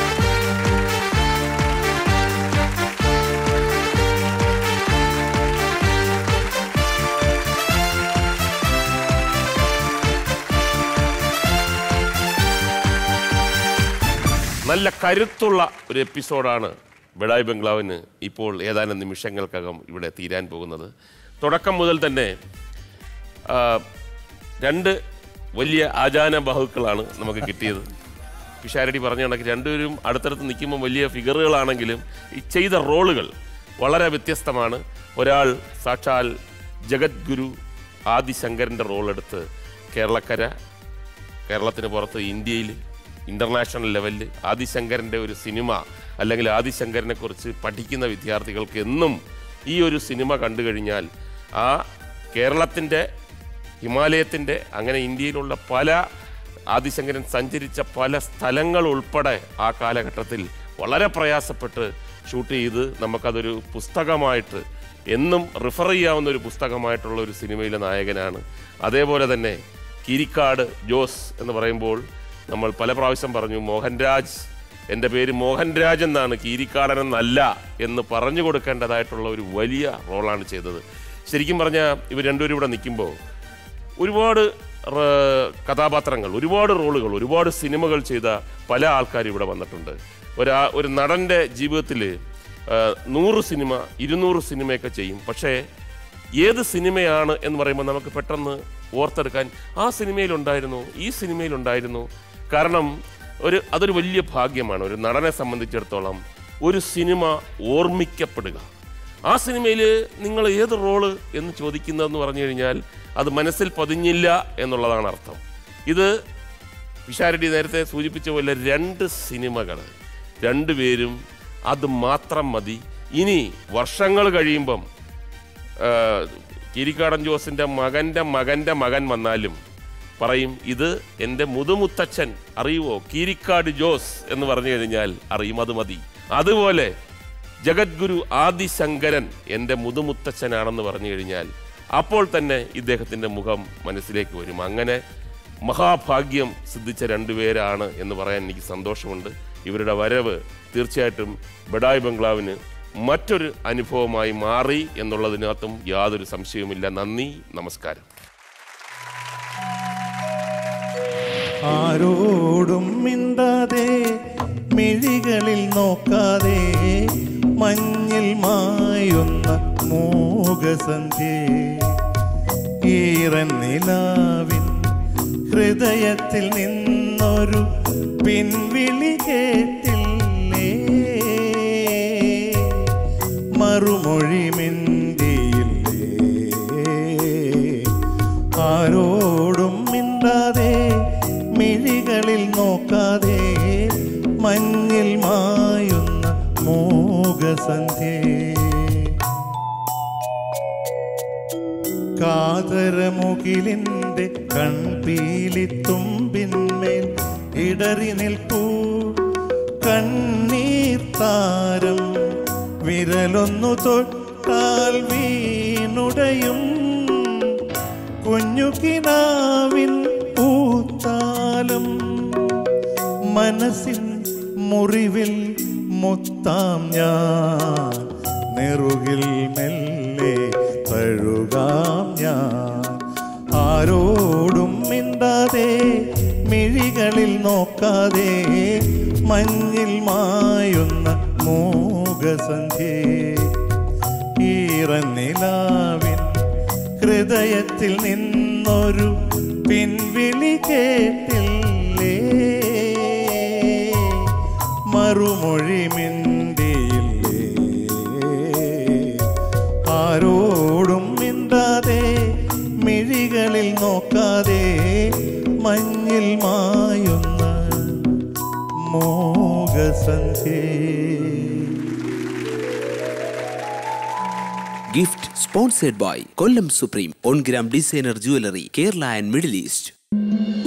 നല്ല കരുത്തുള്ള ഒരു എപ്പിസോഡാണ് ബഡായ് ബംഗ്ലാവിന് ഇപ്പോൾ ഏതാനും നിമിഷങ്ങൾക്കകം ഇവിടെ തീരാൻ പോകുന്നത് തുടക്കം മുതൽ തന്നെ ആ, രണ്ട് വലിയ ആചാന ബാഹുക്കളാണ് നമുക്ക് കിട്ടിയത് പിഷാരടി പറഞ്ഞ കണക്ക് രണ്ടുപേരും അടുത്തടുത്ത് നിൽക്കുമ്പോൾ വലിയ ഫിഗറുകളാണെങ്കിലും ഈ ചെയ്ത റോളുകൾ വളരെ വ്യത്യസ്തമാണ് ഒരാൾ സാക്ഷാൽ ജഗദ്ഗുരു ആദിശങ്കരൻ്റെ റോളെടുത്ത് കേരളക്കര കേരളത്തിന് പുറത്ത് ഇന്ത്യയിൽ ഇൻ്റർനാഷണൽ ലെവലിൽ ആദിശങ്കരൻ്റെ ഒരു സിനിമ അല്ലെങ്കിൽ ആദിശങ്കരനെ കുറിച്ച് പഠിക്കുന്ന വിദ്യാർത്ഥികൾക്ക് എന്നും ഈ ഒരു സിനിമ കണ്ടു കഴിഞ്ഞാൽ ആ കേരളത്തിൻ്റെ ഹിമാലയത്തിൻ്റെ അങ്ങനെ ഇന്ത്യയിലുള്ള പല ആദിശങ്കരൻ സഞ്ചരിച്ച പല സ്ഥലങ്ങൾ ഉൾപ്പെടെ ആ കാലഘട്ടത്തിൽ വളരെ പ്രയാസപ്പെട്ട് ഷൂട്ട് ചെയ്ത് നമുക്കതൊരു പുസ്തകമായിട്ട് എന്നും റിഫർ ചെയ്യാവുന്ന ഒരു പുസ്തകമായിട്ടുള്ള ഒരു സിനിമയിലെ നായകനാണ് അതേപോലെ തന്നെ കിരിക്കാട് ജോസ് എന്ന് പറയുമ്പോൾ നമ്മൾ പല പ്രാവശ്യം പറഞ്ഞു മോഹൻരാജ് എൻ്റെ പേര് മോഹൻരാജ് എന്നാണ് കീരിക്കാടൻ എന്നല്ല എന്ന് പറഞ്ഞു കൊടുക്കേണ്ടതായിട്ടുള്ള ഒരു വലിയ റോളാണ് ചെയ്തത് ശരിക്കും പറഞ്ഞാൽ ഇവർ രണ്ടുപേരും ഇവിടെ നിൽക്കുമ്പോൾ ഒരുപാട് റ- കഥാപാത്രങ്ങൾ ഒരുപാട് റോളുകൾ ഒരുപാട് സിനിമകൾ ചെയ്ത പല ആൾക്കാരും ഇവിടെ വന്നിട്ടുണ്ട് ഒരാ ഒരു നടൻ്റെ ജീവിതത്തിൽ നൂറ് സിനിമ ഇരുന്നൂറ് സിനിമയൊക്കെ ചെയ്യും പക്ഷേ ഏത് സിനിമയാണ് എന്ന് പറയുമ്പോൾ നമുക്ക് പെട്ടെന്ന് ഓർത്തെടുക്കാൻ ആ സിനിമയിലുണ്ടായിരുന്നു ഈ സിനിമയിലുണ്ടായിരുന്നു കാരണം ഒരു അതൊരു വലിയ ഭാഗ്യമാണ് ഒരു നടനെ സംബന്ധിച്ചിടത്തോളം ഒരു സിനിമ ഓർമ്മിക്കപ്പെടുക ആ സിനിമയിൽ നിങ്ങൾ ഏത് റോള് എന്ന് ചോദിക്കുന്നതെന്ന് പറഞ്ഞു കഴിഞ്ഞാൽ അത് മനസ്സിൽ പതിഞ്ഞില്ല എന്നുള്ളതാണ് അർത്ഥം ഇത് വിശാരടി നേരത്തെ സൂചിപ്പിച്ച പോലെ രണ്ട് സിനിമകൾ രണ്ടുപേരും അത് മാത്രം മതി ഇനി വർഷങ്ങൾ കഴിയുമ്പം ആ, കിരിക്കാടൻ ജോസിൻ്റെ മകൻ്റെ മകൻ്റെ മകൻ വന്നാലും പറയും ഇത് എൻ്റെ മുതുമുത്തച്ഛൻ അറിയുവോ കീരിക്കാട് ജോസ് എന്ന് പറഞ്ഞു കഴിഞ്ഞാൽ അറിയും അത് മതി അതുപോലെ ജഗദ്ഗുരു ആദിശങ്കരൻ എൻ്റെ മുതുമുത്തച്ഛനാണെന്ന് പറഞ്ഞു കഴിഞ്ഞാൽ അപ്പോൾ തന്നെ ഇദ്ദേഹത്തിൻ്റെ മുഖം മനസ്സിലേക്ക് വരും അങ്ങനെ മഹാഭാഗ്യം സിദ്ധിച്ച രണ്ടുപേരാണ് എന്ന് പറയാൻ എനിക്ക് സന്തോഷമുണ്ട് ഇവരുടെ വരവ് തീർച്ചയായിട്ടും ബഡായ് ബംഗ്ലാവിന് മറ്റൊരു അനുഭവമായി മാറി എന്നുള്ളതിനകത്തും യാതൊരു സംശയവുമില്ല നന്ദി നമസ്കാരം ആരോടും മിണ്ടാതെ മിഴികളിൽ നോക്കാതെ മഞ്ഞിൽ മായുന്ന മൂകസന്ധ്യേ ഈറൻ നിലാവിൻ ഹൃദയത്തിൽ നിന്നൊരു പിൻവിളി കേട്ടില്ലേ മറുമൊഴി മിണ്ടിയില്ലേ ആരോടും മിണ്ടാതെ മിഴികളിൽ നോക്കാതെ മഞ്ഞിൽ മായുന്ന മൂകസന്ധ്യേ കാതരമുകിലിൻ്റെ കൺപീലിത്തുമ്പിന്മേൽ ഇടറി നിൽക്കൂ കണ്ണീർ താരം വിരലൊന്നു തൊട്ടാൽ വീണുടയും കുഞ്ഞുകിനാവിൻ പൂത്താലം മനസ്സിൻ മുറിവിൽ മുത്താം ഞാൻ നെറുകിൽ മെല്ലെ തഴുകാം ഞാൻ ആരോടും മിണ്ടാതെ മിഴികളിൽ നോക്കാതെ മഞ്ഞിൽ മായുന്ന മൂകസന്ധ്യേ ഈറനിലാവിൻ ഹൃദയത്തിൽ നിന്നൊരു പിൻവിളി കേട്ടില്ലേ മറുമൊഴി മിണ്ടിയില്ലേ ആരോടും മിണ്ടാതെ മിഴികളിൽ നോക്കാതെ മഞ്ഞിൽ മായുന്ന മോകസന്ധ്യേ gift sponsored by Kollam supreme one gram designer jewellery Kerala and middle east